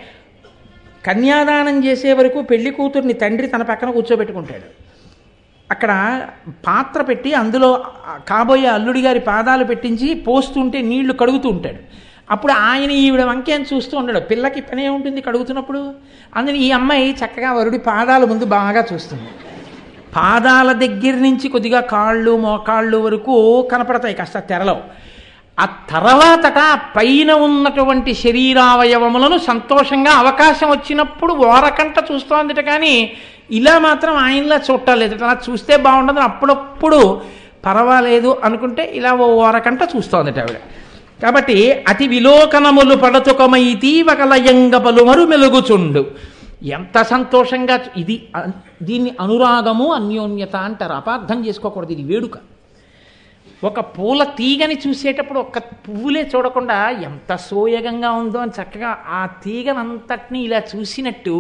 S1: కన్యాదానం చేసే వరకు పెళ్లి కూతుర్ని తండ్రి తన పక్కన కూర్చోబెట్టుకుంటాడు అక్కడ పాత్ర పెట్టి అందులో ఆ కాబోయే అల్లుడి గారి పాదాలు పెట్టించి పోస్తుంటే నీళ్లు కడుగుతూ ఉంటాడు అప్పుడు ఆయన ఈవిడ వంకేం చూస్తూ ఉంటాడు పిల్లకి పనే ఉంటుంది కడుగుతున్నప్పుడు అందుని ఈ అమ్మాయి చక్కగా వరుడి పాదాల ముందు బాగా చూస్తుంది పాదాల దగ్గర నుంచి కొద్దిగా కాళ్ళు మోకాళ్ళు వరకు కనపడతాయి కాస్త తెరలో ఆ తర్వాతట పైన ఉన్నటువంటి శరీరావయవములను సంతోషంగా అవకాశం వచ్చినప్పుడు ఓరకంట చూస్తోందిట కానీ ఇలా మాత్రం ఆయనలా చూడలేదు అలా చూస్తే బాగుండదు అప్పుడప్పుడు పర్వాలేదు అనుకుంటే ఇలా ఓ ఓరకంట చూస్తోందిట ఆవిడ కాబట్టి అతి విలోకనములు పడతుకమైతి ఒకలయంగ పలుమరు మెలుగుచుండు ఎంత సంతోషంగా చూ- ఇది అ- దీన్ని అనురాగము అన్యోన్యత అంటారు అపార్థం చేసుకోకూడదు ఇది వేడుక ఒక పూల తీగని చూసేటప్పుడు ఒక్క పువ్వులే చూడకుండా ఎంత సోయగంగా ఉందో అని చక్కగా ఆ తీగనంతటిని ఇలా చూసినట్టు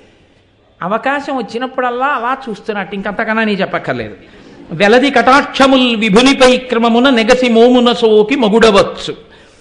S1: అవకాశం వచ్చినప్పుడల్లా అలా చూస్తున్నట్టు ఇంకంతకన్నా నీ చెప్పక్కర్లేదు వెలది కటాక్షముల్ విభునిపై క్రమమున నెగసి మోమున సోకి మగుడవచ్చు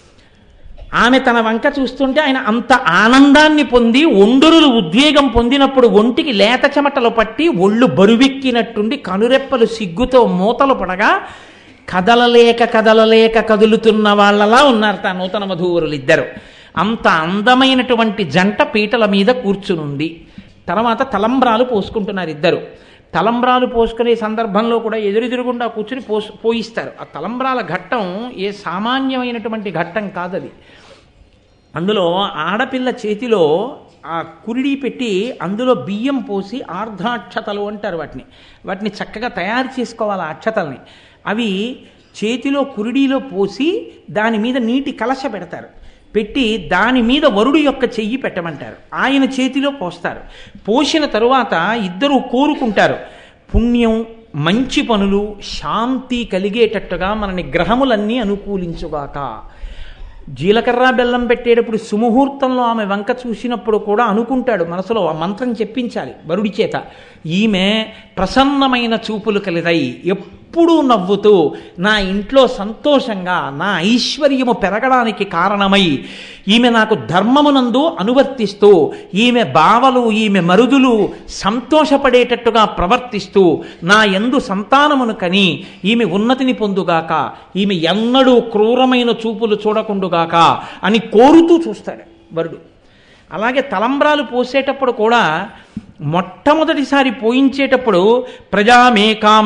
S1: ఆమె తన వంక చూస్తుంటే ఆయన అంత ఆనందాన్ని పొంది ఒండురులు ఉద్వేగం పొందినప్పుడు ఒంటికి లేత చెమటలు పట్టి ఒళ్ళు బరువెక్కినట్టుండి కనురెప్పలు సిగ్గుతో మూతలు పడగా కదలలేక కదలలేక కదులుతున్న వాళ్ళలా ఉన్నారు తా నూతన వధూవరులు ఇద్దరు అంత అందమైనటువంటి జంట పీటల మీద కూర్చునుంది తర్వాత తలంబ్రాలు పోసుకుంటున్నారు ఇద్దరు తలంబ్రాలు పోసుకునే సందర్భంలో కూడా ఎదురెదురుగుండా కూర్చుని పోసు పోయిస్తారు ఆ తలంబ్రాల ఘట్టం ఏ సామాన్యమైనటువంటి ఘట్టం కాదది అందులో ఆడపిల్ల చేతిలో ఆ కురిడి పెట్టి అందులో బియ్యం పోసి ఆర్ధాక్షతలు అంటారు వాటిని వాటిని చక్కగా తయారు చేసుకోవాలి ఆ అక్షతల్ని అవి చేతిలో కురిడిలో పోసి దాని మీద నీటి కలశ పెడతారు పెట్టి దాని మీద వరుడు యొక్క చెయ్యి పెట్టమంటారు ఆయన చేతిలో పోస్తారు పోసిన తరువాత ఇద్దరు కోరుకుంటారు పుణ్యం మంచి పనులు శాంతి కలిగేటట్టుగా మనని గ్రహములన్నీ అనుకూలించుగాక జీలకర్ర బెల్లం పెట్టేటప్పుడు సుముహూర్తంలో ఆమె వంక చూసినప్పుడు కూడా అనుకుంటాడు మనసులో ఆ మంత్రం చెప్పించాలి వరుడి చేత ఈమె ప్రసన్నమైన చూపులు కలిదాయి ఎప్పుడూ నవ్వుతూ నా ఇంట్లో సంతోషంగా నా ఐశ్వర్యము పెరగడానికి కారణమై ఈమె నాకు ధర్మమునందు అనువర్తిస్తూ ఈమె బావలు ఈమె మరుదులు సంతోషపడేటట్టుగా ప్రవర్తిస్తూ నా ఎందు సంతానమును కని ఈమె ఉన్నతిని పొందుగాక ఈమె ఎన్నడూ క్రూరమైన చూపులు చూడకుండుగాక అని కోరుతూ చూస్తాడు వరుడు అలాగే తలంబ్రాలు పోసేటప్పుడు కూడా మొట్టమొదటిసారి పోయించేటప్పుడు ప్రజామేకాం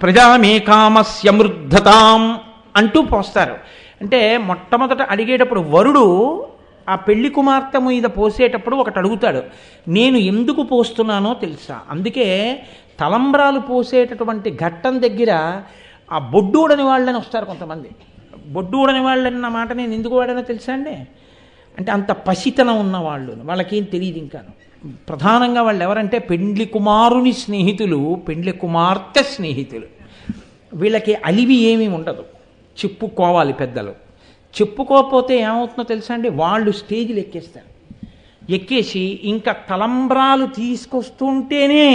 S1: ప్రజామేకామస్యమృద్ధతాం అంటూ పోస్తారు అంటే మొట్టమొదట అడిగేటప్పుడు వరుడు ఆ పెళ్లి కుమార్తె మీద పోసేటప్పుడు ఒకటి అడుగుతాడు నేను ఎందుకు పోస్తున్నానో తెలుసా అందుకే తలంబ్రాలు పోసేటటువంటి ఘట్టం దగ్గర ఆ బొడ్డూడని వాళ్ళని వస్తారు కొంతమంది బొడ్డూడని వాళ్ళన్న మాట నేను ఎందుకు వాడానో తెలుసా అండి అంటే అంత పసితనం ఉన్న వాళ్ళు వాళ్ళకేం తెలియదు ఇంకాను ప్రధానంగా వాళ్ళు ఎవరంటే పెండ్లి కుమారుని స్నేహితులు పెండ్లి కుమార్తె స్నేహితులు వీళ్ళకి అలివి ఏమీ ఉండదు చెప్పుకోవాలి పెద్దలు చెప్పుకోకపోతే ఏమవుతుందో తెలుసా అండి వాళ్ళు స్టేజ్లు ఎక్కేస్తారు ఎక్కేసి ఇంకా తలంబ్రాలు తీసుకొస్తుంటేనే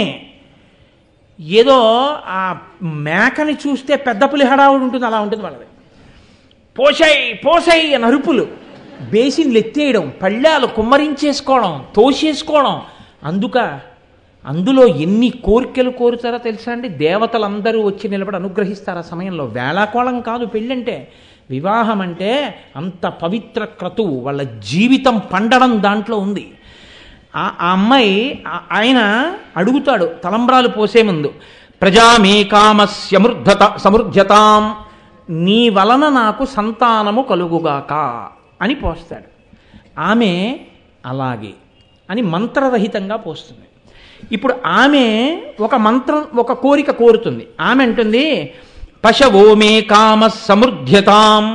S1: ఏదో ఆ మేకని చూస్తే పెద్ద పులి హడావుడు ఉంటుంది అలా ఉంటుంది వాళ్ళది పోసాయి పోసాయి అని అరుపులు బేసిన్లు ఎత్తేయడం పళ్ళాలు కుమ్మరించేసుకోవడం తోసేసుకోవడం అందుక అందులో ఎన్ని కోరికలు కోరుతారో తెలుసా అండి దేవతలందరూ వచ్చి నిలబడి అనుగ్రహిస్తారు ఆ సమయంలో వేళాకోళం కాదు పెళ్ళంటే వివాహం అంటే అంత పవిత్ర క్రతువు వాళ్ళ జీవితం పండడం దాంట్లో ఉంది ఆ ఆ అమ్మాయి ఆ- ఆయన అడుగుతాడు తలంబ్రాలు పోసే ముందు ప్రజామేకామస్యమృద్ధత సమృద్ధతాం నీ వలన నాకు సంతానము కలుగుగాక అని పోస్తాడు ఆమె అలాగే అని మంత్రరహితంగా పోస్తుంది ఇప్పుడు ఆమె ఒక మంత్రం ఒక కోరిక కోరుతుంది ఆమె అంటుంది పశవో మే కామ సమృద్ధ్యతాం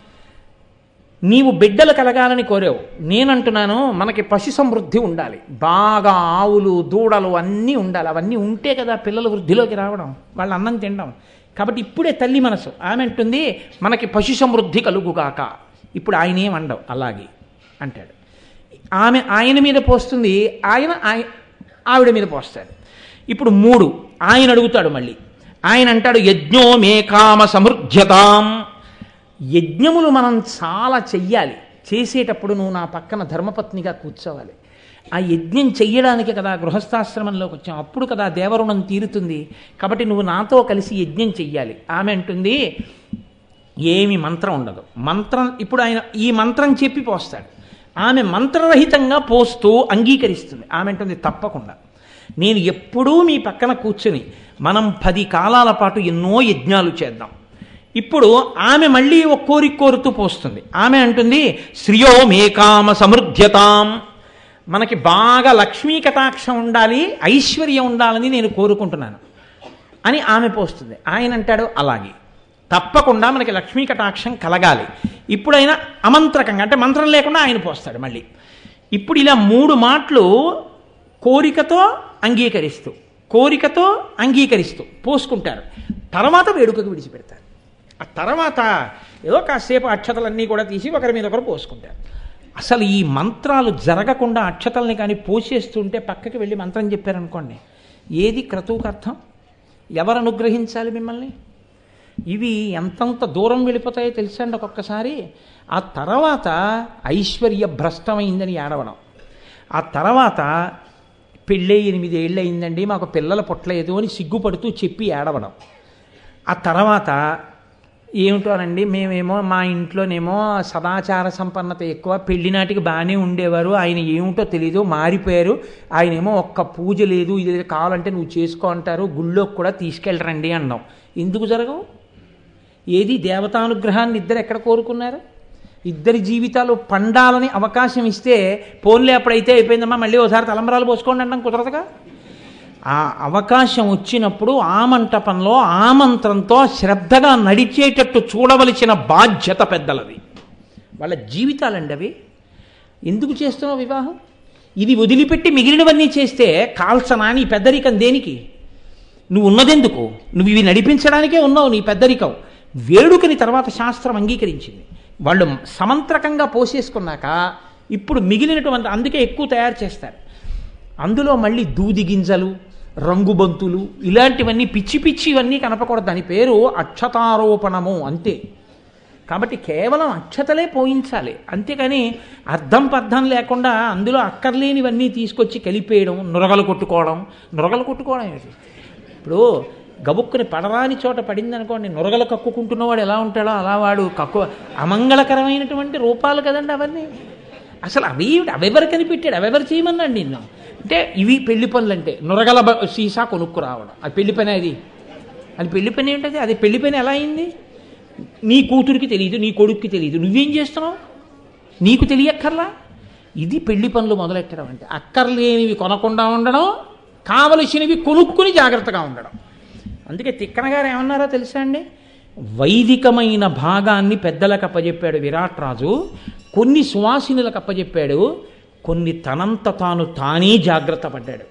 S1: నీవు బిడ్డలు కలగాలని కోరావు నేనంటున్నాను మనకి పశు సమృద్ధి ఉండాలి బాగా ఆవులు దూడలు అన్నీ ఉండాలి అవన్నీ ఉంటే కదా పిల్లలు వృద్ధిలోకి రావడం వాళ్ళు అన్నం తినడం కాబట్టి ఇప్పుడే తల్లి మనసు ఆమె అంటుంది మనకి పశు సమృద్ధి కలుగుగాక ఇప్పుడు ఆయన ఏమండవు అలాగే అంటాడు ఆమె ఆయన మీద పోస్తుంది ఆయన ఆయ- ఆవిడ మీద పోస్తాడు ఇప్పుడు మూడు ఆయన అడుగుతాడు మళ్ళీ ఆయన అంటాడు యజ్ఞో మే కామ సమృద్ధ్యతాం యజ్ఞములు మనం చాలా చెయ్యాలి చేసేటప్పుడు నువ్వు నా పక్కన ధర్మపత్నిగా కూర్చోవాలి ఆ యజ్ఞం చెయ్యడానికి కదా గృహస్థాశ్రమంలోకి వచ్చాం అప్పుడు కదా దేవరుణం తీరుతుంది కాబట్టి నువ్వు నాతో కలిసి యజ్ఞం చెయ్యాలి ఆమె అంటుంది ఏమి మంత్రం ఉండదు మంత్రం ఇప్పుడు ఆయన ఈ మంత్రం చెప్పి పోస్తాడు ఆమె మంత్రరహితంగా పోస్తూ అంగీకరిస్తుంది ఆమె అంటుంది తప్పకుండా నేను ఎప్పుడూ మీ పక్కన కూర్చుని మనం పది కాలాల పాటు ఎన్నో యజ్ఞాలు చేద్దాం ఇప్పుడు ఆమె మళ్ళీ ఒక కోరిక కోరుతూ పోస్తుంది ఆమె అంటుంది శ్రియో మేకామ సమృద్ధ్యతాం మనకి బాగా లక్ష్మీ కటాక్షం ఉండాలి ఐశ్వర్యం ఉండాలని నేను కోరుకుంటున్నాను అని ఆమె పోస్తుంది ఆయన అంటాడు అలాగే తప్పకుండా మనకి లక్ష్మీ కటాక్షం కలగాలి ఇప్పుడైనా అమంత్రకంగా అంటే మంత్రం లేకుండా ఆయన పోస్తాడు మళ్ళీ ఇప్పుడు ఇలా మూడు మాటలు కోరికతో అంగీకరిస్తూ కోరికతో అంగీకరిస్తూ పోసుకుంటారు తర్వాత వేడుకకు విడిచిపెడతారు ఆ తర్వాత ఏదో కాసేపు అక్షతలన్నీ కూడా తీసి ఒకరి మీద ఒకరు పోసుకుంటారు అసలు ఈ మంత్రాలు జరగకుండా అక్షతల్ని కానీ పోసేస్తుంటే పక్కకి వెళ్ళి మంత్రం చెప్పారనుకోండి ఏది క్రతువుకు అర్థం ఎవరు అనుగ్రహించాలి మిమ్మల్ని ఇవి ఎంతంత దూరం వెళ్ళిపోతాయో తెలుసండి ఒక్కొక్కసారి ఆ తర్వాత ఐశ్వర్య భ్రష్టమైందని ఏడవడం ఆ తర్వాత పెళ్ళే ఎనిమిది ఏళ్ళు అయిందండి మాకు పిల్లలు పుట్టలేదు అని సిగ్గుపడుతూ చెప్పి ఏడవడం ఆ తర్వాత ఏమిటోనండి మేమేమో మా ఇంట్లోనేమో సదాచార సంపన్నత ఎక్కువ పెళ్లి నాటికి బాగానే ఉండేవారు ఆయన ఏమిటో తెలీదు మారిపోయారు ఆయన ఏమో ఒక్క పూజ లేదు ఇది లేదు, కావాలంటే నువ్వు చేసుకో అంటారు గుళ్ళోకి కూడా తీసుకెళ్ళరండి అన్నాం ఎందుకు జరగవు ఏది దేవతానుగ్రహాన్ని ఇద్దరు ఎక్కడ కోరుకున్నారు ఇద్దరి జీవితాలు పండాలని అవకాశం ఇస్తే పోన్లే అప్పుడైతే అయిపోయిందమ్మా మళ్ళీ ఒకసారి తలంబరాలు పోసుకోండి అంటాం కుదరదుగా ఆ అవకాశం వచ్చినప్పుడు ఆ మంటపంలో ఆ మంత్రంతో శ్రద్ధగా నడిచేటట్టు చూడవలసిన బాధ్యత పెద్దలది వాళ్ళ జీవితాలండి అవి ఎందుకు చేస్తున్నావు వివాహం ఇది వదిలిపెట్టి మిగిలినవన్నీ చేస్తే కాల్చనా నీ పెద్దరికం దేనికి నువ్వు ఉన్నదెందుకు నువ్వు ఇవి నడిపించడానికే ఉన్నావు నీ పెద్దరికం వేడుకని తర్వాత శాస్త్రం అంగీకరించింది వాళ్ళు సమంత్రకంగా పోసేసుకున్నాక ఇప్పుడు మిగిలినటువంటి అందుకే ఎక్కువ తయారు చేస్తారు అందులో మళ్ళీ దూది గింజలు రంగుబంతులు ఇలాంటివన్నీ పిచ్చి పిచ్చి ఇవన్నీ కనపకూడదు దాని పేరు అక్షతారోపణము అంతే కాబట్టి కేవలం అక్షతలే పోయించాలి అంతేకాని అర్థం పర్థం లేకుండా అందులో అక్కర్లేనివన్నీ తీసుకొచ్చి కలిపేయడం నురగలు కొట్టుకోవడం నురగలు కొట్టుకోవడం ఏంటి ఇప్పుడు గబుక్కుని పడరాని చోట పడింది అనుకోండి నురగలు కక్కుకుంటున్నవాడు ఎలా ఉంటాడో అలా వాడు కక్కు అమంగళకరమైనటువంటి రూపాలు కదండి అవన్నీ అసలు అవి అవెవరు కనిపెట్టాడు అవెవరు చేయమన్నాడు నిన్ను అంటే ఇవి పెళ్లి పనులు అంటే నురగల బ- సీసా కొనుక్కు రావడం అది పెళ్లి పని అది అది పెళ్లి పని ఏంటది అది పెళ్లి పని ఎలా అయింది నీ కూతురికి తెలియదు నీ కొడుక్కి తెలియదు నువ్వేం చేస్తున్నావు నీకు తెలియక్కర్లా ఇది పెళ్లి పనులు మొదలెట్టడం అంటే అక్కర్లేనివి కొనకుండా ఉండడం కావలసినవి కొనుక్కుని జాగ్రత్తగా ఉండడం అందుకే తిక్కన గారు ఏమన్నారో తెలుసా అండి వైదికమైన భాగాన్ని పెద్దలకు అప్పచెప్పాడు విరాట్ రాజు కొన్ని సువాసినులకు అప్పచెప్పాడు కొన్ని తనంత తాను తానే జాగ్రత్త పడ్డాడు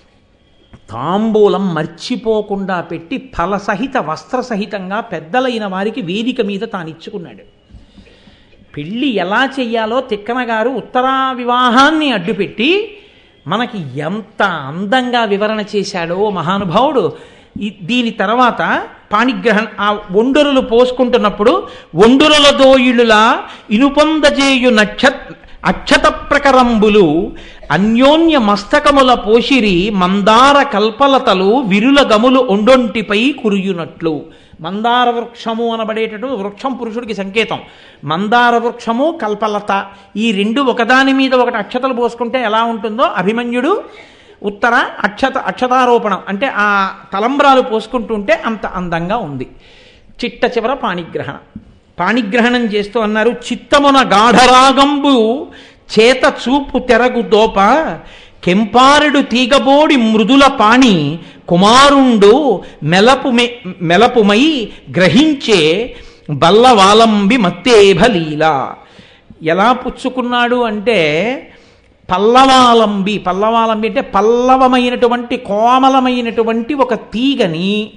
S1: తాంబూలం మర్చిపోకుండా పెట్టి ఫలసహిత వస్త్రసహితంగా పెద్దలైన వారికి వేదిక మీద తాను ఇచ్చుకున్నాడు పెళ్ళి ఎలా చెయ్యాలో తిక్కన గారు ఉత్తరా వివాహాన్ని అడ్డుపెట్టి మనకి ఎంత అందంగా వివరణ చేశాడో మహానుభావుడు ఈ- దీని తర్వాత పాణిగ్రహణ ఆ ఒండురులు పోసుకుంటున్నప్పుడు ఒండురుల దోయిళుల ఇనుపొందజేయు నక్షత్ అక్షత ప్రకరంబులు అన్యోన్య మస్తకముల పోషిరి మందార కల్పలతలు విరుల గములు ఒండొంటిపై కురియునట్లు మందార వృక్షము అనబడేటటువంటి వృక్షం పురుషుడికి సంకేతం మందార వృక్షము కల్పలత ఈ రెండు ఒకదాని మీద ఒకటి అక్షతలు పోసుకుంటే ఎలా ఉంటుందో అభిమన్యుడు ఉత్తర అక్షత అక్షతారోపణం అంటే ఆ తలంబ్రాలు పోసుకుంటుంటే అంత అందంగా ఉంది చిట్ట చివర పాణిగ్రహణ పాణిగ్రహణం చేస్తూ అన్నారు చిత్తమున గాఢరాగంబు చేత చూపు తెరగు దోప కెంపారుడు తీగబోడి మృదుల పాణి కుమారుండు మెలపు మెలపుమై గ్రహించే బల్లవాలంబి మత్తేభ లీల ఎలా పుచ్చుకున్నాడు అంటే పల్లవాలంబి పల్లవాలంబి అంటే పల్లవమైనటువంటి కోమలమైనటువంటి ఒక తీగని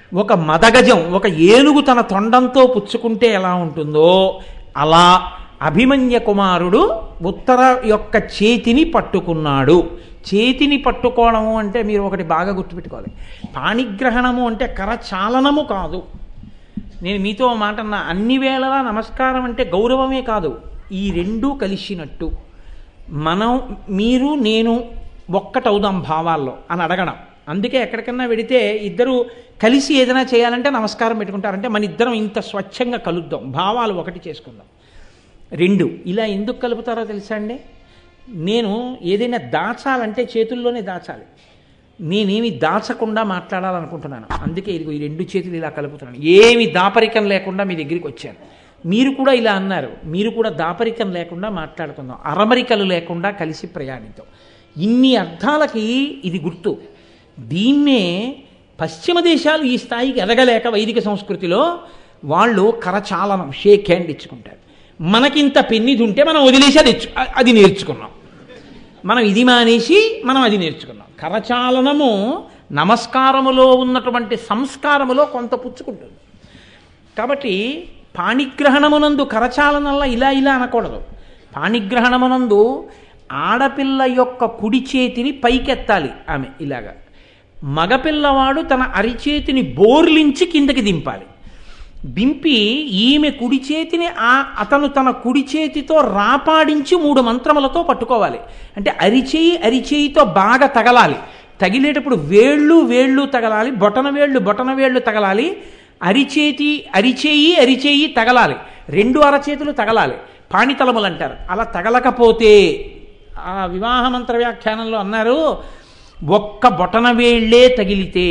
S1: ఒక మదగజం ఒక ఏనుగు తన తొండంతో పుచ్చుకుంటే ఎలా ఉంటుందో అలా అభిమన్య కుమారుడు ఉత్తర యొక్క చేతిని పట్టుకున్నాడు చేతిని పట్టుకోవడము అంటే మీరు ఒకటి బాగా గుర్తుపెట్టుకోవాలి పాణిగ్రహణము అంటే కరచాలనము కాదు నేను మీతో ఓ మాట అన్నా అన్ని వేళలా నమస్కారం అంటే గౌరవమే కాదు ఈ రెండూ కలిసినట్టు మనం మీరు నేను ఒక్కటవుదాం భావాల్లో అని అడగడం అందుకే ఎక్కడికన్నా వెడితే ఇద్దరు కలిసి ఏదైనా చేయాలంటే నమస్కారం పెట్టుకుంటారంటే మన ఇద్దరం ఇంత స్వచ్ఛంగా కలుద్దాం భావాలు ఒకటి చేసుకుందాం రెండు ఇలా ఎందుకు కలుపుతారో తెలుసా అండి నేను ఏదైనా దాచాలంటే చేతుల్లోనే దాచాలి నేనేమి దాచకుండా మాట్లాడాలనుకుంటున్నాను అందుకే ఇదిగో ఈ రెండు చేతులు ఇలా కలుపుతున్నాను ఏమి దాపరికం లేకుండా మీ దగ్గరికి వచ్చాను మీరు కూడా ఇలా అన్నారు మీరు కూడా దాపరికం లేకుండా మాట్లాడుకుందాం అరమరికలు లేకుండా కలిసి ప్రయాణిద్దాం ఇన్ని అర్థాలకి ఇది గుర్తు దీన్నే పశ్చిమ దేశాలు ఈ స్థాయికి ఎదగలేక వైదిక సంస్కృతిలో వాళ్ళు కరచాలనం షేక్ హ్యాండ్ ఇచ్చుకుంటారు మనకింత పెన్నిది ఉంటే మనం వదిలేసి అది ఇచ్చు- అది నేర్చుకున్నాం మనం ఇది మానేసి మనం అది నేర్చుకున్నాం కరచాలనము నమస్కారములో ఉన్నటువంటి సంస్కారములో కొంత పుచ్చుకుంటుంది కాబట్టి పాణిగ్రహణమునందు కరచాలనంలా ఇలా ఇలా అనకూడదు పాణిగ్రహణమునందు ఆడపిల్ల యొక్క కుడి చేతిని పైకెత్తాలి ఆమె ఇలాగా మగపిల్లవాడు తన అరిచేతిని బోర్లించి కిందకి దింపాలి దింపి ఈమె కుడి చేతిని ఆ అతను తన కుడి చేతితో రాపాడించి మూడు మంత్రములతో పట్టుకోవాలి అంటే అరిచేయి అరిచేయితో బాగా తగలాలి తగిలేటప్పుడు వేళ్ళు వేళ్ళు తగలాలి బొటన వేళ్ళు బొటన వేళ్ళు తగలాలి అరిచేతి అరిచేయి అరిచేయి తగలాలి రెండు అరచేతులు తగలాలి పాణితలములు అంటారు అలా తగలకపోతే ఆ వివాహ మంత్ర వ్యాఖ్యానంలో అన్నారు ఒక్క బొటన వేళ్ళే తగిలితే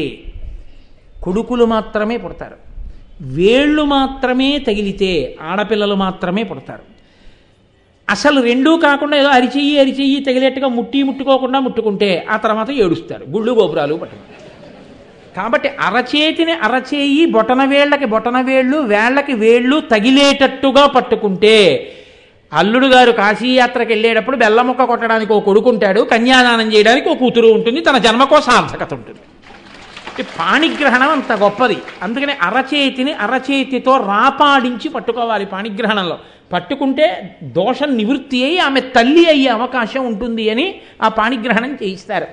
S1: కొడుకులు మాత్రమే పుడతారు వేళ్ళు మాత్రమే తగిలితే ఆడపిల్లలు మాత్రమే పుడతారు అసలు రెండూ కాకుండా ఏదో అరిచెయ్యి అరిచెయ్యి తగిలేట్టుగా ముట్టి ముట్టుకోకుండా ముట్టుకుంటే ఆ తర్వాత ఏడుస్తారు గుళ్ళు గోపురాలు పట్టుకుంటారు కాబట్టి అరచేతిని అరచేయి బొటన వేళ్ళకి బొటన వేళ్ళు వేళ్ళకి వేళ్ళు తగిలేటట్టుగా పట్టుకుంటే అల్లుడు గారు కాశీయాత్రకి వెళ్ళేటప్పుడు బెల్లముక్క కొట్టడానికి ఓ కొడుకుంటాడు కన్యాదానం చేయడానికి ఓ కూతురు ఉంటుంది తన జన్మకో సార్థకత ఉంటుంది ఈ పాణిగ్రహణం అంత గొప్పది అందుకని అరచేతిని అరచేతితో రాపాడించి పట్టుకోవాలి పాణిగ్రహణంలో పట్టుకుంటే దోషం నివృత్తి అయి ఆమె తల్లి అయ్యే అవకాశం ఉంటుంది అని ఆ పాణిగ్రహణం చేయిస్తారు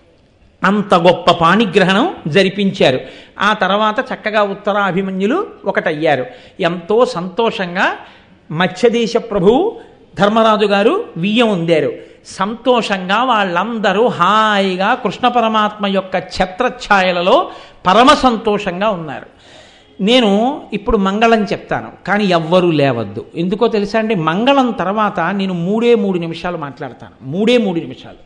S1: అంత గొప్ప పాణిగ్రహణం జరిపించారు ఆ తర్వాత చక్కగా ఉత్తరాభిమన్యులు ఒకటయ్యారు ఎంతో సంతోషంగా మత్స్యదేశ ప్రభువు ధర్మరాజు గారు వియ్యం ఉందారు సంతోషంగా వాళ్ళందరూ హాయిగా కృష్ణ పరమాత్మ యొక్క ఛత్రఛాయలలో పరమ సంతోషంగా ఉన్నారు నేను ఇప్పుడు మంగళం చెప్తాను కానీ ఎవ్వరూ లేవద్దు ఎందుకో తెలుసా అండి మంగళం తర్వాత నేను మూడే మూడు నిమిషాలు మాట్లాడతాను మూడే మూడు నిమిషాలు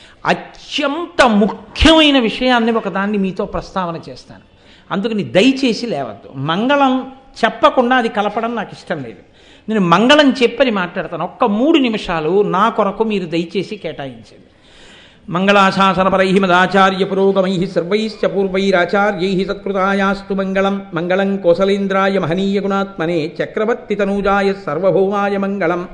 S1: అత్యంత ముఖ్యమైన విషయాన్ని ఒకదాన్ని మీతో ప్రస్తావన చేస్తాను అందుకని దయచేసి లేవద్దు మంగళం చెప్పకుండా అది కలపడం నాకు ఇష్టం లేదు నేను మంగళం చెప్పని మాట్లాడతాను ఒక్క మూడు నిమిషాలు నా కొరకు మీరు దయచేసి కేటాయించండి మంగళాశాసనపరై మదాచార్య పురోగమై సర్వైశ్చ పూర్వైరాచార్యై సత్కృతాయాస్తు మంగళం మంగళం కోసలేంద్రాయ మహనీయ గుణాత్మనే చక్రవర్తి తనూజాయ సర్వభౌమాయ మంగళం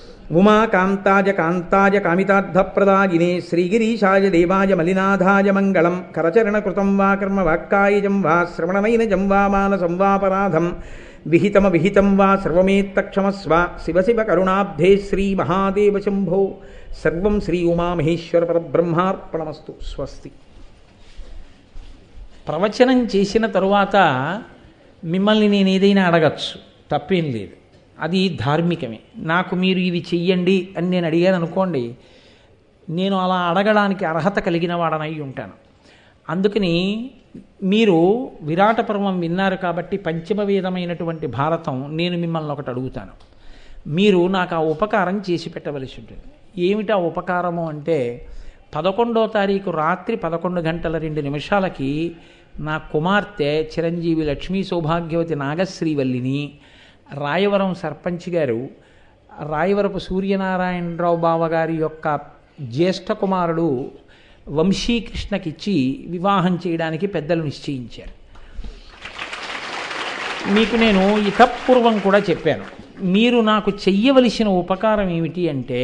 S1: ఉమాకాంతాయ కాంతాయ కామితార్థప్రదాయినే శ్రీగిరీశాయ దేవాయ మలినాథాయ మంగళం కరచరణకృతం వా కర్మ వాక్కాయజం వా శ్రవణనైనజం వా మానసం వాపరాధం విహితమ విహితం వా సర్వమేత్తక్షమస్వ శివ శివ కరుణాబ్ధే శ్రీ మహాదేవ శంభో సర్వం శ్రీ ఉమామహేశ్వర పరబ్రహ్మార్పణమస్తు స్వస్తి ప్రవచనం చేసిన తరువాత మిమ్మల్ని నేను ఏదైనా అడగచ్చు తప్పేం లేదు అది ధార్మికమే నాకు మీరు ఇది చెయ్యండి అని నేను అడిగాను అనుకోండి నేను అలా అడగడానికి అర్హత కలిగిన వాడనై ఉంటాను అందుకని మీరు విరాట పర్వం విన్నారు కాబట్టి పంచమ వేదమైనటువంటి భారతం నేను మిమ్మల్ని ఒకటి అడుగుతాను మీరు నాకు ఆ ఉపకారం చేసి పెట్టవలసి ఉంటుంది ఏమిటి ఆ ఉపకారము అంటే పదకొండో తారీఖు రాత్రి పదకొండు గంటల రెండు నిమిషాలకి నా కుమార్తె చిరంజీవి లక్ష్మీ సౌభాగ్యవతి నాగశ్రీవల్లిని రాయవరం సర్పంచ్ గారు రాయవరపు సూర్యనారాయణరావు బావగారి యొక్క జ్యేష్ఠ కుమారుడు వంశీకృష్ణకిచ్చి వివాహం చేయడానికి పెద్దలు నిశ్చయించారు మీకు నేను ఇతపూర్వం కూడా చెప్పాను మీరు నాకు చెయ్యవలసిన ఉపకారం ఏమిటి అంటే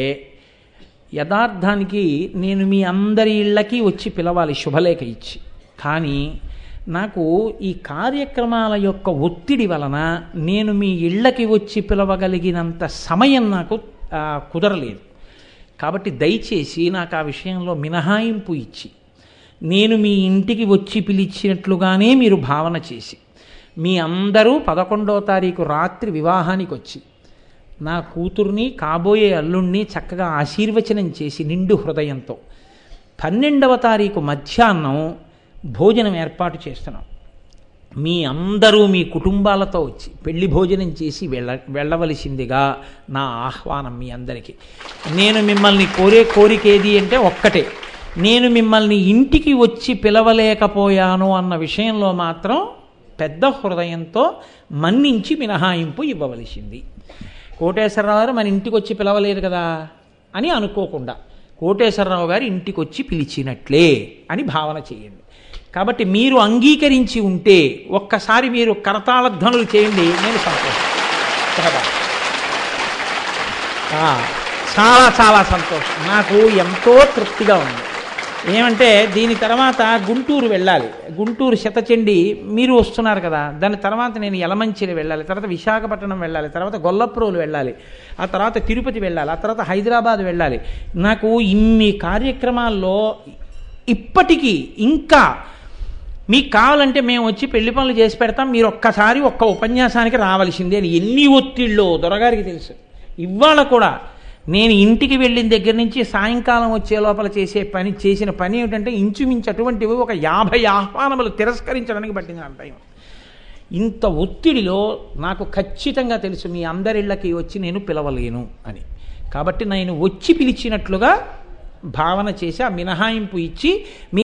S1: యథార్థానికి నేను మీ అందరి ఇళ్ళకి వచ్చి పిలవాలి శుభలేఖ ఇచ్చి కానీ నాకు ఈ కార్యక్రమాల యొక్క ఒత్తిడి వలన నేను మీ ఇళ్ళకి వచ్చి పిలవగలిగినంత సమయం నాకు ఆ, కుదరలేదు కాబట్టి దయచేసి నాకు ఆ విషయంలో మినహాయింపు ఇచ్చి నేను మీ ఇంటికి వచ్చి పిలిచినట్లుగానే మీరు భావన చేసి మీ అందరూ పదకొండవ తారీఖు రాత్రి వివాహానికి వచ్చి నా కూతుర్ని కాబోయే అల్లుణ్ణి చక్కగా ఆశీర్వచనం చేసి నిండు హృదయంతో పన్నెండవ తారీఖు మధ్యాహ్నం భోజనం ఏర్పాటు చేస్తున్నాం మీ అందరూ మీ కుటుంబాలతో వచ్చి పెళ్లి భోజనం చేసి వెళ్ళ వెళ్ళవలసిందిగా నా ఆహ్వానం మీ అందరికీ నేను మిమ్మల్ని కోరే కోరిక ఏది అంటే ఒక్కటే నేను మిమ్మల్ని ఇంటికి వచ్చి పిలవలేకపోయాను అన్న విషయంలో మాత్రం పెద్ద హృదయంతో మన్నించి మినహాయింపు ఇవ్వవలసింది కోటేశ్వరరావు గారు మన ఇంటికి వచ్చి పిలవలేదు కదా అని అనుకోకుండా కోటేశ్వరరావు గారు ఇంటికి వచ్చి పిలిచినట్లే అని భావన చేయండి కాబట్టి మీరు అంగీకరించి ఉంటే ఒక్కసారి మీరు కరతాళ ధ్వనులు చేయండి నేను సంతోషం చాలా ఆ, చాలా చాలా సంతోషం నాకు ఎంతో తృప్తిగా ఉంది ఏమంటే దీని తర్వాత గుంటూరు వెళ్ళాలి గుంటూరు శతచండి మీరు వస్తున్నారు కదా దాని తర్వాత నేను యలమంచిలి వెళ్ళాలి తర్వాత విశాఖపట్నం వెళ్ళాలి తర్వాత గొల్లప్రోలు వెళ్ళాలి ఆ తర్వాత తిరుపతి వెళ్ళాలి ఆ తర్వాత హైదరాబాద్ వెళ్ళాలి నాకు ఇన్ని కార్యక్రమాల్లో ఇప్పటికీ ఇంకా మీకు కావాలంటే మేము వచ్చి పెళ్లి పనులు చేసి పెడతాం మీరు ఒక్కసారి ఒక్క ఉపన్యాసానికి రావాల్సిందే అని ఎన్ని ఒత్తిళ్ళో దొరగారికి తెలుసు ఇవాళ కూడా నేను ఇంటికి వెళ్ళిన దగ్గర నుంచి సాయంకాలం వచ్చే లోపల చేసే పని చేసిన పని ఏమిటంటే ఇంచుమించు అటువంటివి ఒక యాభై ఆహ్వానములు తిరస్కరించడానికి పట్టింది నా టైం ఇంత ఒత్తిడిలో నాకు ఖచ్చితంగా తెలుసు మీ అందరిళ్ళకి వచ్చి నేను పిలవలేను అని కాబట్టి నేను వచ్చి పిలిచినట్లుగా భావన చేసి ఆ మినహాయింపు ఇచ్చి మీ